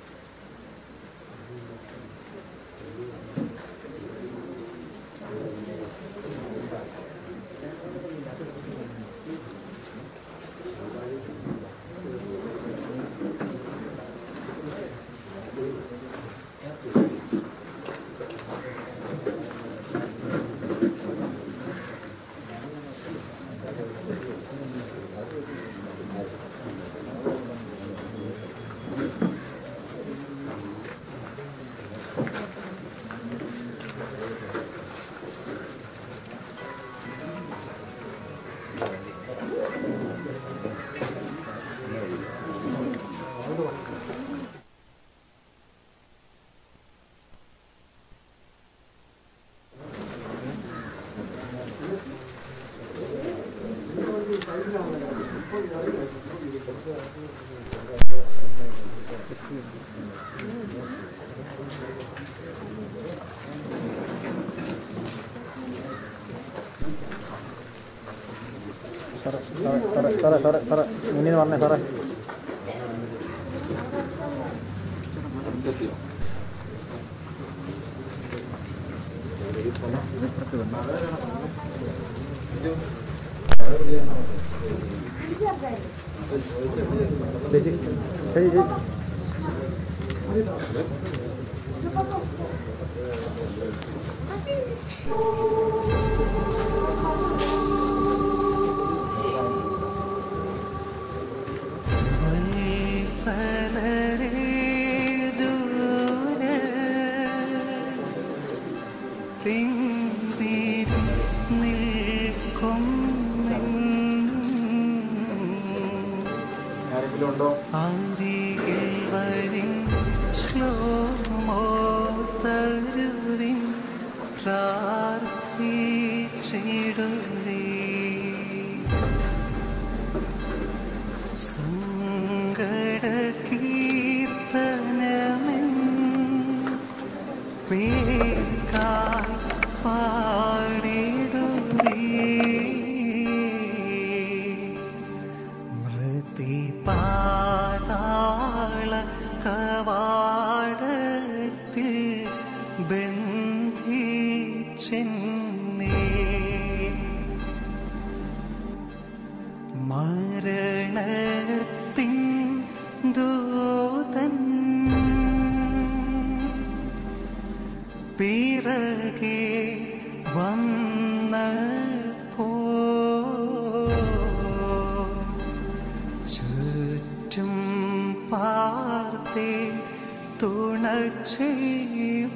സാറേ സാറേ സാറേ സാറേ സാറേ മുന്നിൽ പറഞ്ഞേ സാറേ ചേച്ചി ചേച്ചി ചേച്ചി വത്സലരേ ദൂരെ പിന്തിരി നിൽക്കും ആരെങ്കിലും ഉണ്ടോ അരികിൽ വരിൻ ശ്ലോമോ തരുവിൻ പ്രാർത്ഥിച്ചിടുവേ സങ്കട കീർത്തനമെൻ പേക്കായി പാടിടുവേ മൃതി പാതാള കവാടത്തിൽ ബന്ധിച്ചെന്നേ മരണത്തിൻ ദൂതൻ പിറകെ വന്നപ്പോ ചുറ്റും പാർത്തേ തുണ ചെയ്വ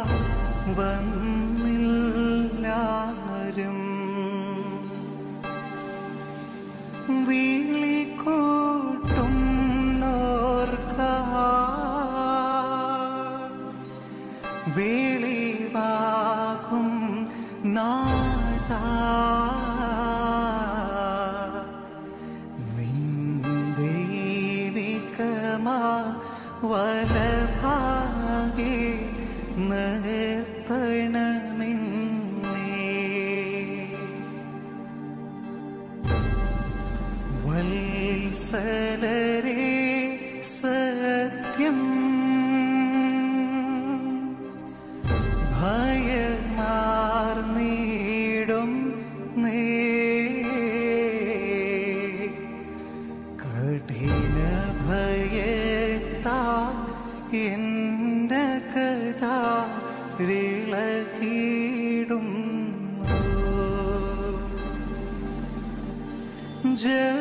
വന്നില്ലാരും വിളിക്കൂട്ടും നോർക്ക വെളിവാകും നാദ നിന്ദൈവികമാ വലഭാഗേ നിർത്തണമെന്നേ വത്സലരേ സത്യം ഭയമാർന്നീടും നേ കഠിന ഭയത്താ എന്റെ കഥ റിളകീടുന്നു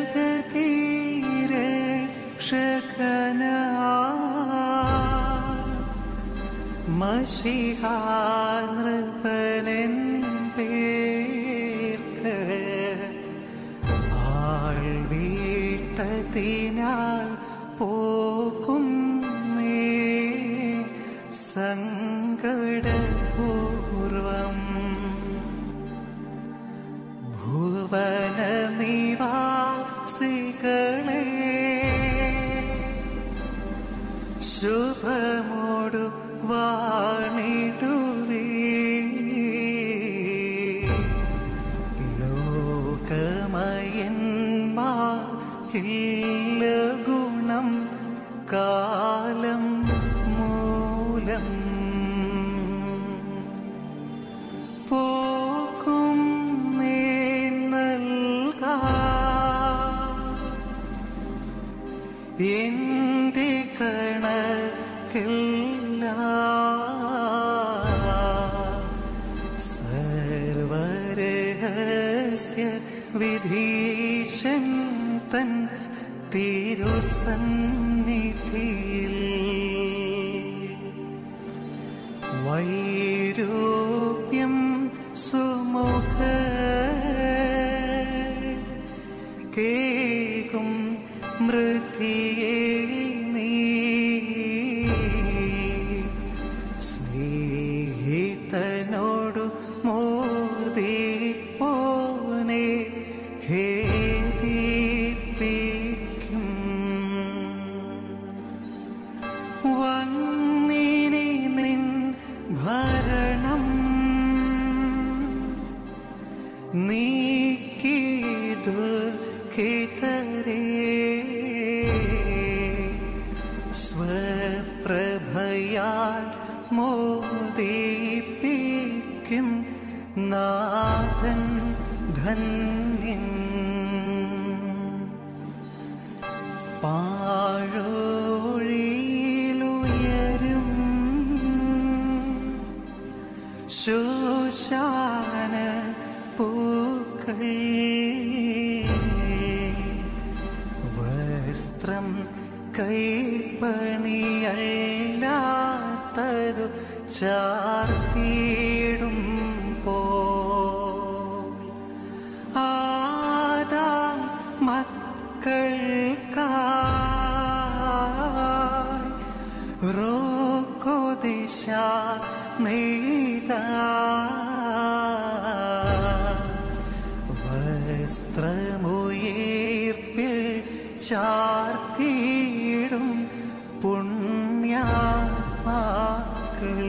ജഗതീരക്ഷകന മഷിഹാനൃപനൻ പേർക്ക് ആൾ വീട്ടതിനാൽ പോക്കും സങ്കടപൂർവം ഭുവന നിവാസികളെ ശുഭമോടു വാണിടുവേ ലോകമയന്മാർ ഇല്ല ഗുണം കാലം മൂലം പോക്കും നൽക എന്റെ കണക്കില്ല സർവരഹസ്യ വിധീശൻ തൻ തിരുസന്നിധിയിൽ വൈരൂപ്യം സുമുഖ കേകും മൃതിയെ നീ സ്നേഹിതനോടു മോദി പോനെ ഖേദിപ്പിക്കും വന്നിനി നിൻ ഭരണം നീക്കിതു ഖിതരേ സ്വപ്രഭയാൽ മോദിപ്പിക്കും നാഥൻ ധന്യൻ പാഴോഴിയിലുയരും ശുഭ ശോശാന പൂക്കൾ വസ്ത്രം കൈപ്പണിയല്ലാത്തതു ചാർത്തിയിടും പോ ആദാം മക്കൾക്കായി റോക്കോ ദിശ നെയ്ത വസ്ത്രമുയർപ്പിൽ ചാർത്തിയിടും പുണ്യാത്മാക്കൾ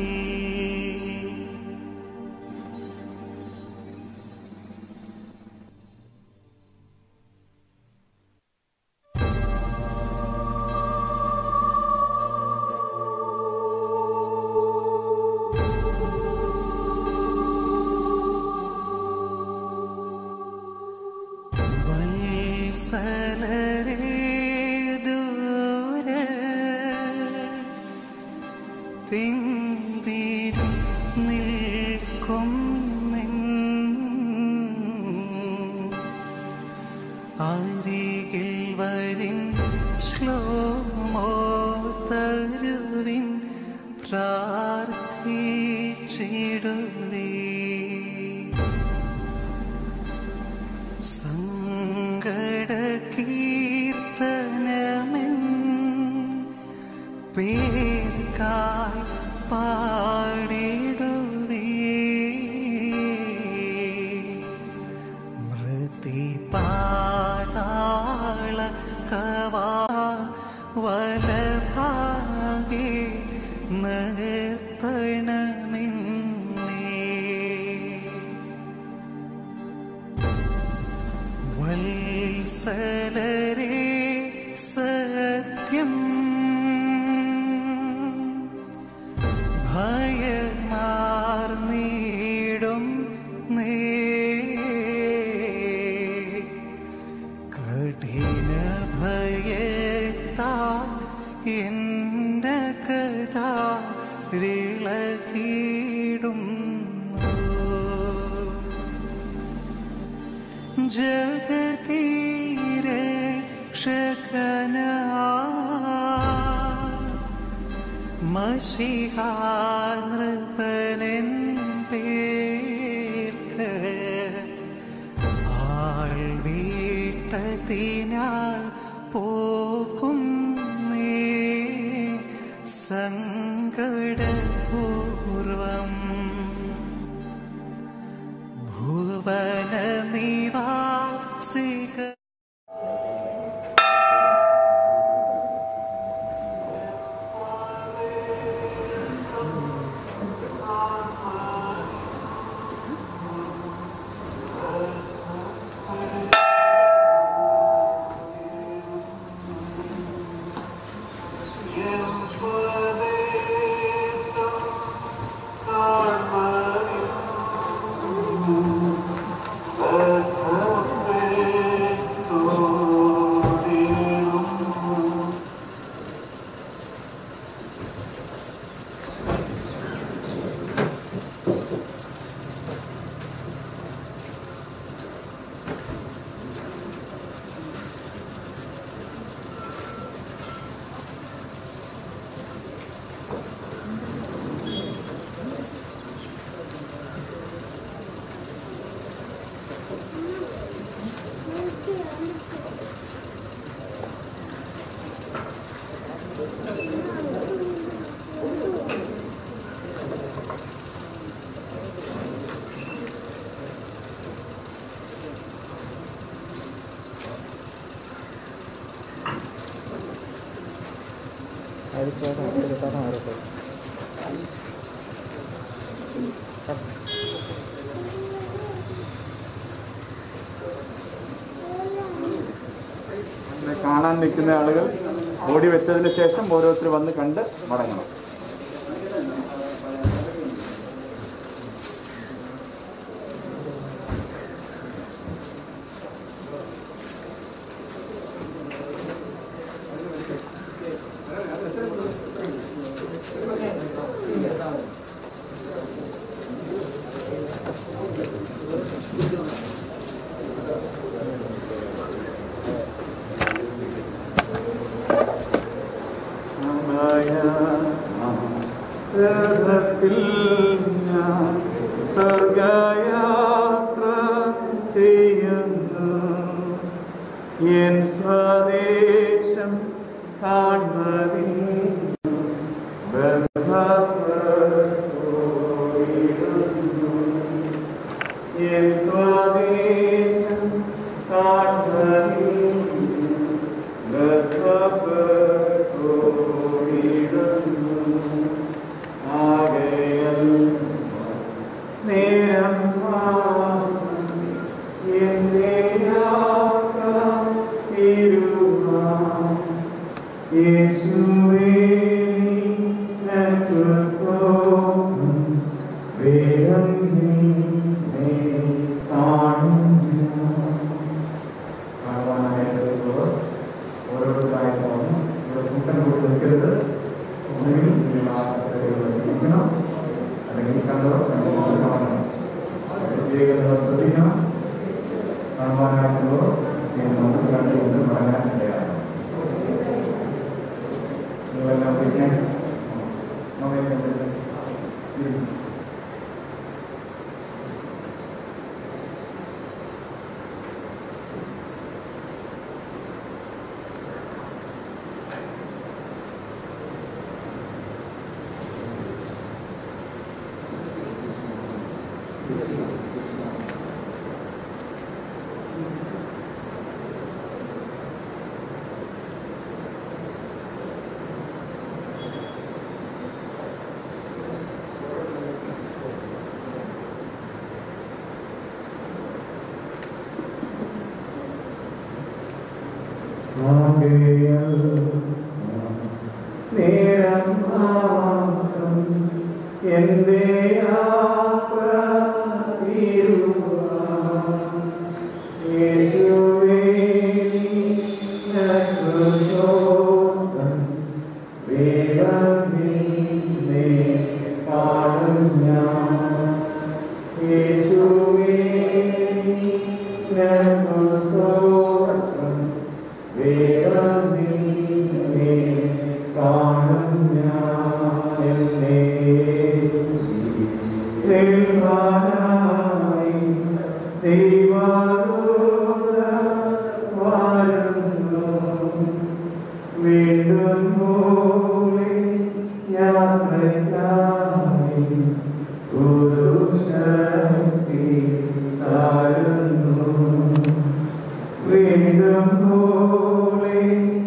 വത്സലരേ ദൂരെ തിന്തിരും നിൽക്കും നിൻ അരികിൽ വരിൻ ശ്ലോമോ തരുവിൻ പ്രാർത്ഥിച്ചിടുവേ സങ്കട കീർത്തനമെൻ പേർക്കായി പാടിടുവേ മൃതി പാതാള കവാ വലഭാഗേ നിർത്തണമെന്നേ വത്സലരേ സത്യം ഭയമാർന്നീടും നേ കഠിന ഭയത്താ എന്റെ കഥ ജഗതീരെ ക്ഷകന മഷിഹാനൃപനൻ പേർക്ക് ആൾ വീട്ടതിനാൽ പോകും സങ്കടപൂർവം ഭുവന നിവാസിക ഇത് കാണാൻ നിൽക്കുന്ന ആളുകൾ ഓടി വെച്ചതിന് ശേഷം ഓരോരുത്തർ വന്ന് കണ്ട് മടങ്ങണം സ്വർഗത്തിൽ ഞാൻ സ്വർഗയാത്ര ചെയ്യുന്നു എൻ സ്വദേശം കാൺമതി എൻ സ്വദേശം കാൺമതി ആകയാൽ നേരം എന്റെ യാത്ര തീരുവാൻ യേശുവേ നിനക്ക് സ്തോത്രം. വേഗം നിന്നെ കാണുന്നു. കാണുവാനായിട്ടുള്ളവർ ഓരോരുത്തരായി തോന്നും ഇവിടെ കൂട്ടം കൂടി നിൽക്കരുത് ഒന്നുകിൽ നിങ്ങൾ ആ കസേരയിൽ ഇരിക്കണം അല്ലെങ്കിൽ കണ്ടവർ കണ്ടുകൊണ്ട് കാണണം പ്രത്യേകത ശ്രദ്ധിക്കണം കാണുവാനായിട്ടുള്ളവർ നമുക്ക് കണ്ടുകൊണ്ട് പറയാൻ ഇടയാണ് നിങ്ങളെല്ലാം വിളിക്കാൻ നേരം മാത്രം എന്റെ യാത്ര തീരുവാൻ യേശുവേ നിനക്ക് സ്തോത്രം. വേഗം നിന്നെ കാണും ഞാൻ. യേശുവേ നിനക്ക് സ്തോത്രം. വേഗം നിന്നെ കാണും ഞാൻ എന്നെ ദൈവനായി ദൈവദൂതന്മാരുന്നു. വീണ്ടും പോലെ യാത്രയ്ക്കായി ഒരു ശക്തി താഴുന്നു വീണ്ടും പോലെ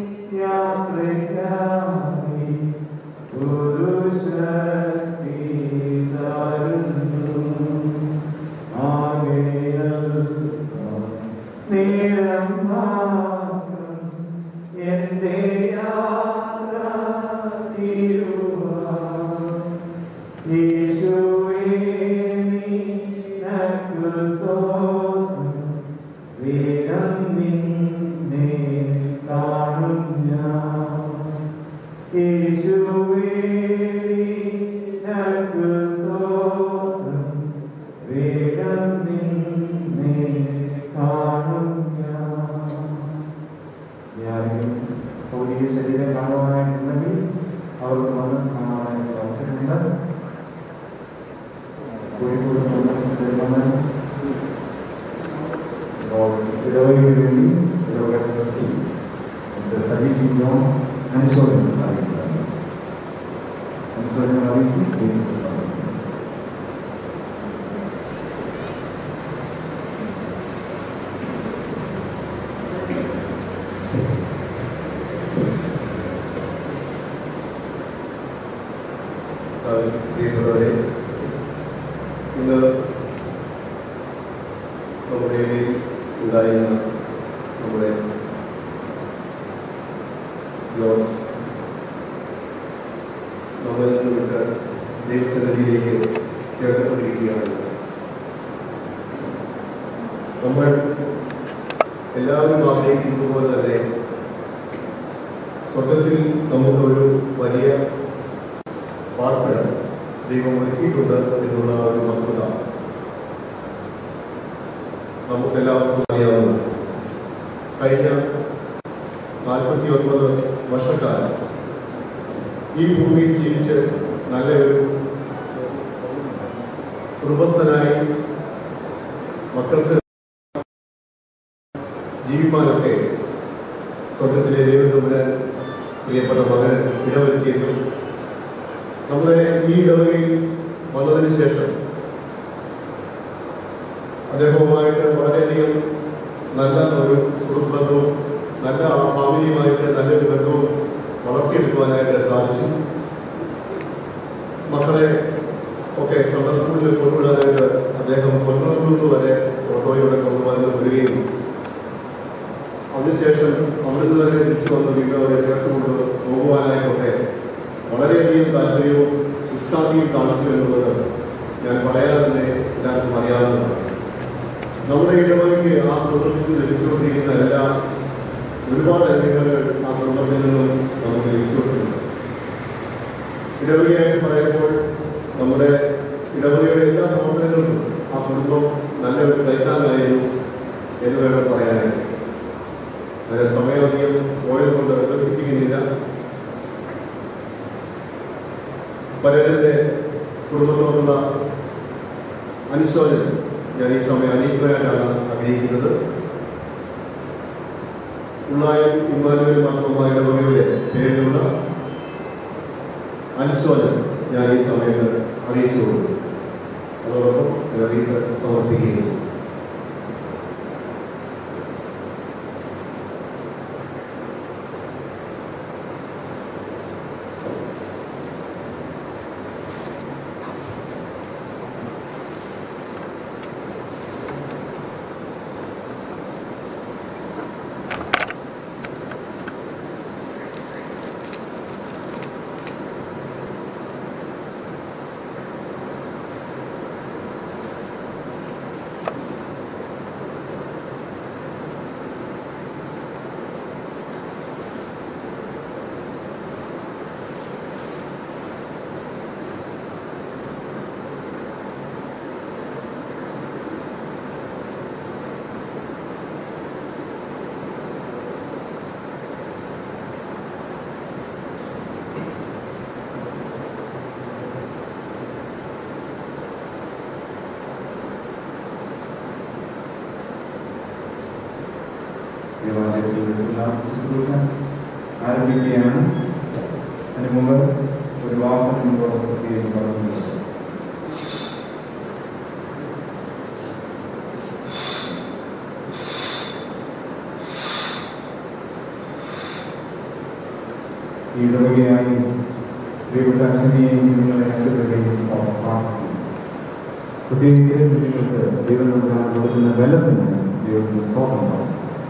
യാത്രയ്ക്കായി ഒരു ശക്തി തരുന്നു. ആകയാൽ നേരം മാത്രം എന്റെ യാത്ര തീരുവാൻ യേശുവേ നിനക്ക് സ്തോത്രം. വേഗം നിന്നെ കാണും ഞാൻ. യേശുവേ നിനക്ക് സ്തോത്രം. വേഗം നിന്നെ കാണും ഞാൻ. ഞാനും ഭൗതിക ശരീരം കാണുവാനായിട്ടുണ്ടെങ്കിൽ അവർക്ക് വന്ന് കാണാനായിട്ട് അവസരമുണ്ട് കോഴിക്കോട് നിന്ന് ഇടവകയ്ക്ക് വേണ്ടി ഇടവക ട്രസ്റ്റി മിസ്റ്റർ സജീവ് ജോൺ അനുശോചനം അറിയിക്കുന്നത് അനുശോചനം അറിയിക്കും ഡീറ്റെയിൽസ് പറയും പ്രിയപ്പെട്ടവരെ ഇന്ന് നമ്മുടെ ഇടയിൽ ഉണ്ടായിരുന്ന നമ്മുടെ ജോർജ് നമ്മളിൽ നിന്ന് വിട്ട് ദൈവസന്നിധിയിലേക്ക് ചേർക്കപ്പെട്ടിരിക്കുകയാണ് നമ്മൾ എല്ലാവരും ആഗ്രഹിക്കുന്നത് പോലെ തന്നെ സ്വർഗത്തിൽ നമുക്കൊരു വലിയ പാർപ്പിടം ദൈവം ഒരുക്കിയിട്ടുണ്ട് എന്നുള്ള ഒരു വസ്തുത നമുക്കെല്ലാവർക്കും അറിയാവുന്ന കഴിഞ്ഞ നാൽപ്പത്തി ഒൻപത് വർഷക്കാലം ഈ ഭൂമിയിൽ ജീവിച്ച് നല്ലൊരു കുടുംബസ്ഥനായി മക്കൾക്ക് ജീവിപ്പാനൊക്കെ സ്വർഗത്തിലെ ദൈവം നമ്മുടെ പ്രിയപ്പെട്ട മകന് ഇടവരുത്തിയെന്നും നമ്മുടെ ഈ ഇടവകയിൽ വന്നതിന് ശേഷം അദ്ദേഹവുമായിട്ട് വളരെയധികം നല്ല ഒരു സുഹൃത്ത് ബന്ധവും നല്ല ഫാമിലിയുമായിട്ട് നല്ലൊരു ബന്ധവും വളർത്തിയെടുക്കുവാനായിട്ട് സാധിച്ചു മക്കളെ ഒക്കെ സ്വന്തം സ്കൂളിൽ കൊണ്ടുവിടാനായിട്ട് അദ്ദേഹം കൊണ്ടുവന്നു വരെ ഓട്ടോയിലൂടെ കൊണ്ടുവന്ന് വിടുകയും അതിനുശേഷം അവിടുന്ന് തന്നെ തിരിച്ചു വന്ന് വീണ്ടും അവരെ ചേർത്തുകൊണ്ട് പോകുവാനായിട്ടൊക്കെ വളരെയധികം താല്പര്യവും സുഷ്ടാതിയും കാണിച്ചു എന്നുള്ളത് ഞാൻ പറയാതെ തന്നെ എല്ലാവർക്കും അറിയാവുന്നതാണ് നമ്മുടെ ഇടവകയ്ക്ക് ആ കുടുംബത്തിൽ നിന്ന് ലഭിച്ചുകൊണ്ടിരിക്കുന്ന എല്ലാ ഒരുപാട് അനുഗ്രഹങ്ങൾ ആ കുടുംബത്തിൽ നിന്നും നമുക്ക് ലഭിച്ചുകൊണ്ടിട്ടുണ്ട് ഇടവകയായിട്ട് പറയുമ്പോൾ നമ്മുടെ ഇടവകയുടെ എല്ലാ പ്രവർത്തനങ്ങൾക്കും ആ കുടുംബം നല്ല ഒരു കൈത്താങ്ങായിരുന്നു എന്ന് വേണം പറയാനായിട്ട് അതിന് സമയമധികം പോയതുകൊണ്ട് ബന്ധിപ്പിക്കുന്നില്ല പലരുടെ കുടുംബത്തോടുള്ള അനുശോചനം ഞാൻ ഈ സമയം അറിയിക്കുവാനാണ് ആഗ്രഹിക്കുന്നത് ഉള്ളായും ഇമ്മാനുവൽ മാത്രമായ ഇടവകയുടെ പേരിലുള്ള അനുശോചനം ഞാൻ ഈ സമയത്ത് അറിയിച്ചു കൊടുക്കും അതോടൊപ്പം ഒരു അറിയിപ്പ് സമർപ്പിക്കുകയും ചെയ്യും ദേവാലയത്തിലുള്ള ശുശ്രൂഷ ആരംഭിക്കുകയാണ് അതിന് മുമ്പ് ഒരു വാക്കിന് മുമ്പ് പ്രത്യേകം പറഞ്ഞിട്ടുണ്ട് ഈ ഇടവകയായി പ്രിയപ്പെട്ട അച്ഛനെയും നിങ്ങളെ രണ്ടുപേരെയും പ്രാർത്ഥിക്കുന്നു പ്രത്യേകിച്ച് നിങ്ങൾക്ക് ദൈവം നമുക്ക് കൊടുക്കുന്ന ബലത്തിന് ദൈവത്തിന് സ്തോത്രം പറയും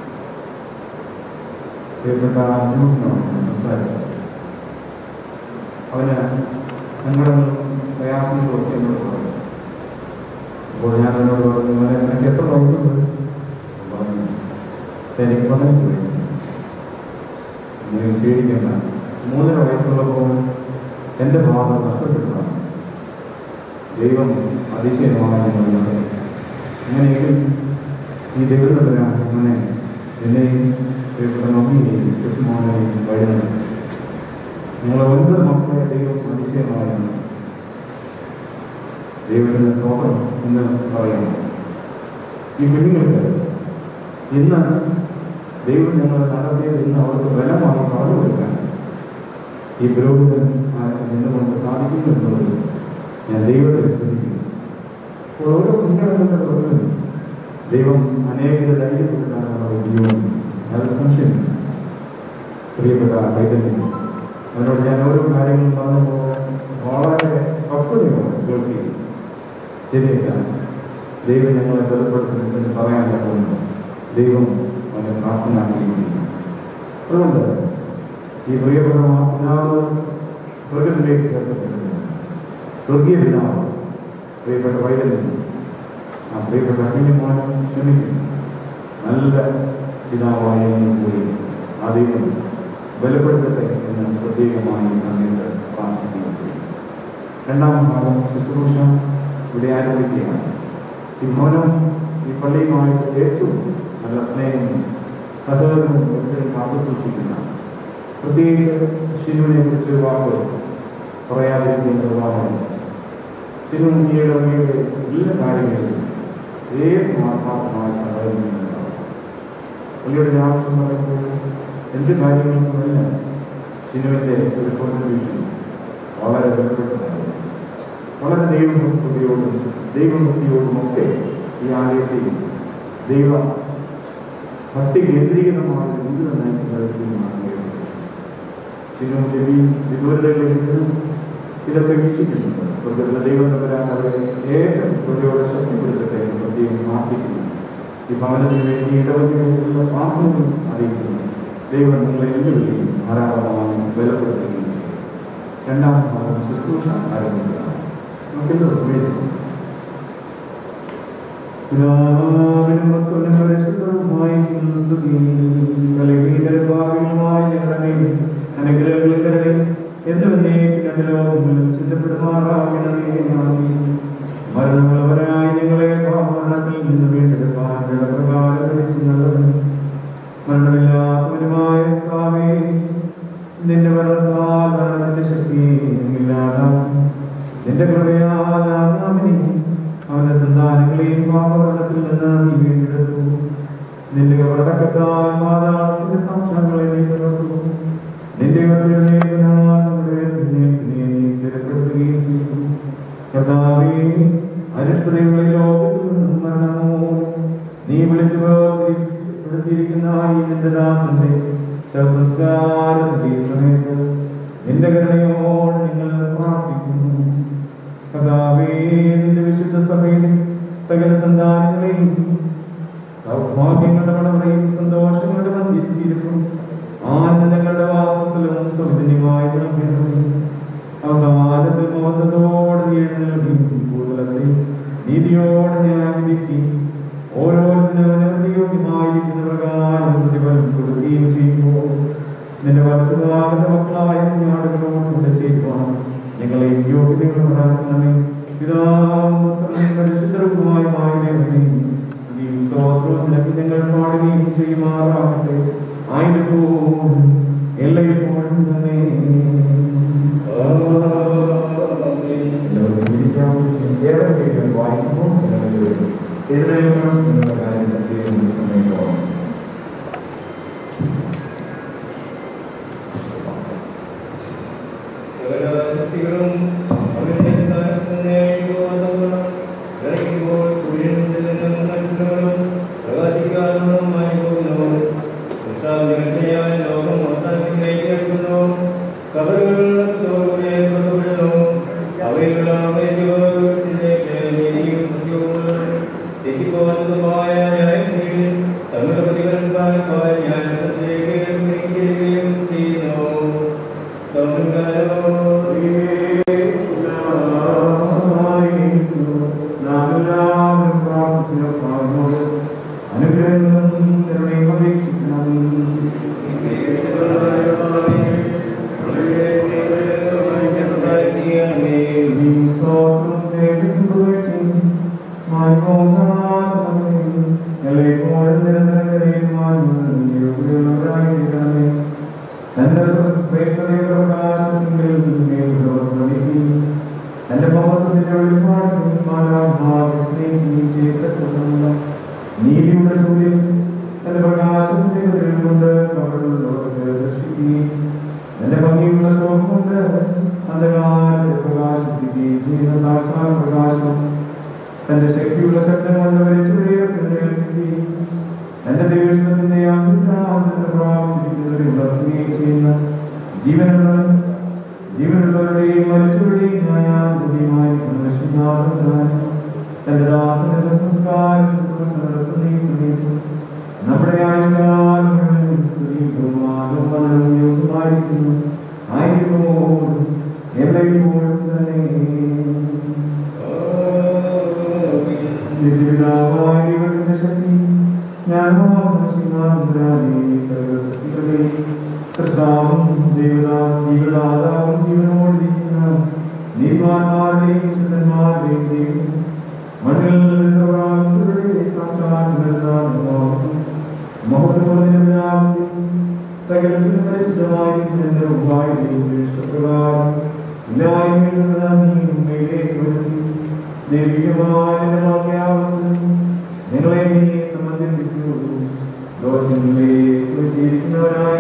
പ്രിയപ്പെട്ട അർജുനോടാണ് സംസാരിച്ചത് അവന് സങ്കടങ്ങളും പ്രയാസങ്ങളും ഒക്കെ എന്നോട് പറഞ്ഞു അപ്പോൾ ഞാൻ അവനോട് പറഞ്ഞു "മോനെ, നിനക്ക് എത്ര വയസ്സുണ്ട് അവൻ പറഞ്ഞു "ശരി, എനിക്ക് പതിനഞ്ച് വയസ്സ് നീ പേടിക്കണ്ട മൂന്നര വയസ്സുള്ളപ്പോൾ എൻ്റെ ഭാഗം നഷ്ടപ്പെട്ടതാണ് ദൈവം അതിശയമാണ് എന്നുള്ളത് അങ്ങനെയെങ്കിൽ ഈ ദൈവത്തിലാണ് അങ്ങനെ എന്നെയും പ്രിയപ്പെട്ട മമ്മിയെയും കൊച്ചുമോനെയും വഴുന്നത് നിങ്ങളെ ഒൻപത് മക്കളെ ദൈവം അതിശയമായിരുന്നു ദൈവത്തിൻ്റെ സ്തോത്രം എന്ന് പറയുന്നു ഈ കുഞ്ഞുങ്ങൾക്ക് ഇന്ന് ദൈവം ഞങ്ങളെ നടത്തിയത് ഇന്ന് അവർക്ക് ബലമായി പറഞ്ഞു കൊടുക്കാൻ ഈ പുരോഹിതൻ നിന്നുകൊണ്ട് സാധിക്കുന്നു എന്നുള്ളത് ഞാൻ ദൈവത്തെ സ്തുതിക്കുന്നു അപ്പോൾ ഓരോ സങ്കടങ്ങളുടെ പുറത്തും ദൈവം അനേകരെ ധൈര്യപ്പെടുത്താനുള്ള ഉദ്യോഗം അതൊരു സംശയം പ്രിയപ്പെട്ട വൈദ്യൻ അവനോട് ഞാൻ ഓരോ കാര്യങ്ങളും പറഞ്ഞപ്പോൾ വളരെ പക്വതയോടെ കേൾക്കുകയും ശരിയാ ദൈവം ഞങ്ങളെ ബലപ്പെടുത്തുന്നു എന്ന് പറയാൻ പറ്റുന്നു ദൈവം അവനെ പ്രാർത്ഥനാക്കുകയും ചെയ്യും അതുകൊണ്ട് ഈ പ്രിയപ്പെട്ട പിതാവ് സ്വർഗത്തിലേക്ക് ചേർക്കപ്പെട്ടിട്ടുണ്ട് സ്വർഗീയ പിതാവ് പ്രിയപ്പെട്ട വൈദ്യൻ ആ പ്രിയപ്പെട്ട കുഞ്ഞുമോൻ ക്ഷമിക്കുന്നു നല്ല പിതാവായ എന്നും കൂടി ആ ദൈവം ബലപ്പെടുത്തട്ടെ എന്ന് പ്രത്യേകമായി ഈ സമയത്ത് പ്രാർത്ഥിക്കുകയും ചെയ്യും രണ്ടാം ഭാഗം ശുശ്രൂഷ ഇവിടെ ആരംഭിക്കുകയാണ് ഈ ഭവനം ഈ പള്ളിയുമായിട്ട് ഏറ്റവും നല്ല സ്നേഹവും സഹകരണവും എപ്പോഴും കാത്തു സൂക്ഷിക്കുന്ന പ്രത്യേകിച്ച് ഷിനുവിനെ കുറിച്ച് വാക്കുകൾ പറയാതിരിക്കുന്ന നിർവാഹം തിരുമുന്നിയുടെ അങ്ങയുടെ എല്ലാ കാര്യങ്ങളിലും ഏത് ആത്മാർത്ഥമായ സഹായിക്കുന്നുണ്ടാവും പുള്ളിയുടെ ആവശ്യം പറയുമ്പോൾ എന്ത് കാര്യങ്ങൾക്കുമല്ല ശിനുവിൻ്റെ ഒരു കോൺട്രിബ്യൂഷൻ വളരെ വിലപ്പെട്ടതാണ് വളരെ ദൈവഭക്തിയോടും ദൈവഭക്തിയോടും ഒക്കെ ഈ ആലയത്തിൽ ദൈവ ഭക്തി കേന്ദ്രീകൃതമായ ഒരു ജീവിതം നയിക്കുന്നതാണ് ശിനും രവി വിദൂരതകളിൽ നിന്ന് ഇതൊക്കെ വീക്ഷിക്കുന്നുണ്ട് സ്വർഗത്തിലെ ദൈവം തമ്പരാൻ അവരെ ഏറ്റവും ഹൃദയോടെ ശക്തിപ്പെടുത്തട്ടെ എന്ന് പ്രത്യേകം പ്രാർത്ഥിക്കുന്നു ഈ ഭവനത്തിന് വേണ്ടി ഇടവകയിലുള്ള പ്രാർത്ഥനയും അറിയിക്കുന്നു ദൈവം നിങ്ങളെ വെല്ലുവിളിയും ധാരാളമായി ബലപ്പെടുത്തുകയും ചെയ്യും രണ്ടാം ഭാഗം ശുശ്രൂഷ ആരംഭിക്കുക നമുക്കെന്ത് ഉപയോഗിക്കും പിതാവിനും പുത്രനും പരിശുദ്ധനുമായി സ്തുതി കലകീതരഭാവികളുമായി ഞങ്ങളുടെ മേൽ അനുഗ്രഹങ്ങൾ കരകെ എന്തുവന്നേക്കും ലോകങ്ങളും ചിന്തപ്പെടുമാറാകണമേ ആമീൻ. മരണമുള്ളവരായി ഞങ്ങളെ പാപമരണത്തിൽ നിന്ന് വീണ്ടെടുപ്പാൻ പ്രകാരം വിളിച്ചു നല്ലത് മരണമില്ലാത്തവരുമായ കാവേ നിന്റെ മരണത്താൽ മരണത്തിന്റെ ശക്തി ഇല്ലാതാക്കും നിന്റെ കൃപയാൽ ആദാമിനെ അവന്റെ സന്താനങ്ങളെയും പാപമരണത്തിൽ നിന്ന് നീ വീണ്ടെടുത്തു നിന്റെ കവടക്കത്താൽ മാതാവിന്റെ സംശയങ്ങളെ നീ നിറത്തു നിന്റെ ഉയർത്തിയെഴുന്നേൽപ്പിനാൽ നമ്മുടെ ഉയർത്തെഴുന്നേൽപ്പിനെ നീ സ്ഥിരപ്പെടുത്തുകയും ചെയ്തു കർത്താവേ അരിഷ്ടതയുള്ള ഈ ലോകത്തിൽ നിന്നും മരണമോ നീ വിളിച്ചു വേർതിരിക്കുന്ന ഈ നിന്റെ ദാസന്റെ ശവസംസ്കാരത്തിന്റെ ഈ സമയത്ത് നിന്റെ കരുണയോട് നിങ്ങൾ പ്രാർത്ഥിക്കുന്നു കർത്താവേ നിന്റെ വിശുദ്ധ സഭയിലെ സകല സന്താനങ്ങളെയും സൗഭാഗ്യങ്ങളുടെ മണവറയും സന്തോഷങ്ങളുടെ മന്ദിരിക്കും ആനന്ദങ്ങളുടെ വാസസ്ഥലവും സൗജന്യമായി നൽകണമേ അവസാനത്തിൽ മോഹത്തോടെ നീ എഴുന്നേൽക്കും ഭൂതലത്തെ നീതിയോടെ ഞാൻ വിധിക്കും ഓരോരുത്തരും അവനവന്റെ യോഗ്യമായിരിക്കുന്ന പ്രകാരം പ്രതിഫലം കൊടുക്കുകയും ചെയ്യുമ്പോൾ നിന്റെ വലതുഭാഗത്തെ മക്കളായ കുഞ്ഞാടുകളോട് കൂടെ ചെയ്യുവാൻ ഞങ്ങളെ യോഗ്യതകൾ ഉണ്ടാക്കണമേ പിതാവും പുത്രനും പരിശുദ്ധവുമായ ദൈവമേ സ്തുതിയും സ്തോത്രവും നിനക്ക് ഞങ്ങൾ പാടുകയും ചെയ്യുമാറാകട്ടെ ആയിരപ്പോഴും എല്ലായ്പ്പോഴും തന്നെ എല്ലാവർക്കും ഇരിക്കാം. ഏറെ പേരുകൾ വായിക്കുമ്പോൾ ഞങ്ങൾ എഴുതേക്കണം എന്നുള്ള കാര്യം പ്രത്യേകം സമയം പോകണം സകലശക്തികളും അവന്റെ സ്ഥാനത്ത് നിന്ന് എഴുതുവാതവണ്ണം ഇറങ്ങുമ്പോൾ സൂര്യനിൽ നിന്നും നക്ഷത്രങ്ങളും പ്രകാശിക്കാറുള്ളതുമായി പോകുന്നു സൃഷ്ടാവിന്റെ രക്ഷയായ ലോകം അവസാനത്തിലേക്ക് അടുക്കുന്നു കബറുകളിലൂടെ കൊണ്ടുവിടുന്നു അവയിലുള്ള അവയവത്തിലേക്ക് നീതിയും സത്യവും തെറ്റിപ്പോകുന്നതുമായ ന്യായത്തിൽ തങ്ങളുടെ പ്രതിഫലം പാലിപ്പാൻ ഞാൻ സത്യത്തിലേക്ക് നീങ്ങിയിരിക്കുകയും ചെയ്യുന്നു അനുഗ്രഹങ്ങളും കരുണയും അപേക്ഷിക്കണം എന്റെ ഭവനത്തിന്റെ നീതിയുടെ സൂര്യൻ എന്റെ പ്രകാശത്തിന്റെ കൊണ്ട് കവറുള്ളവർക്ക് ദർശിക്കുകയും എന്റെ ഭംഗിയുള്ള ശോഭം കൊണ്ട് അന്ധകാരത്തെ പ്രകാശിപ്പിക്കുകയും ചെയ്യുന്ന സാക്ഷാൽ പ്രകാശം തന്റെ ശക്തിയുള്ള ശബ്ദം കൊണ്ട് വലിച്ചുയർത്തുകയും എന്റെ ദൈവത്തിന്റെ അഭിപ്രായത്തിൽ പ്രാപിച്ചിരിക്കുന്നവരെ ഉണർത്തുകയും ചെയ്യുന്ന ജീവനുള്ള ജീവനുള്ളവരുടെയും മരിച്ചവരുടെയും ന്യായാധിപതിയുമായിരിക്കുന്ന രക്ഷിതാവിനായി തന്റെ ദാസന്റെ സംസ്കാര ശുശ്രൂഷ നടത്തുന്ന ഈ സമയത്ത് നമ്മുടെ ആയുഷ്കാലം മുഴുവനും സ്തുതിയും ബഹുമാനവും വന്ദനവും യോഗ്യമായിരിക്കുന്നു ആയിരിക്കുമ്പോൾ എല്ലായ്പ്പോഴും തന്നെ നിത്യപിതാവായ ദൈവത്തിന്റെ ശക്തി കർത്താവും ദേവതാ ജീവദാതാവും ജീവനോടിരിക്കുന്ന നീതിമാന്മാരുടെയും വിശുദ്ധന്മാരുടെയും ദൈവം മണ്ണിൽ നിന്ന് പ്രാപിച്ചവരുടെ സാക്ഷാത്കാരം സകലത്തിനും പരിശുദ്ധമായിരിക്കുന്ന ഉപായം ഇഷ്ടപ്രകാരം ഇല്ലായ്മയിൽ നിന്ന് നീ ഉമ്മയിലേക്ക് വരുത്തി ദൈവികമായ നിന്റെ വാക്യാവസ്ഥ നിങ്ങളെ നീ സംബന്ധിപ്പിച്ചു ദോഷങ്ങളിലേക്ക് ജീവിക്കുന്നവരായ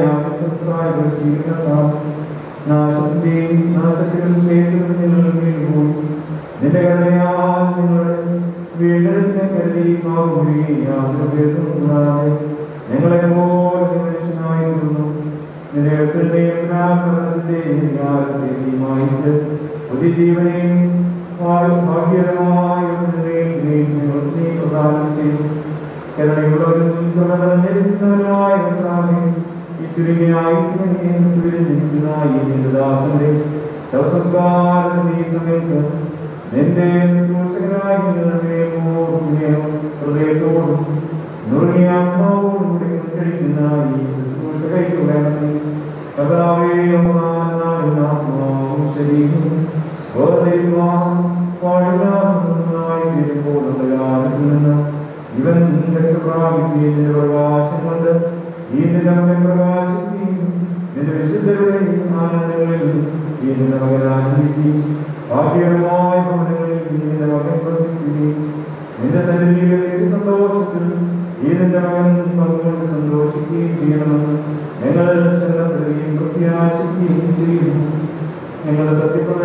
നാശത്തിന്റെയും നാശത്തിലും പേരിലും നിങ്ങൾ വീഴുമ്പോൾ നിന്റെ കഥയാൽ നിങ്ങൾ വീണ്ടെടുപ്പിനെ കരുതി മാറുകയും യാതൊരു പേരും കൂടാതെ ഞങ്ങളെ പോലെ മനുഷ്യനായിരുന്നു നിന്റെ പരാക്രമത്തിന്റെയും ജ്ഞാനത്തെയും മായിച്ച് പുതിജീവനെയും ഭാഗ്യകരമായ നീ പ്രദാനം ചെയ്തു കരുണയുള്ളവരും തുടർന്നിരിക്കുന്നവരായ കർത്താവേ, ഈ ചുരുങ്ങിയ ആയുസ്സിനെയും പിരിഞ്ഞിരിക്കുന്ന ഈ നിന്റെ ദാസന്റെ ശവസംസ്കാരം ഈ സമയത്ത് നിന്റെ ശുശ്രൂഷകരായി നിങ്ങളുടെ പൂർണ്ണയും ഹൃദയത്തോടും നുറുങ്ങിയ ആത്മാവോടും കൂടി കഴിക്കുന്ന ഈ ശുശ്രൂഷ കൈക്കൊള്ളണമേ കർത്താവേ അവസാന നാളിൽ ആത്മാവും ശരീരവും വേർതിരിവാൻ പാടില്ലാതായി തീരുമ്പോൾ അന്ധകാരത്തിൽ നിന്ന് ഇവൻ രക്ഷപ്രാപിക്കുകയും പ്രകാശം കൊണ്ട് ഈ നിലമെ പ്രകാശിക്കുകയും നിന്റെ വിശുദ്ധരുടെ ആനന്ദങ്ങളിൽ ഈ നിന്റെ മകൻ ആനന്ദിക്കുകയും ഭാഗ്യകരമായ ഭവനങ്ങളിൽ ഈ നിന്റെ മകൻ വസിക്കുകയും നിന്റെ സന്നിധിയിലേക്ക് സന്തോഷത്തിൽ ഈ നിന്റെ മകൻ പങ്കുകൊണ്ട് സന്തോഷിക്കുകയും ചെയ്യണമെന്ന് ഞങ്ങൾ ചെന്നപ്പെടുകയും പ്രത്യാശിക്കുകയും ചെയ്യുന്നു ഞങ്ങളുടെ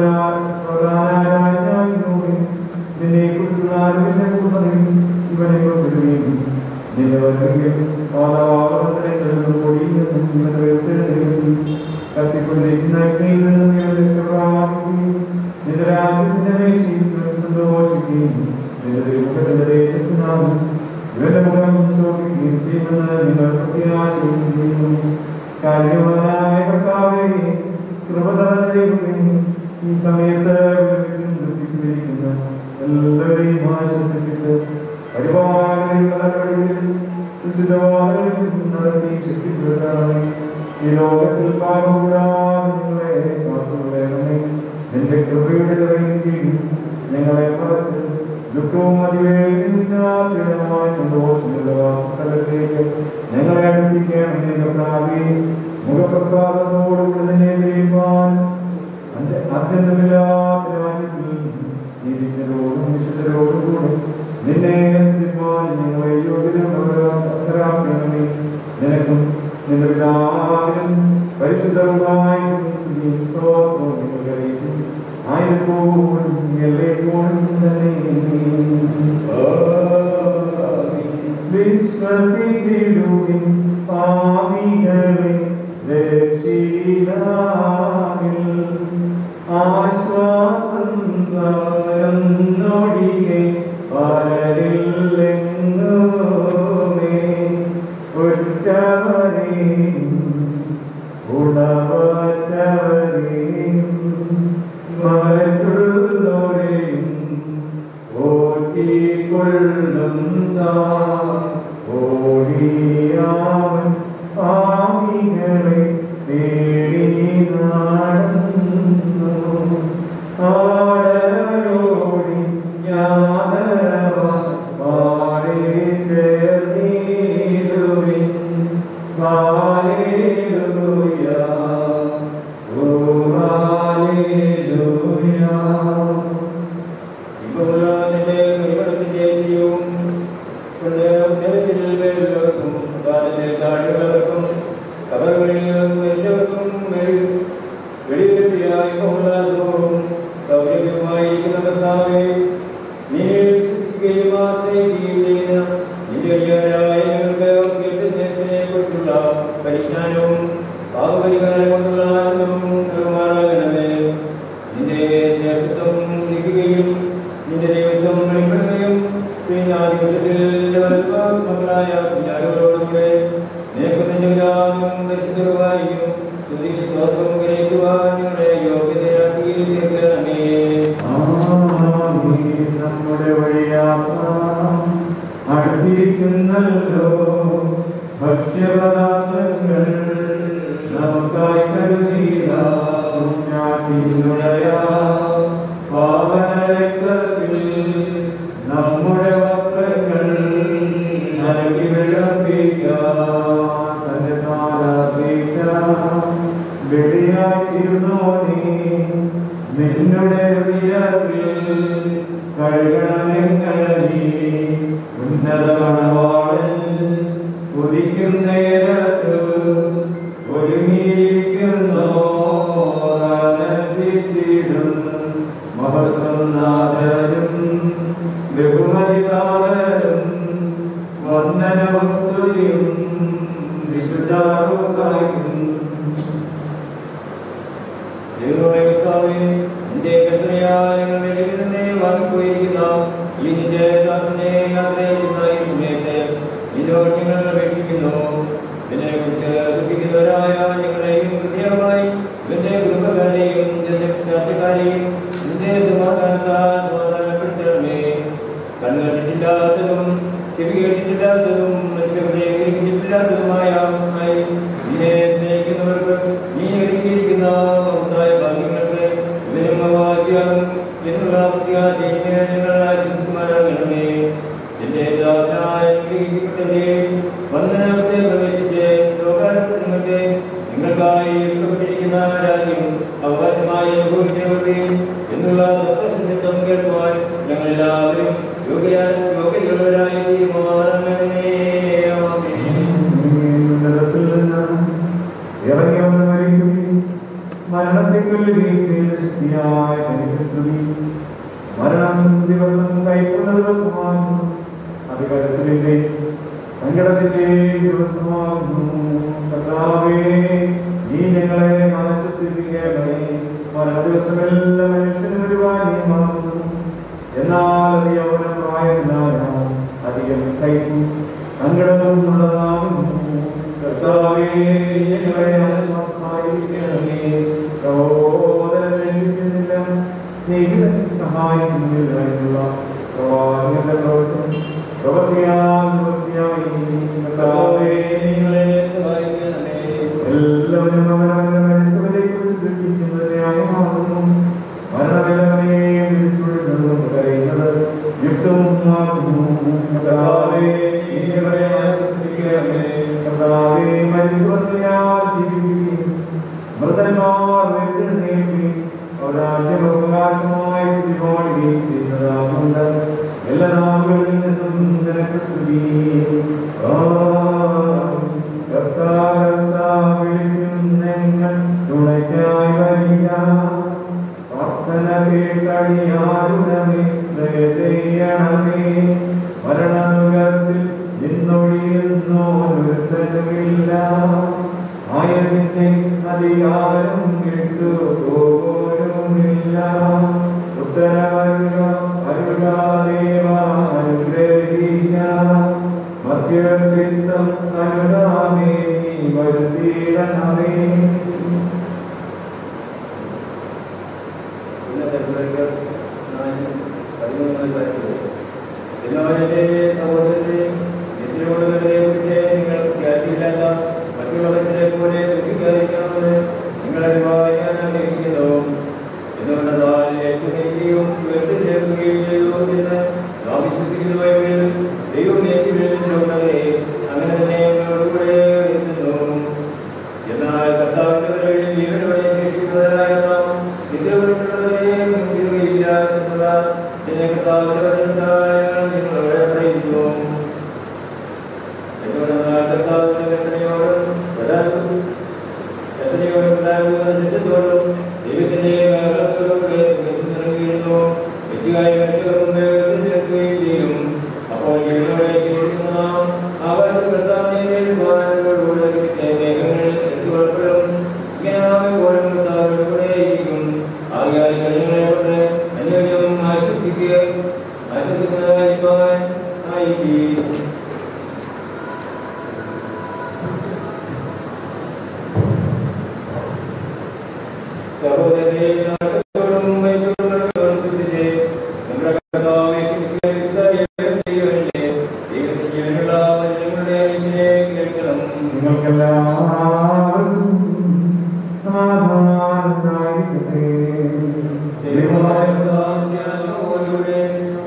സത്യപ്രധാനായ നിന്നെ കുറിച്ചുള്ള അറിവിന്റെ പൂർണ്ണതയും ഇവനെ കൊണ്ടുവരികയും നിന്റെ വർഗ്ഗയും പാതാവന്തരങ്ങളിൽ പൊടിയിൽ നിന്നും ഇവനെ ഉയർത്തെഴുന്നേൽക്കുകയും കത്തിക്കൊണ്ടിരിക്കുന്ന അഗ്നിയിൽ നിന്നും ഇവനെ പ്രാപിക്കുകയും നിന്റെ രാജ്യത്തിന്റെ മേശയിൽ സന്തോഷിക്കുകയും നിന്റെ തിരുമുഖത്തിന്റെ തേജസ്സിനാകും ഇവന്റെ മുഖം ശോഭിക്കുകയും ചെയ്യുമെന്ന് നിങ്ങൾ പ്രത്യാശയും ചെയ്യുന്നു കാര്യമായ കർത്താവേ കൃപതയും ഈ സമയത്ത് വിലപിച്ചും ദുഃഖിച്ചുമിരിക്കുന്ന എല്ലാവരെയും ആശ്വസിപ്പിച്ച് പരിപാലനയുള്ള നടപടികളിൽ വിശുദ്ധവാദങ്ങളിൽ നടത്തി ശക്തിപ്പെടുത്തണമേ ഈ ലോകത്തിൽ പാപകൂടാതെ നിങ്ങളെ കാത്തുകൊള്ളണമേ നിന്റെ കൃപയുടെ കീഴിൽ ഞങ്ങളെ മറച്ച് ദുഃഖവും അതിവേഗമായ സന്തോഷമുള്ള വാസസ്ഥലത്തേക്ക് ഞങ്ങളെ അടുപ്പിക്കണമേ കർത്താവേ മുഖപ്രസാദത്തോടുകൂടി നിന്നെ ഗ്രഹിപ്പാൻ അത്യന്തമില്ലാത്ത രാജ്യത്തിൽ നീതിജ്ഞരോടും വിശുദ്ധരോടും കൂടെ നിന്നെ സ്തുതിപ്പാൻ ഞങ്ങളെ യോഗ്യരാക്കണമേ നിനക്കും നിന്റെ പിതാവിനും പരിശുദ്ധവുമായി സ്തുതിയും സ്തോത്രവും നിങ്ങൾ അറിയിക്കും ആയിരപ്പോഴും എല്ലായ്പ്പോഴും തന്നെ വിശ്വസിച്ചിടുവിൻ പാവികളെ രക്ഷിതാവിൽ ആശ്വാസം നൊടികെ പലരില്ലെങ്ങുമേ ഉച്ചവരെയും ഗുണവച്ചവരെയും മറ്റുള്ളവരെയും ഓറ്റിക്കൊള്ളുന്ന ഓടിയാവൻ പാമികളെ തേടി നടന്നു ആടലോടി യാതരവ പാടി ചേർന്നിടുവിൻ ഹാലേലൂയ ഓ ഹാലേലൂയ ഇപ്പോൾ നിന്റെ കൈവടത്തിന്റെ ശരിയും കൊണ്ട് ഉന്നതത്തിൽ വേണ്ടവർക്കും കാലത്തിൽ താഴെയുള്ളവർക്കും കവറുകളിൽ എല്ലാവർക്കും വെളിവെട്ടിയായി ഉള്ളതും സൗകര്യമായിരിക്കുന്ന കർത്താവെ നീ വിശ്വസിക്കുകയും ആശ്രയിക്കുകയും ചെയ്യുന്ന നിന്റെ അടിയാരായ ഞങ്ങൾക്ക് കേട്ടുന്നതിനെ കുറിച്ചുള്ള പരിജ്ഞാനവും പാപപരിഹാരം കൊണ്ടുള്ള ആനന്ദവും നൽകുമാറാകണമേ നിന്റെ ശ്രേഷ്ഠത്വം നിൽക്കുകയും നിന്റെ ദൈവത്വം വെളിപ്പെടുകയും പിന്നെ ആ ദിവസത്തിൽ നിന്റെ വലതുഭാഗങ്ങളായ കുഞ്ഞാടുകളോടുകൂടെ നിനക്ക് നിന്റെ പിതാവിനും പരിശുദ്ധരുമായിരിക്കും സ്തുതി സ്തോത്രവും ഗ്രഹിക്കുവാൻ നിങ്ങളെ യോഗ്യതയാക്കി തീർക്കണമേ നമ്മുടെ വഴിയാത്ര അടുത്തിരിക്കുന്നല്ലോ ഭക്ഷ്യപദാർത്ഥങ്ങൾ നമുക്കായി കരുതിയ പാവന രക്തത്തിൽ നമ്മുടെ വസ്ത്രങ്ങൾ നൽകി വിളപ്പിക്കാൻ തന്റെ കാലാപേക്ഷ വെളിയാക്കിയിരുന്നോ നീ നിന്നുടെ ഹൃദയത്തിൽ കഴുക കാവലും വന്ദനവും സ്തുതിയും വിശുദ്ധാർക്കും ദൈവമായ കർത്താവേ, നിന്റെ കൽപ്പനയാൽ ഞങ്ങളുടെ ഇടയിൽ നിന്ന് വാങ്ങിപ്പോയിരിക്കുന്ന ഈ നിന്റെ ദാസനെ യാത്രയക്കുന്ന ഈ സമയത്ത് നിന്നോട് ഞങ്ങൾ അപേക്ഷിക്കുന്നു ഇതിനെ കുറിച്ച് ദുഃഖിക്കുന്നവരായ ഞങ്ങളെയും പ്രത്യേകമായി ഇവന്റെ കുടുംബക്കാരെയും ഇതിന്റെ ചർച്ചക്കാരെയും നിന്റെ സമാധാനത്താൽ സമാധാനപ്പെടുത്തണമേ കണ്ണു കണ്ടിട്ടില്ലാത്തതും ചെവി കേട്ടിട്ടില്ലാത്തതും മനുഷ്യരുടെ ഗ്രഹിച്ചിട്ടില്ലാത്തതുമായ ആയി നിന്നെ സ്നേഹിക്കുന്നവർക്ക് നീ ഒരുക്കിയിരിക്കുന്ന മഹത്തായ ഭാഗ്യങ്ങൾക്ക് ഇവരും അവകാശിയാകും എന്നുള്ള പ്രത്യാശയെ ഞങ്ങൾ ആശംസിക്കുമാറാകണമേ എന്റെ ദാസനായ ഗ്രഹിക്കപ്പെട്ടവരെ വന്ദനത്തെ പ്രവേശിച്ച് ലോകാരംഭത്തിന് മുമ്പേ നിങ്ങൾക്കായി ഒരുക്കപ്പെട്ടിരിക്കുന്ന രാജ്യം അവകാശമായി അനുഭവിച്ചവരുടെയും എന്നുള്ള സത്യശുദ്ധം കേൾക്കുവാൻ ഞങ്ങൾ എല്ലാവരും യോഗ്യ യോഗ്യതയുള്ളവരായി തീരുമാനമേ ഉന്നതത്തിൽ നിന്ന് ഇറങ്ങിയവൻ മരിക്കുകയും മരണത്തെ കൊല്ലുകയും ചെയ്ത ശക്തിയായ പരിസ്ഥിതി മരണം ദിവസം കൈക്കൊണ്ട ദിവസമാകുന്നു അത് കരച്ചിലിന്റെ സങ്കടത്തിന്റെ ദിവസമാകുന്നു കർത്താവേ നീ ഞങ്ങളെ ആശ്വസിപ്പിക്കണമേ മരണ ദിവസമെല്ലാം മനുഷ്യന് പരിപാടിയുമാകുന്നു എന്നാൽ അത് യൗവന പ്രായത്തിലായ അധികം കൈക്കും സങ്കടവും ഉള്ളതാകുന്നു കർത്താവേ നീ ഞങ്ങളെ ആശ്വാസമായിരിക്കണമേ സഹോദരൻ രക്ഷിക്കുന്നില്ല സ്നേഹിതൻ സഹായിക്കുന്നില്ല എന്നുള്ള പ്രവാചകന്റെ പ്രവർത്തനം പ്രവൃത്തിയാൽ നിവൃത്തിയായി കർത്താവേ നീ ഞങ്ങളെ സഹായിക്കണമേ എല്ലാവരും അവനവന്റെ മനസ്സുകളെ കുറിച്ച് ദുഃഖിക്കുന്നത് ന്യായമാകുന്നു മരണമില്ലവനെ വിളിച്ചുകൊള്ളുന്നതും കരയുന്നത് യുക്തവുമാകുന്നു കർത്താവേ നീ ഞങ്ങളെ ആശ്വസിപ്പിക്കണമേ കർത്താവേ മരിച്ചവர்களാൽ ജീവിക്കുകയും മൃതന്മാർ വെച്ചെഴുന്നേൽക്കുകയും അവരാജ്യം അവകാശമായി സ്തുതി പാടുകയും ചെയ്യുന്നതാകുന്നുണ്ട് എല്ലാ നാളുകളിൽ നിന്നും നിനക്ക് സ്തുതി ആമേൻ. കർത്താവ് വിളിക്കുന്നങ്ങൾ തുണയ്ക്കായി വരിക പ്രാർത്ഥന കേട്ടടിയാരുടമേ ദയ ചെയ്യണമേ മരണമുഖത്തിൽ നിന്നൊഴിയുന്നോരുത്തനുമില്ല ആയതിന്റെ അധികാരം കിട്ടു പോരുമില്ല ഉത്തരവരുക അരുക ദേവ അനുഗ്രഹിക്ക മധ്യചിത്തം അനുരാമേ നീ വരുത്തിയിടണമേ ഇന്നത്തെ പിള്ളേർക്ക് നാലും പതിമൂന്നായി വരുന്നത് എല്ലാവരുടെ സഹോദരനെ നിദ്രയോടുള്ളവരെ കുറിച്ച് നിങ്ങൾ പ്രത്യാശയില്ലാത്ത മറ്റുള്ള മനുഷ്യരെ പോലെ ദുഃഖിക്കാതിരിക്കണമെന്ന് നിങ്ങളെ ഞാൻ ആഗ്രഹിക്കുന്നു എന്തുകൊണ്ടെന്നാൽ യേശുദ്ധരിക്കുകയും ഉയർത്തിച്ചേർക്കുകയും ചെയ്തു എന്ന് നാം വിശ്വസിക്കുന്നുവെങ്കിൽ ദൈവം യേശുവിനുള്ളവരെ അങ്ങനെ തന്നെ ഞങ്ങളോടുകൂടെ വരുത്തുന്നു എന്നാൽ കർത്താവിന്റെ വരവിൽ ജീവനോടെ ശേഷിക്കുന്നവരായ നാം നിദ്രകൊണ്ടുള്ളവരെ മുൻപിടുകയില്ല എന്നുള്ള ഇതിനെ കർത്താവിന്റെ വചനത്താൽ നിങ്ങളോട് അറിയിക്കുന്നു എന്തുകൊണ്ടെന്നാൽ കർത്താവിന്റെ കൽപ്പനയോടും പ്രധാനവും കൽപ്പനയോടും ഉണ്ടാകുന്ന ചിന്തത്തോടും ദൈവത്തിന്റെ മേഖലത്തോടും കൂടെ നിറങ്ങിയിരുന്നു വെച്ചുകാരി മറ്റൊരു മുമ്പേ ചേർക്കുകയും ചെയ്യും അപ്പോൾ ജീവനോടെ ശേഷിക്കുന്ന നാം ആകാശം കർത്താവിനെ വാനോടുകൂടെ മേഘങ്ങളിൽ എത്തിക്കൊള്ളപ്പെടും ഇങ്ങനെ നാം എപ്പോഴും കർത്താവിനോട് കൂടെയിരിക്കും ആകയാൽ ജനങ്ങളെ കൊണ്ട് അന്യോന്യം ആശ്വസിക്കുക ആശ്വസിക്കുന്നതായിരിക്കാൻ ആയിരിക്കും സഹോദരനെ നാട്ടത്തോടും വൈദ്യോടും ശ്രദ്ധിച്ച് നമ്മുടെ കർത്താവേ ദൈവത്തിന്റെ ജീവനുള്ള വചനങ്ങളുടെ ഇങ്ങനെ കേൾക്കണം നിങ്ങൾക്കെല്ലാവർക്കും സമാധാനമായിരിക്കട്ടെ ദൈവമായ കർത്താവിന്റെ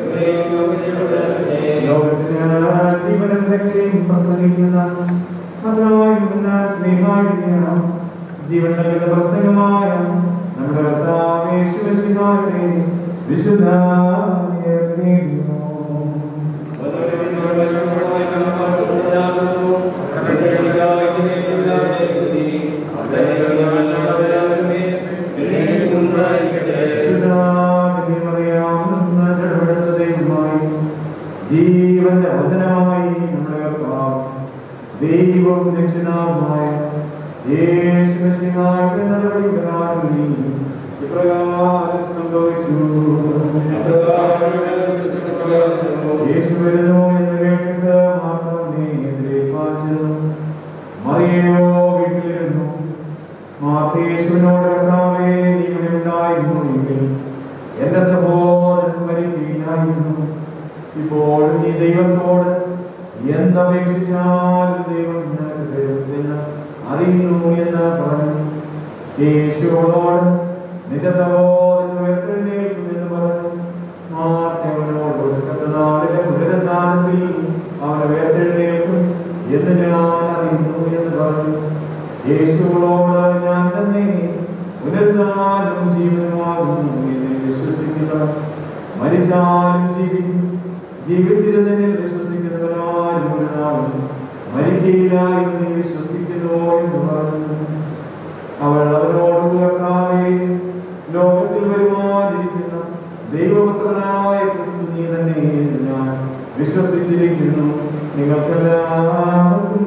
ലോകത്തിന് ജീവനും രക്ഷയും പ്രസംഗിക്കുന്ന അതായും സ്നേഹായ ജീവൻ നൽകുന്ന പ്രസംഗമായ നമ്മുടെ കർത്താവേശുവശിഹായുടെ വിശുദ്ധ ജീവന്റെ വചനമായി നമ്മുടെ കർത്താവ് ദൈവവും രക്ഷിതാവുമായ യേശുമിശിഹായുടെ നടപടികളാൽ ഇപ്രകാരം സംഭവിച്ചു യേശു വരുന്നു എന്ന് കേട്ടിട്ട് മാത്രം നീ എതിരേൽപ്പാച്ചു മറിയോ വീട്ടിലിരുന്നു മാതേശുവിനോട് കർത്താവേ നീ ഇവിടെ ഉണ്ടായിരുന്നു എങ്കിൽ എന്റെ സഹോദരൻ മരിക്കുകയായിരുന്നു ഇപ്പോൾ നീ ദൈവത്തോട് എന്തപേക്ഷിച്ചാലും ദൈവം നിനക്ക് തരുമെന്ന് അറിയുന്നു എന്ന് പറഞ്ഞു യേശുവോട് നിന്റെ സഹോദരൻ ഉയർത്തെഴുന്നേൽക്കുമെന്ന് പറഞ്ഞു മാറ്റവനോട് ഒടുക്കത്തെ നാളിലെ പുനരുദ്ധാനത്തിൽ അവൻ ഉയർത്തെഴുന്നേൽക്കും എന്ന് ഞാൻ അറിയുന്നു എന്ന് പറഞ്ഞു യേശുവോട് ഞാൻ തന്നെ പുനരുദ്ധാനവും ജീവനുമാകുന്നു എന്ന് വിശ്വസിക്കുക മരിച്ചാലും ജീവിക്കും ജീവിച്ചിരുന്നതിൽ വിശ്വസിക്കുന്നവരാരും ഒരു നാളും മരിക്കില്ല എന്ന് നീ വിശ്വസിക്കുന്നു എന്ന് പറഞ്ഞു അവൾ അവരോട് കേൾക്കാതെ ലോകത്തിൽ വരുവാനിരിക്കുന്ന ദൈവപുത്രനായ ക്രിസ്തു നീ തന്നെ എന്ന് ഞാൻ വിശ്വസിച്ചിരിക്കുന്നു നിങ്ങൾക്കെല്ലാവർക്കും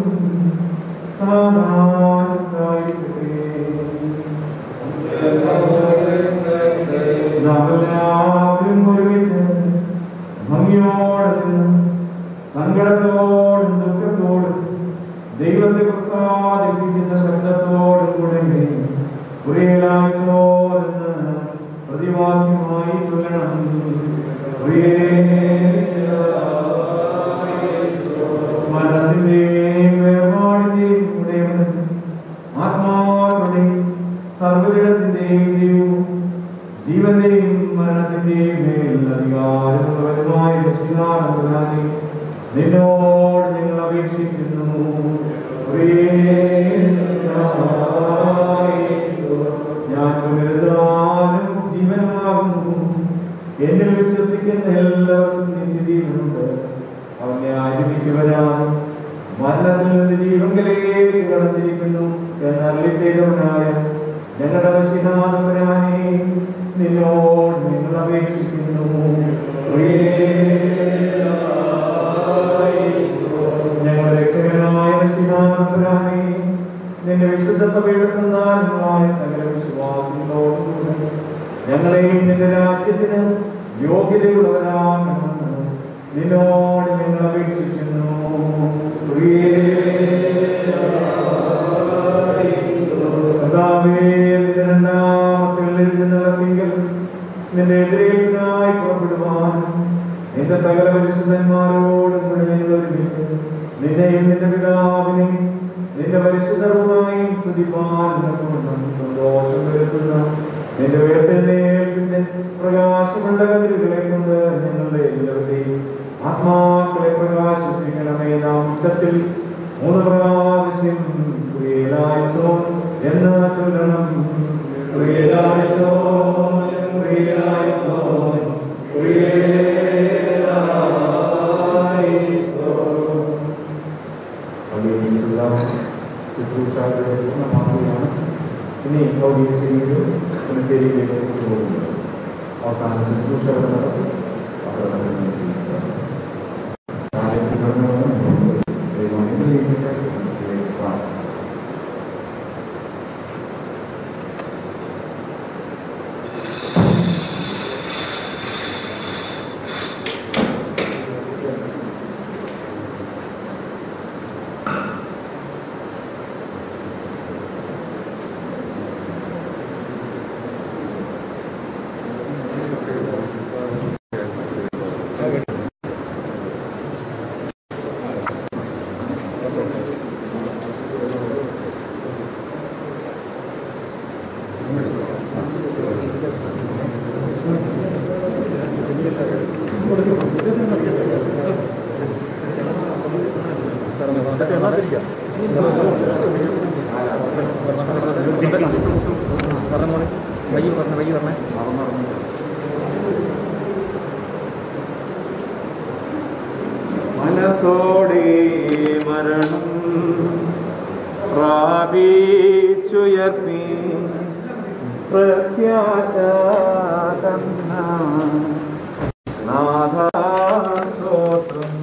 നാം എല്ലാവരും ഒരുമിച്ച് ഭംഗിയോടെ നിന്ന് സങ്കടത്തോടും ദുഃഖത്തോടും ദൈവത്തെ പ്രസാദിപ്പിക്കുന്ന ശബ്ദത്തോടും കൂടെ പ്രിയലായിസോ എന്ന് പ്രതിവാക്യമായി ചൊല്ലണം മരണത്തിന്റെയും വേർപാടിന്റെയും ഉടയവൻ ആത്മാവിന്റെയും സർവ്വജടത്തിന്റെയും ദൈവവും ജീവന്റെയും മരണത്തിന്റെയും മേൽ അധികാരമുള്ളവരുമായ രക്ഷിതാനന്ദനായി നിന്നോട് ഞങ്ങൾ അപേക്ഷിക്കുന്നു ഞാൻ പുനരുദ്ധാനം ജീവനമാകുന്നു എന്നിൽ വിശ്വസിക്കുന്ന എല്ലാവർക്കും നിത്യജീവനുണ്ട് അവനെ ആചരിക്കുവരാണ് മരണത്തിൽ നിന്ന് ജീവങ്കലേക്ക് കടന്നിരിക്കുന്നു എന്നറിയി ചെയ്തവനായ ഞങ്ങളുടെ വശിനാഥവനാനെ നിന്നോട് നിങ്ങൾ അപേക്ഷിക്കുന്നു ഞങ്ങളുടെ രക്ഷകനായ വശിനാഥവനാനെ നിന്റെ വിശുദ്ധ സഭയുടെ സന്താനങ്ങളായ സകല വിശ്വാസികളോടും കൂടെ ഞങ്ങളെയും നിന്റെ രാജ്യത്തിന് യോഗ്യതയുള്ളവരാകണമെന്ന് നിന്നോട് ഞങ്ങൾ അപേക്ഷിക്കുന്നു കർത്താവേ, നിന്റെ രണ്ടാമത്തെ വെള്ളിരിക്കുന്നവർക്കെങ്കിൽ നിന്റെ എതിരേൽപ്പിനായി പുറപ്പെടുവാൻ നിന്റെ സകല പരിശുദ്ധന്മാരോടും കൂടെ ഞങ്ങൾ ഒരുമിച്ച് നിന്നെയും നിന്റെ പിതാവിനെയും നിന്റെ പരിശുദ്ധവുമായും സ്തുതിപ്പാൻ നിനക്കൊണ്ടും സന്തോഷം വരുത്തുന്ന നിന്റെ ഉയർത്തെഴുന്നേൽപ്പിന്റെ പ്രകാശമുള്ള കതിരുകളെ കൊണ്ട് ഞങ്ങളുടെ എല്ലാവരുടെയും ആത്മാക്കളെ പ്രകാശിപ്പിക്കണമേ നാം ഉച്ചത്തിൽ മൂന്ന് പ്രാവശ്യം പ്രിയലായസോ എന്ന് ചൊല്ലണം പ്രിയലായസോ പ്രിയലായസോ പ്രിയലായസോ പള്ളിയിലുള്ള ശുശ്രൂഷകളുടെ പൂർണ്ണമാകുകയാണ് ഇനി ഭൗതിക ശരീരം സെമിത്തേരിയിലേക്ക് കൊണ്ടുപോകുന്നത് അവസാന ശുശ്രൂഷകൾ നടത്തി അവിടെ നടന്നു ചെയ്യുക ആലയത്തിൽ കടന്നു വന്ന് ദൈവം അനുഗ്രഹിക്കട്ടെ എന്ന് പ്രാർത്ഥിക്കുന്നു. മനസ്സോടെ മരണം പ്രാപിച്ചുയർത്തി പ്രത്യാശ തന്ന നാഥാസ്തോത്രം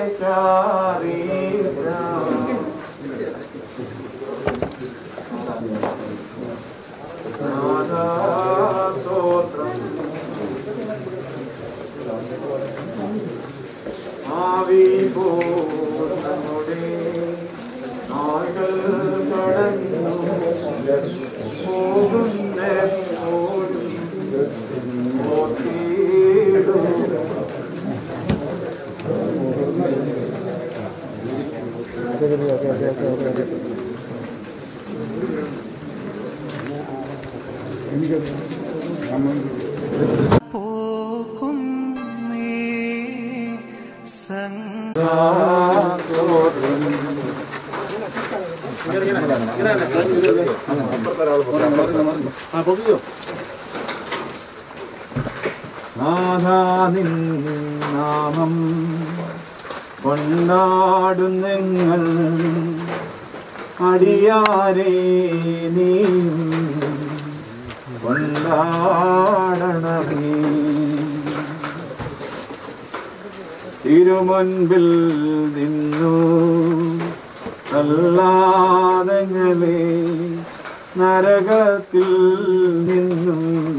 സ്തോത്രം ആവിപൂർണ്ണമുടെ നാളുകൾ കടന്നു പോകുന്നെപ്പോഴും ഓർത്തിടും പോക്കും നീ സംഗ നാഥാനിൻ നാമം കൊണ്ടാടുന്നെങ്ങൾ അടിയാരേ നീ കൊണ്ടാടണമേ തിരുമുൻപിൽ നിന്നു അല്ലാതെങ്ങളെ നരകത്തിൽ നിന്നും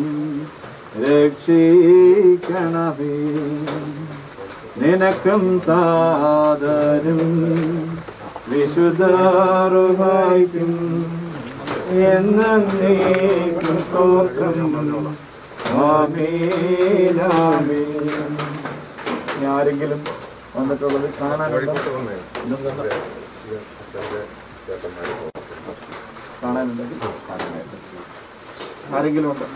രക്ഷിക്കണമേ നിനക്കും താതനും വിശുദ്ധറുവായിക്കും എന്നേക്കും സ്തോത്രം ആമേനാമേൻ ഇനി ആരെങ്കിലും വന്നിട്ടുള്ളത് കാണാനുണ്ടോ കാണാനുണ്ടെങ്കിൽ കാണാനായിട്ട് ആരെങ്കിലും ഉണ്ടോ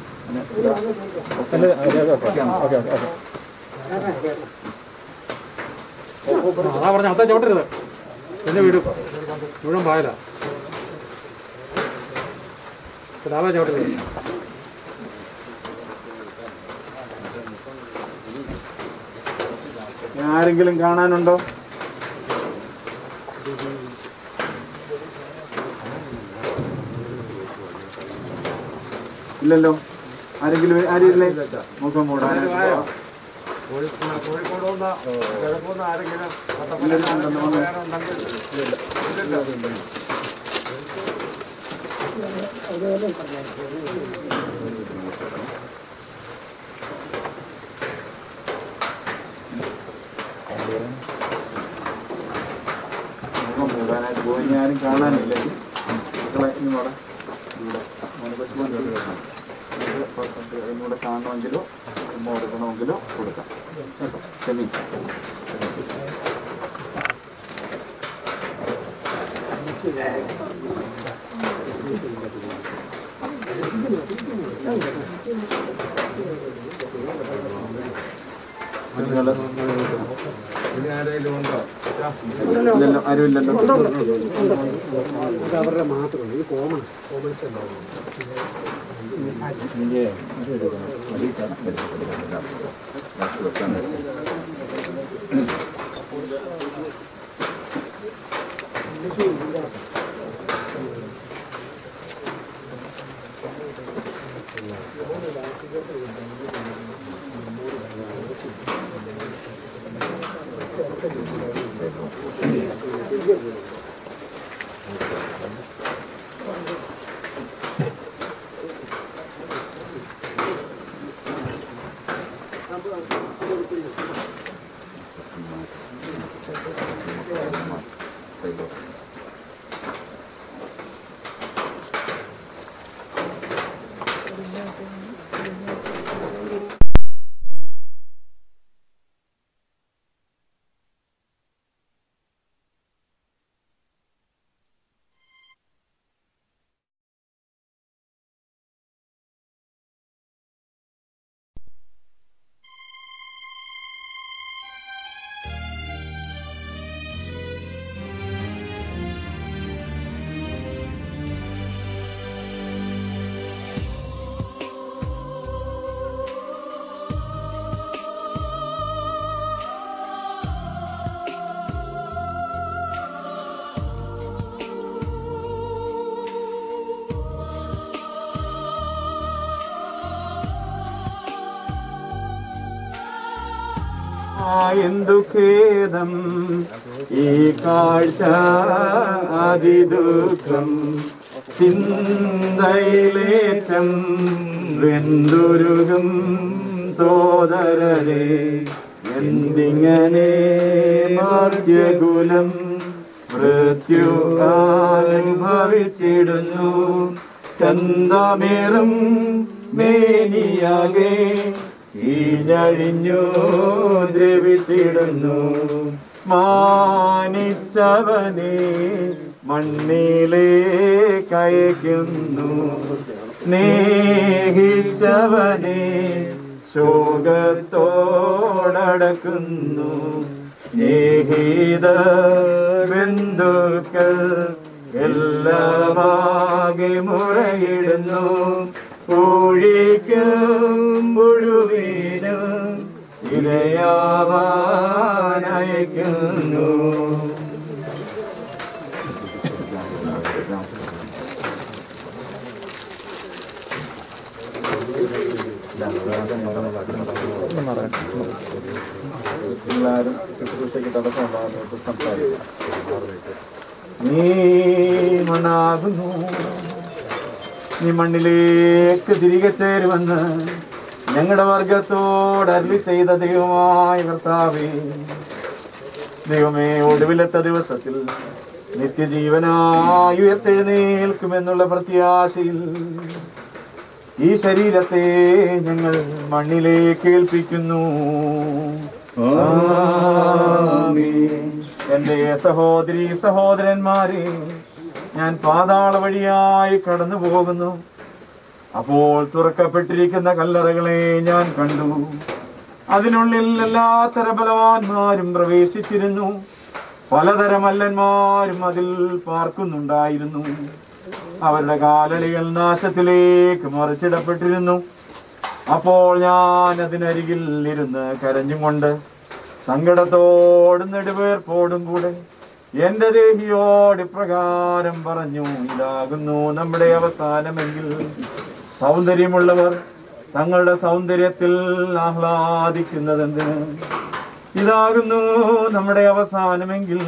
അതാ പറഞ്ഞ അത്ത ചവിട്ടരുത് എന്നെ വീടും മുഴുവൻ പായല ലാഭ ചവിട്ടരുത് ഇനി ആരെങ്കിലും കാണാനുണ്ടോ ഇല്ലല്ലോ ആരെങ്കിലും ആരും ഇല്ലേ മുഖം മൂടാനായിട്ട് കോഴിക്കോട് വന്ന കിഴക്കുന്ന് ആരെങ്കിലും മുഖം മൂടാനായിട്ട് പോയി ഇനി ആരും കാണാനില്ലേ മക്കളെ ഇനി ഇവിടെ ഇവിടെ മോനെപ്പറ്റി വന്നിട്ട് എന്നൂടെ കാണണമെങ്കിലോ ഉമ്മ കൊടുക്കണമെങ്കിലോ കൊടുക്കാം കേട്ടോ ക്ഷമി ഇല്ലല്ലോ ആരും ഇല്ലല്ലോ അവരുടെ മാത്രം ഇത് കോമൺ കോമൺസ് ും എന്തു ഖേദം ഈ കാഴ്ച അതിദുഃഖം ചിന്തയിലേറ്റം വെന്തുരുകും സോദരരെ എന്തിങ്ങനെ മർത്യകുലം മൃത്യു അനുഭവിച്ചിടുന്നു ചന്തമേറും മേനിയാകെ ചീഞ്ഞഴിഞ്ഞു ദ്രവിച്ചിടുന്നു മാനിച്ചവനെ മണ്ണിലേ കയക്കുന്നു സ്നേഹിച്ചവനെ ശോകത്തോടക്കുന്നു സ്നേഹിത ബന്ധുക്കൾ എല്ലാമാകെ മുറയിടുന്നു ഒഴിക്കും മുഴുവീനും ഇരയാവാനയക്കുന്നു എല്ലാവരും ശുശ്രൂഷയ്ക്ക് തടസ്സമുണ്ടാകുന്നത് സംസാരിക്കാം നീ മണ്ണാകുന്നു നീ മണ്ണിലേക്ക് തിരികെ ചേരുമെന്ന് ഞങ്ങളുടെ വർഗത്തോട് അരുളി ചെയ്ത ദൈവമായ കർത്താവേ ദൈവമേ ഒടുവിലത്തെ ദിവസത്തിൽ നിത്യജീവനായി ഉയർത്തെഴുന്നേൽക്കുമെന്നുള്ള പ്രത്യാശയിൽ ഈ ശരീരത്തെ ഞങ്ങൾ മണ്ണിലേക്ക് ഏൽപ്പിക്കുന്നു ആമേൻ. എന്റെ സഹോദരി സഹോദരന്മാരെ ഞാൻ പാതാള വഴിയായി കടന്നു പോകുന്നു അപ്പോൾ തുറക്കപ്പെട്ടിരിക്കുന്ന കല്ലറകളെ ഞാൻ കണ്ടു അതിനുള്ളിൽ എല്ലാത്തര ബലവാന്മാരും പ്രവേശിച്ചിരുന്നു പലതരം മല്ലന്മാരും അതിൽ പാർക്കുന്നുണ്ടായിരുന്നു അവരുടെ കാലടികൾ നാശത്തിലേക്ക് മറിച്ചിടപ്പെട്ടിരുന്നു അപ്പോൾ ഞാൻ അതിനരികിൽ ഇരുന്ന് കരഞ്ഞും കൊണ്ട് സങ്കടത്തോടും നെടുവേർപ്പോടും കൂടെ എന്റെ ദേഹിയോട് ഇപ്രകാരം പറഞ്ഞു ഇതാകുന്നു നമ്മുടെ അവസാനമെങ്കിൽ സൗന്ദര്യമുള്ളവർ തങ്ങളുടെ സൗന്ദര്യത്തിൽ ആഹ്ലാദിക്കുന്നതെന്തിന് ഇതാകുന്നു നമ്മുടെ അവസാനമെങ്കിൽ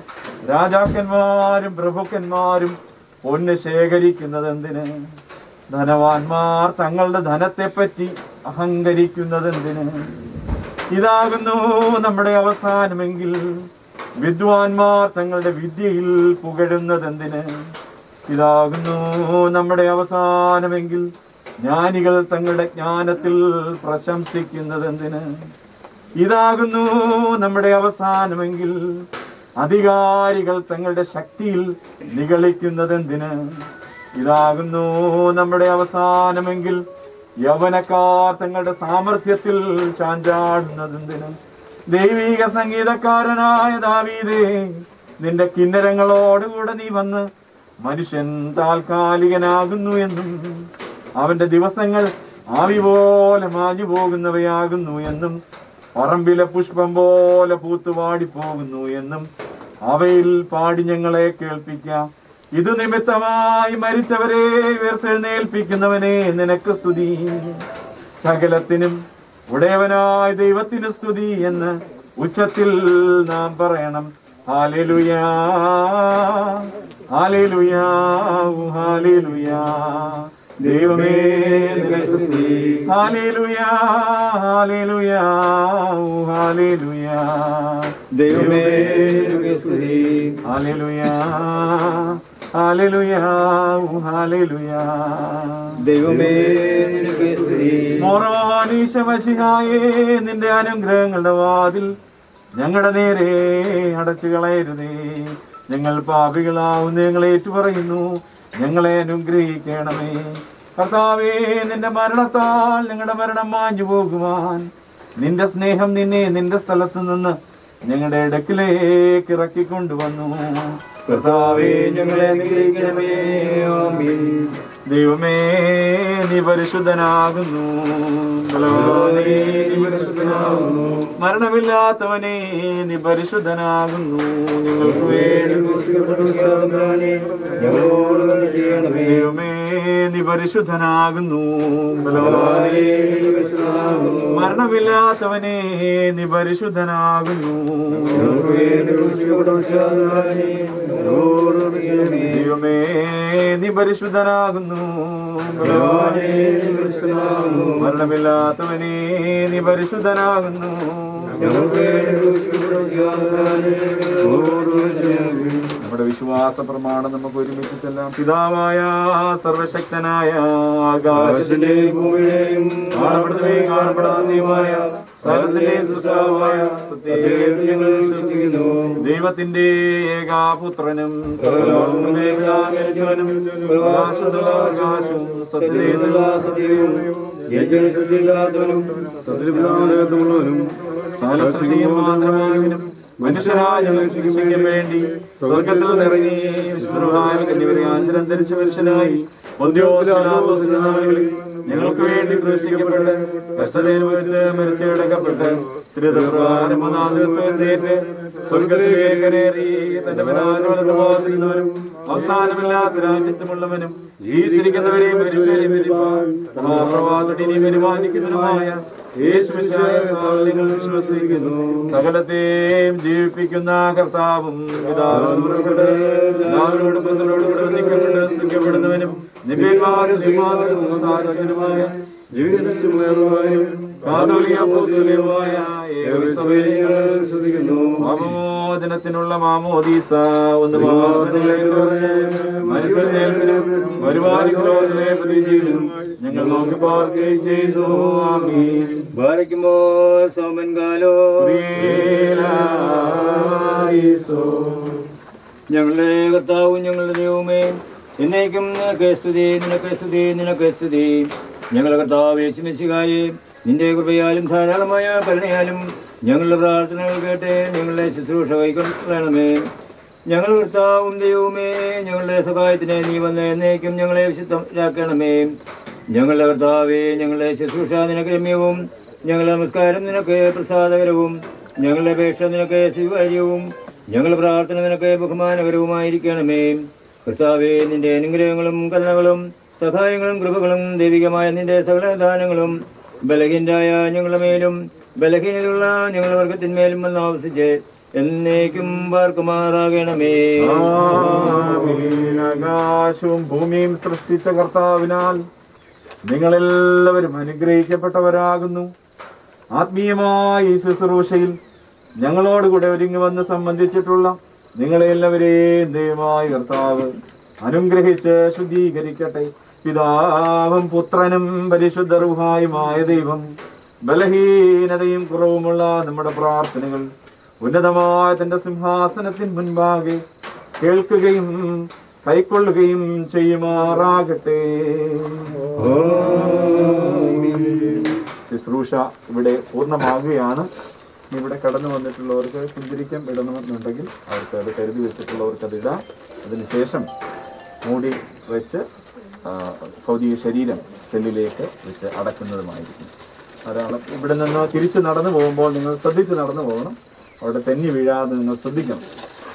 രാജാക്കന്മാരും പ്രഭുക്കന്മാരും പൊന്ന് ശേഖരിക്കുന്നതെന്തിന് ധനവാന്മാർ തങ്ങളുടെ ധനത്തെപ്പറ്റി അഹങ്കരിക്കുന്നതെന്തിന് ഇതാകുന്നു നമ്മുടെ അവസാനമെങ്കിൽ വിദ്വാൻമാർ തങ്ങളുടെ വിദ്യയിൽ പുകഴുന്നതെന്തിന് ഇതാകുന്നു നമ്മുടെ അവസാനമെങ്കിൽ ജ്ഞാനികൾ തങ്ങളുടെ ജ്ഞാനത്തിൽ പ്രശംസിക്കുന്നതെന്തിന് ഇതാകുന്നു നമ്മുടെ അവസാനമെങ്കിൽ അധികാരികൾ തങ്ങളുടെ ശക്തിയിൽ നിഗളിക്കുന്നതെന്തിന് ഇതാകുന്നു നമ്മുടെ അവസാനമെങ്കിൽ യൗവനക്കാർ തങ്ങളുടെ സാമർഥ്യത്തിൽ ചാഞ്ചാടുന്നതെന്തിന് ദൈവിക സംഗീതക്കാരനായ ദാവീദേ നിന്റെ കിന്നരങ്ങളോടുകൂടെ നീ വന്ന് മനുഷ്യൻ താൽക്കാലികനാകുന്നു എന്നും അവന്റെ ദിവസങ്ങൾ ആവി പോലെ മാഞ്ഞു പോകുന്നവയാകുന്നു എന്നും പറമ്പിലെ പുഷ്പം പോലെ പൂത്തുവാടി പോകുന്നു എന്നും അവയിൽ പാടി ഞങ്ങളെ കേൾപ്പിക്കാം ഇത് നിമിത്തമായി മരിച്ചവരെ ഉയർത്തെഴുന്നേൽപ്പിക്കുന്നവനെ നിനക്ക് സ്തുതി സകലത്തിനും ഉടയവനായ ദൈവത്തിന് സ്തുതി എന്ന് ഉച്ചത്തിൽ നാം പറയണം ഹാലേലുയാ ഹാലേലുയാ ഹാലേലുയാ ദൈവമേ നിനക്ക് സ്തുതി ഹാലേലുയാ ഹാലേലുയാ ഹാലേലുയാ ദൈവമേ നിനക്ക് സ്തുതി ഹാലേലുയാ ഹാലേലുയാ ഹാലേലുയാ ദൈവമേ നിനക്ക് സ്തുതി മോറാനീശമശിഹായേ നിന്റെ അനുഗ്രഹങ്ങളുടെ വാതിൽ ഞങ്ങളുടെ നേരെ അടച്ചു കളയരുതേ ഞങ്ങൾ പാപികളാവുന്ന ഞങ്ങളെ ഏറ്റുപറയുന്നു ഞങ്ങളെ അനുഗ്രഹിക്കണമേ കർത്താവേ നിന്റെ മരണത്താൽ ഞങ്ങളുടെ മരണം മാഞ്ഞു പോകുവാൻ നിന്റെ സ്നേഹം നിന്നെ നിന്റെ സ്ഥലത്ത് നിന്ന് ഞങ്ങളുടെ ഇടക്കിലേക്ക് ഇറക്കിക്കൊണ്ടുവന്നു കർത്താവേ ഞങ്ങളെ അനുഗ്രഹിക്കണമേ ആമീൻ ദൈവമേ നീ പരിശുദ്ധനാകുന്നു ബലവാനേ, നീ പരിശുദ്ധനാകുന്നു മരണമില്ലാത്തവനെ നീ പരിശുദ്ധനാകുന്നു ഞങ്ങൾക്ക് വേണ്ടി ഞങ്ങളോട് കരുണ ചെയ്യണമേ ദൈവമേ നീ പരിശുദ്ധനാകുന്നു ബലവാനേ, നീ പരിശുദ്ധനാകുന്നു. മരണമില്ലാത്തവനെ നീ പരിശുദ്ധനാകുന്നു ദൈവമേ നീ പരിശുദ്ധനാകുന്നു ബലവാനേ, നീ പരിശുദ്ധനാകുന്നു. മരണമില്ലാത്തവനെ നീ പരിശുദ്ധനാകുന്നു നമ്മുടെ വിശ്വാസ പ്രമാണം നമുക്ക് ഒരുമിച്ച് ചെല്ലാം പിതാവായ സർവശക്തനായ ആകാശത്തിന്റെയും ഭൂമിയുടെയും കാണപ്പെടുന്നവയും കാണപ്പെടാത്തതുമായ സകലത്തിന്റെയും സൃഷ്ടാവായ സത്യത്തിൽ ഞങ്ങൾ വിശ്വസിക്കുന്നു ദൈവത്തിന്റെ ഏകാപുത്രനും സർവലോകങ്ങളിലേക്കും പ്രകാശത്തിലുള്ള ആകാശവും സത്യത്തിലുള്ള സത്യവും സകല സൃഷ്ടിയും മാത്രമായവനും മനുഷ്യരായ രക്ഷിക്കാൻ വേണ്ടി സ്വർഗത്തിൽ നിറങ്ങി വിശുദ്ധമായ കന്യവരാഞ്ചരം ധരിച്ച മനുഷ്യനായി പൊന്തിയോസിന്റെ നാളുകളിൽ ഞങ്ങൾക്ക് വേണ്ടി പ്രവേശിക്കപ്പെട്ട് കഷ്ടതയിൽ വെച്ച് മരിച്ചു കിടക്കപ്പെട്ട് തിരുതപ്രകാരം മൂന്നാം ദിവസം എഴുന്നേറ്റ് സ്വർഗത്തിലേക്ക് കരേറി തന്റെ പിതാവിനോടും അവസാനമില്ലാത്ത രാജ്യത്തുമുള്ളവനും ജീവിച്ചിരിക്കുന്നവരെയും മനുഷ്യരെയും വിധിപ്പാൻ മഹാപ്രഭാതത്തിനെയും പരിപാലിക്കുന്നതുമായ യേശുവിശായ നിങ്ങൾ വിശ്വസിക്കുന്നു സകലത്തെയും ജീവിപ്പിക്കുന്ന കർത്താവും പിതാവിനോട് പുറപ്പെട്ട് പിതാവിനോട് പുത്രനോട് കൂടെ നിൽക്കുന്നുണ്ട് സ്തുതിക്കപ്പെടുന്നവനും നിബിയന്മാരും ശ്രീമാതരും സംസാരിക്കുന്നതുമായ ജീവിതമായ കാതോലിക അപ്പോസ്തലയുമായ ഏകസഭയിൽ ഞങ്ങൾ വിശ്വസിക്കുന്നു പാപമോചനത്തിനുള്ള മാമോദീസ ഒന്ന് മാത്രമേ മനുഷ്യനും വരുവാനിക്കുന്നതിനെ പ്രതിജീവിനും ഞങ്ങൾ നോക്കി പാർക്കുകയും ചെയ്യുന്നു ആമീൻ ബാരയ്ക്കുമ്പോ സോമൻ കാലോ ഞങ്ങളുടെ കർത്താവും ഞങ്ങളുടെ ദൈവമേ എന്നേക്കും നിനക്ക് സ്തുതി നിനക്ക് സ്തുതി നിനക്ക് സ്തുതി ഞങ്ങളുടെ കർത്താവ് യേശുമിശിഹായെ നിന്റെ കൃപയാലും ധാരാളമായ കരുണയാലും ഞങ്ങളുടെ പ്രാർത്ഥനകൾ കേട്ട് ഞങ്ങളുടെ ശുശ്രൂഷ കൈക്കൊള്ളണമേ ഞങ്ങൾ കർത്താവും ദൈവമേ ഞങ്ങളുടെ സഹായത്തിന് നീ വന്ന് എന്നേക്കും ഞങ്ങളെ വിശുദ്ധരാക്കണമേ ഞങ്ങളുടെ കർത്താവേ ഞങ്ങളുടെ ശുശ്രൂഷ നിനക്ക് രമ്യവും ഞങ്ങളുടെ നമസ്കാരം നിനക്ക് പ്രസാദകരവും ഞങ്ങളുടെ അപേക്ഷ നിനക്ക് സ്വീകാര്യവും ഞങ്ങളുടെ പ്രാർത്ഥന നിനക്ക് ബഹുമാനകരവുമായിരിക്കണമേ കർത്താവേ നിന്റെ അനുഗ്രഹങ്ങളും കരുണകളും സഹായങ്ങളും കൃപകളും ദൈവികമായ നിന്റെ സകല ദാനങ്ങളും ബലഹീനരായ ഞങ്ങളുടെ മേലും ബലഹീനതയുള്ള ഞങ്ങളുടെ വർഗത്തിന്മേലും വന്ന് ആവസിച്ച് എന്നേക്കും പാർക്കുമാറാകണമേ ആമീൻ. ആകാശവും ഭൂമിയും സൃഷ്ടിച്ച കർത്താവിനാൽ നിങ്ങളെല്ലാവരും അനുഗ്രഹിക്കപ്പെട്ടവരാകുന്നു ആത്മീയമായ ഈ ശുശ്രൂഷയിൽ ഞങ്ങളോടുകൂടെ ഒരുങ്ങി വന്ന് സംബന്ധിച്ചിട്ടുള്ള നിങ്ങളെ എല്ലാവരെയും ദൈവമായ കർത്താവ് അനുഗ്രഹിച്ച് ശുദ്ധീകരിക്കട്ടെ പിതാവും പുത്രനും പരിശുദ്ധ റുഹായുമായ ദൈവം ബലഹീനതയും കുറവുമുള്ള നമ്മുടെ പ്രാർത്ഥനകൾ ഉന്നതമായ തന്റെ സിംഹാസനത്തിന് മുൻപാകെ കേൾക്കുകയും കൈക്കൊള്ളുകയും ചെയ്യുമാറാകട്ടെ ശുശ്രൂഷ ഇവിടെ പൂർണ്ണമാകുകയാണ് ഇവിടെ കടന്നു വന്നിട്ടുള്ളവർക്ക് കുന്തിരിക്കം ഇടണമെന്നുണ്ടെങ്കിൽ അവർക്ക് അത് കരുതി വെച്ചിട്ടുള്ളവർക്ക് അത് ഇടാം അതിനുശേഷം മൂടി വെച്ച് ആ, ഭൗതിക ശരീരം സെല്ലിലേക്ക് വെച്ച് അടക്കുന്നതുമായിരിക്കും ധാരാളം ഇവിടെ നിന്ന് തിരിച്ച് നടന്നു പോകുമ്പോൾ നിങ്ങൾ ശ്രദ്ധിച്ച് നടന്നു പോകണം അവിടെ തെന്നി വീഴാതെ നിങ്ങൾ ശ്രദ്ധിക്കണം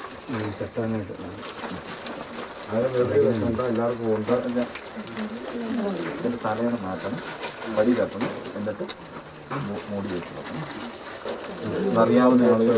ഉണ്ടോ എല്ലാവർക്കും ഉണ്ടോ ഇല്ല. ഇതിന്റെ തലയാണ് മാറ്റണം വടി തട്ടണം എന്നിട്ട് മൂ- മൂടി വെച്ച് വെക്കണം അറിയാവുന്ന ആളുകൾ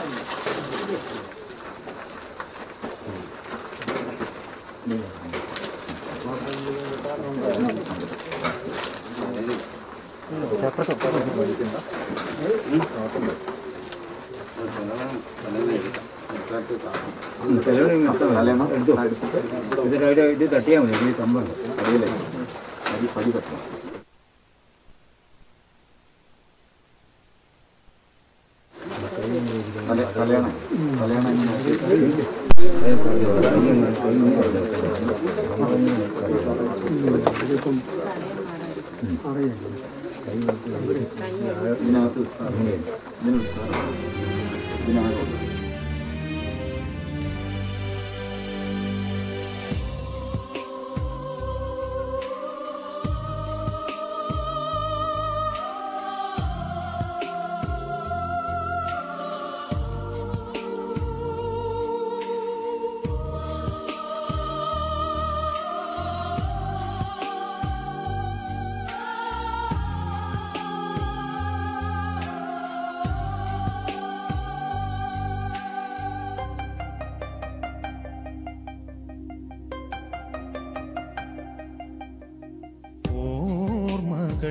ഇത് തട്ടിയാൽ മതി ഈ സംഭവം അടിയിലെ അടി പടി തട്ടണം തല തലയണ തലയണ ഇതിനകത്ത് വിസ്താരം ഇതിന് വിസ്താരം ഇതിനകത്ത്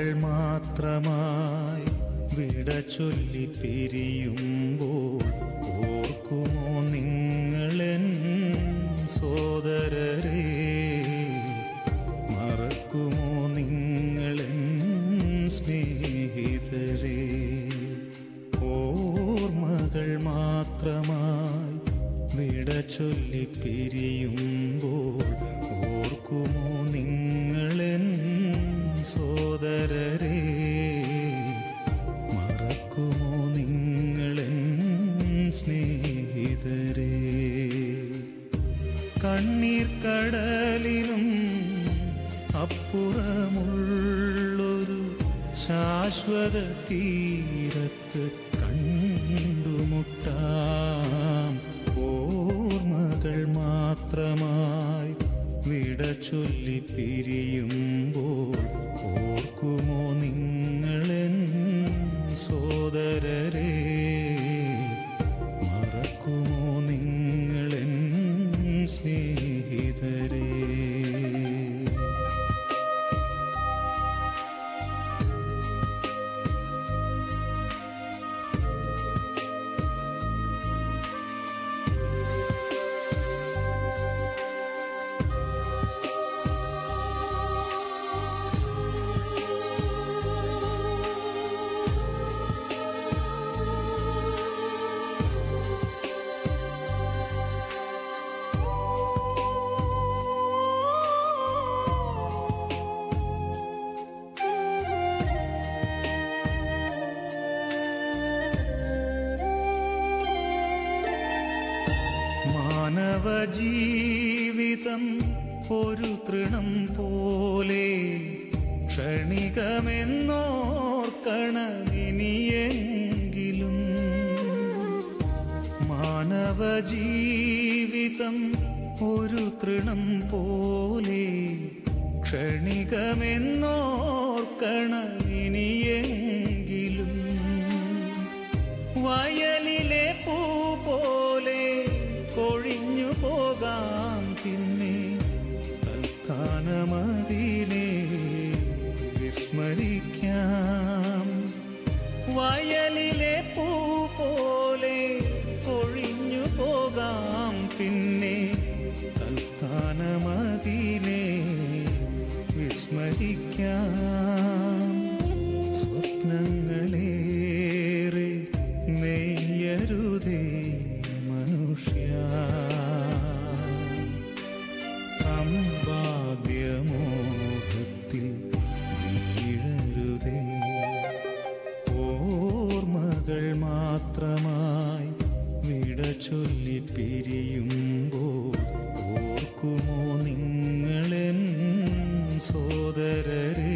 മകൾ മാത്രമായി വിട ചൊല്ലി പിരിയുമ്പോൾ ഓർക്കുമോ നിങ്ങളെൻ സോദരരെ മറക്കുമോ നിങ്ങളെൻ സ്നേഹിതരെ ഓർമ്മകൾ മാത്രമായി വിട ചൊല്ലി പിരിയുമ്പോൾ ഓർക്കുമോ നിങ്ങളെൻ സോദരരെ മറക്കുമോ നിങ്ങളെൻ സ്നേഹിതരെ കണ്ണീർ കടലിലും അപ്പുറമുള്ളൊരു ശാശ്വത തീരത്ത് കണ്ടുമുട്ടാം ഓർമ്മകൾ മാത്രമായി വിട ചൊല്ലി പിരിയുമ്പോൾ ഓർക്കുമോ നിങ്ങളെൻ സോദരരെ മറക്കുമോ നിങ്ങളെൻ സ്നേഹിതരെ മാനവ ജീവിതം ഒരു തൃണം പോലെ ക്ഷണികമെന്നോർക്കണമിനിയെങ്കിലും മാനവ ജീവിതം ഒരു തൃണം പോലെ ക്ഷണികമെന്നോർക്കണമിനിയെങ്കിലും വയലിലെ പൂ പോലെ കൊഴിഞ്ഞു പോകാം പിന്നെ തൽസ്ഥാനമതിനെ വിസ്മരിക്കാം വയലിലെ പൂ പോലെ കൊഴിഞ്ഞു പോകാം പിന്നെ തൽസ്ഥാനമതിനെ വിസ്മരിക്കാം സ്വപ്നങ്ങളേറെ നെയ്യരുതേ മനുഷ്യ സമ്പാദ്യമോഹത്തിൽ വീഴരുതേ ഓർമ്മകൾ മാത്രമായി വിട ചൊല്ലി പിരിയുമ്പോൾ ഓർക്കുമോ നിങ്ങളെൻ സോദരരെ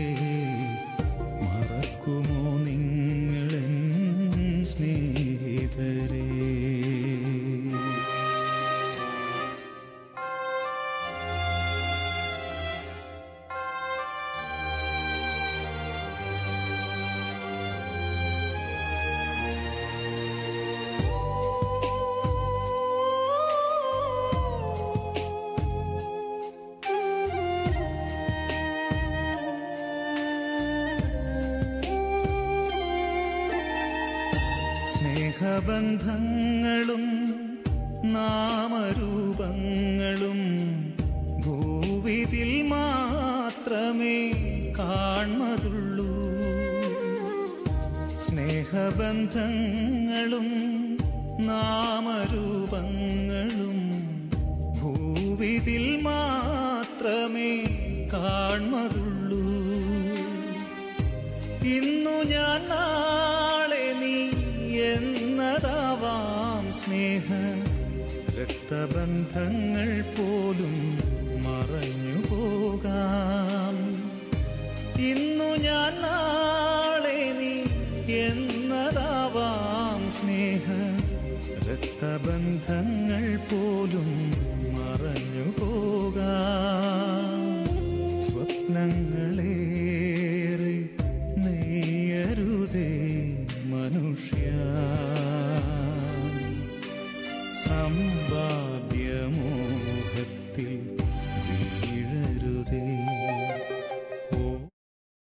മറക്കുമോ നിങ്ങളെൻ സ്നേഹിതരെ സ്നേഹബന്ധങ്ങളും നാമരൂപങ്ങളും ഭൂവിതിൽ മാത്രമേ കാൺമതുള്ളൂ സ്നേഹബന്ധങ്ങളും നാമരൂപങ്ങളും ഭൂവിതിൽ മാത്രമേ കാൺമതുള്ളൂ ഇന്നു ഞാൻ നാളെ നീ എന്നതാവാം സ്നേഹ രക്തബന്ധങ്ങൾ പോലും മറഞ്ഞു പോകാം ഇന്നു ഞാൻ നാളെ നീ എന്നതാവാം സ്നേഹ രക്തബന്ധങ്ങൾ പോലും മറഞ്ഞു പോകാം സ്വപ്നങ്ങളേറെ നെയ്യരുതേ മനുഷ്യ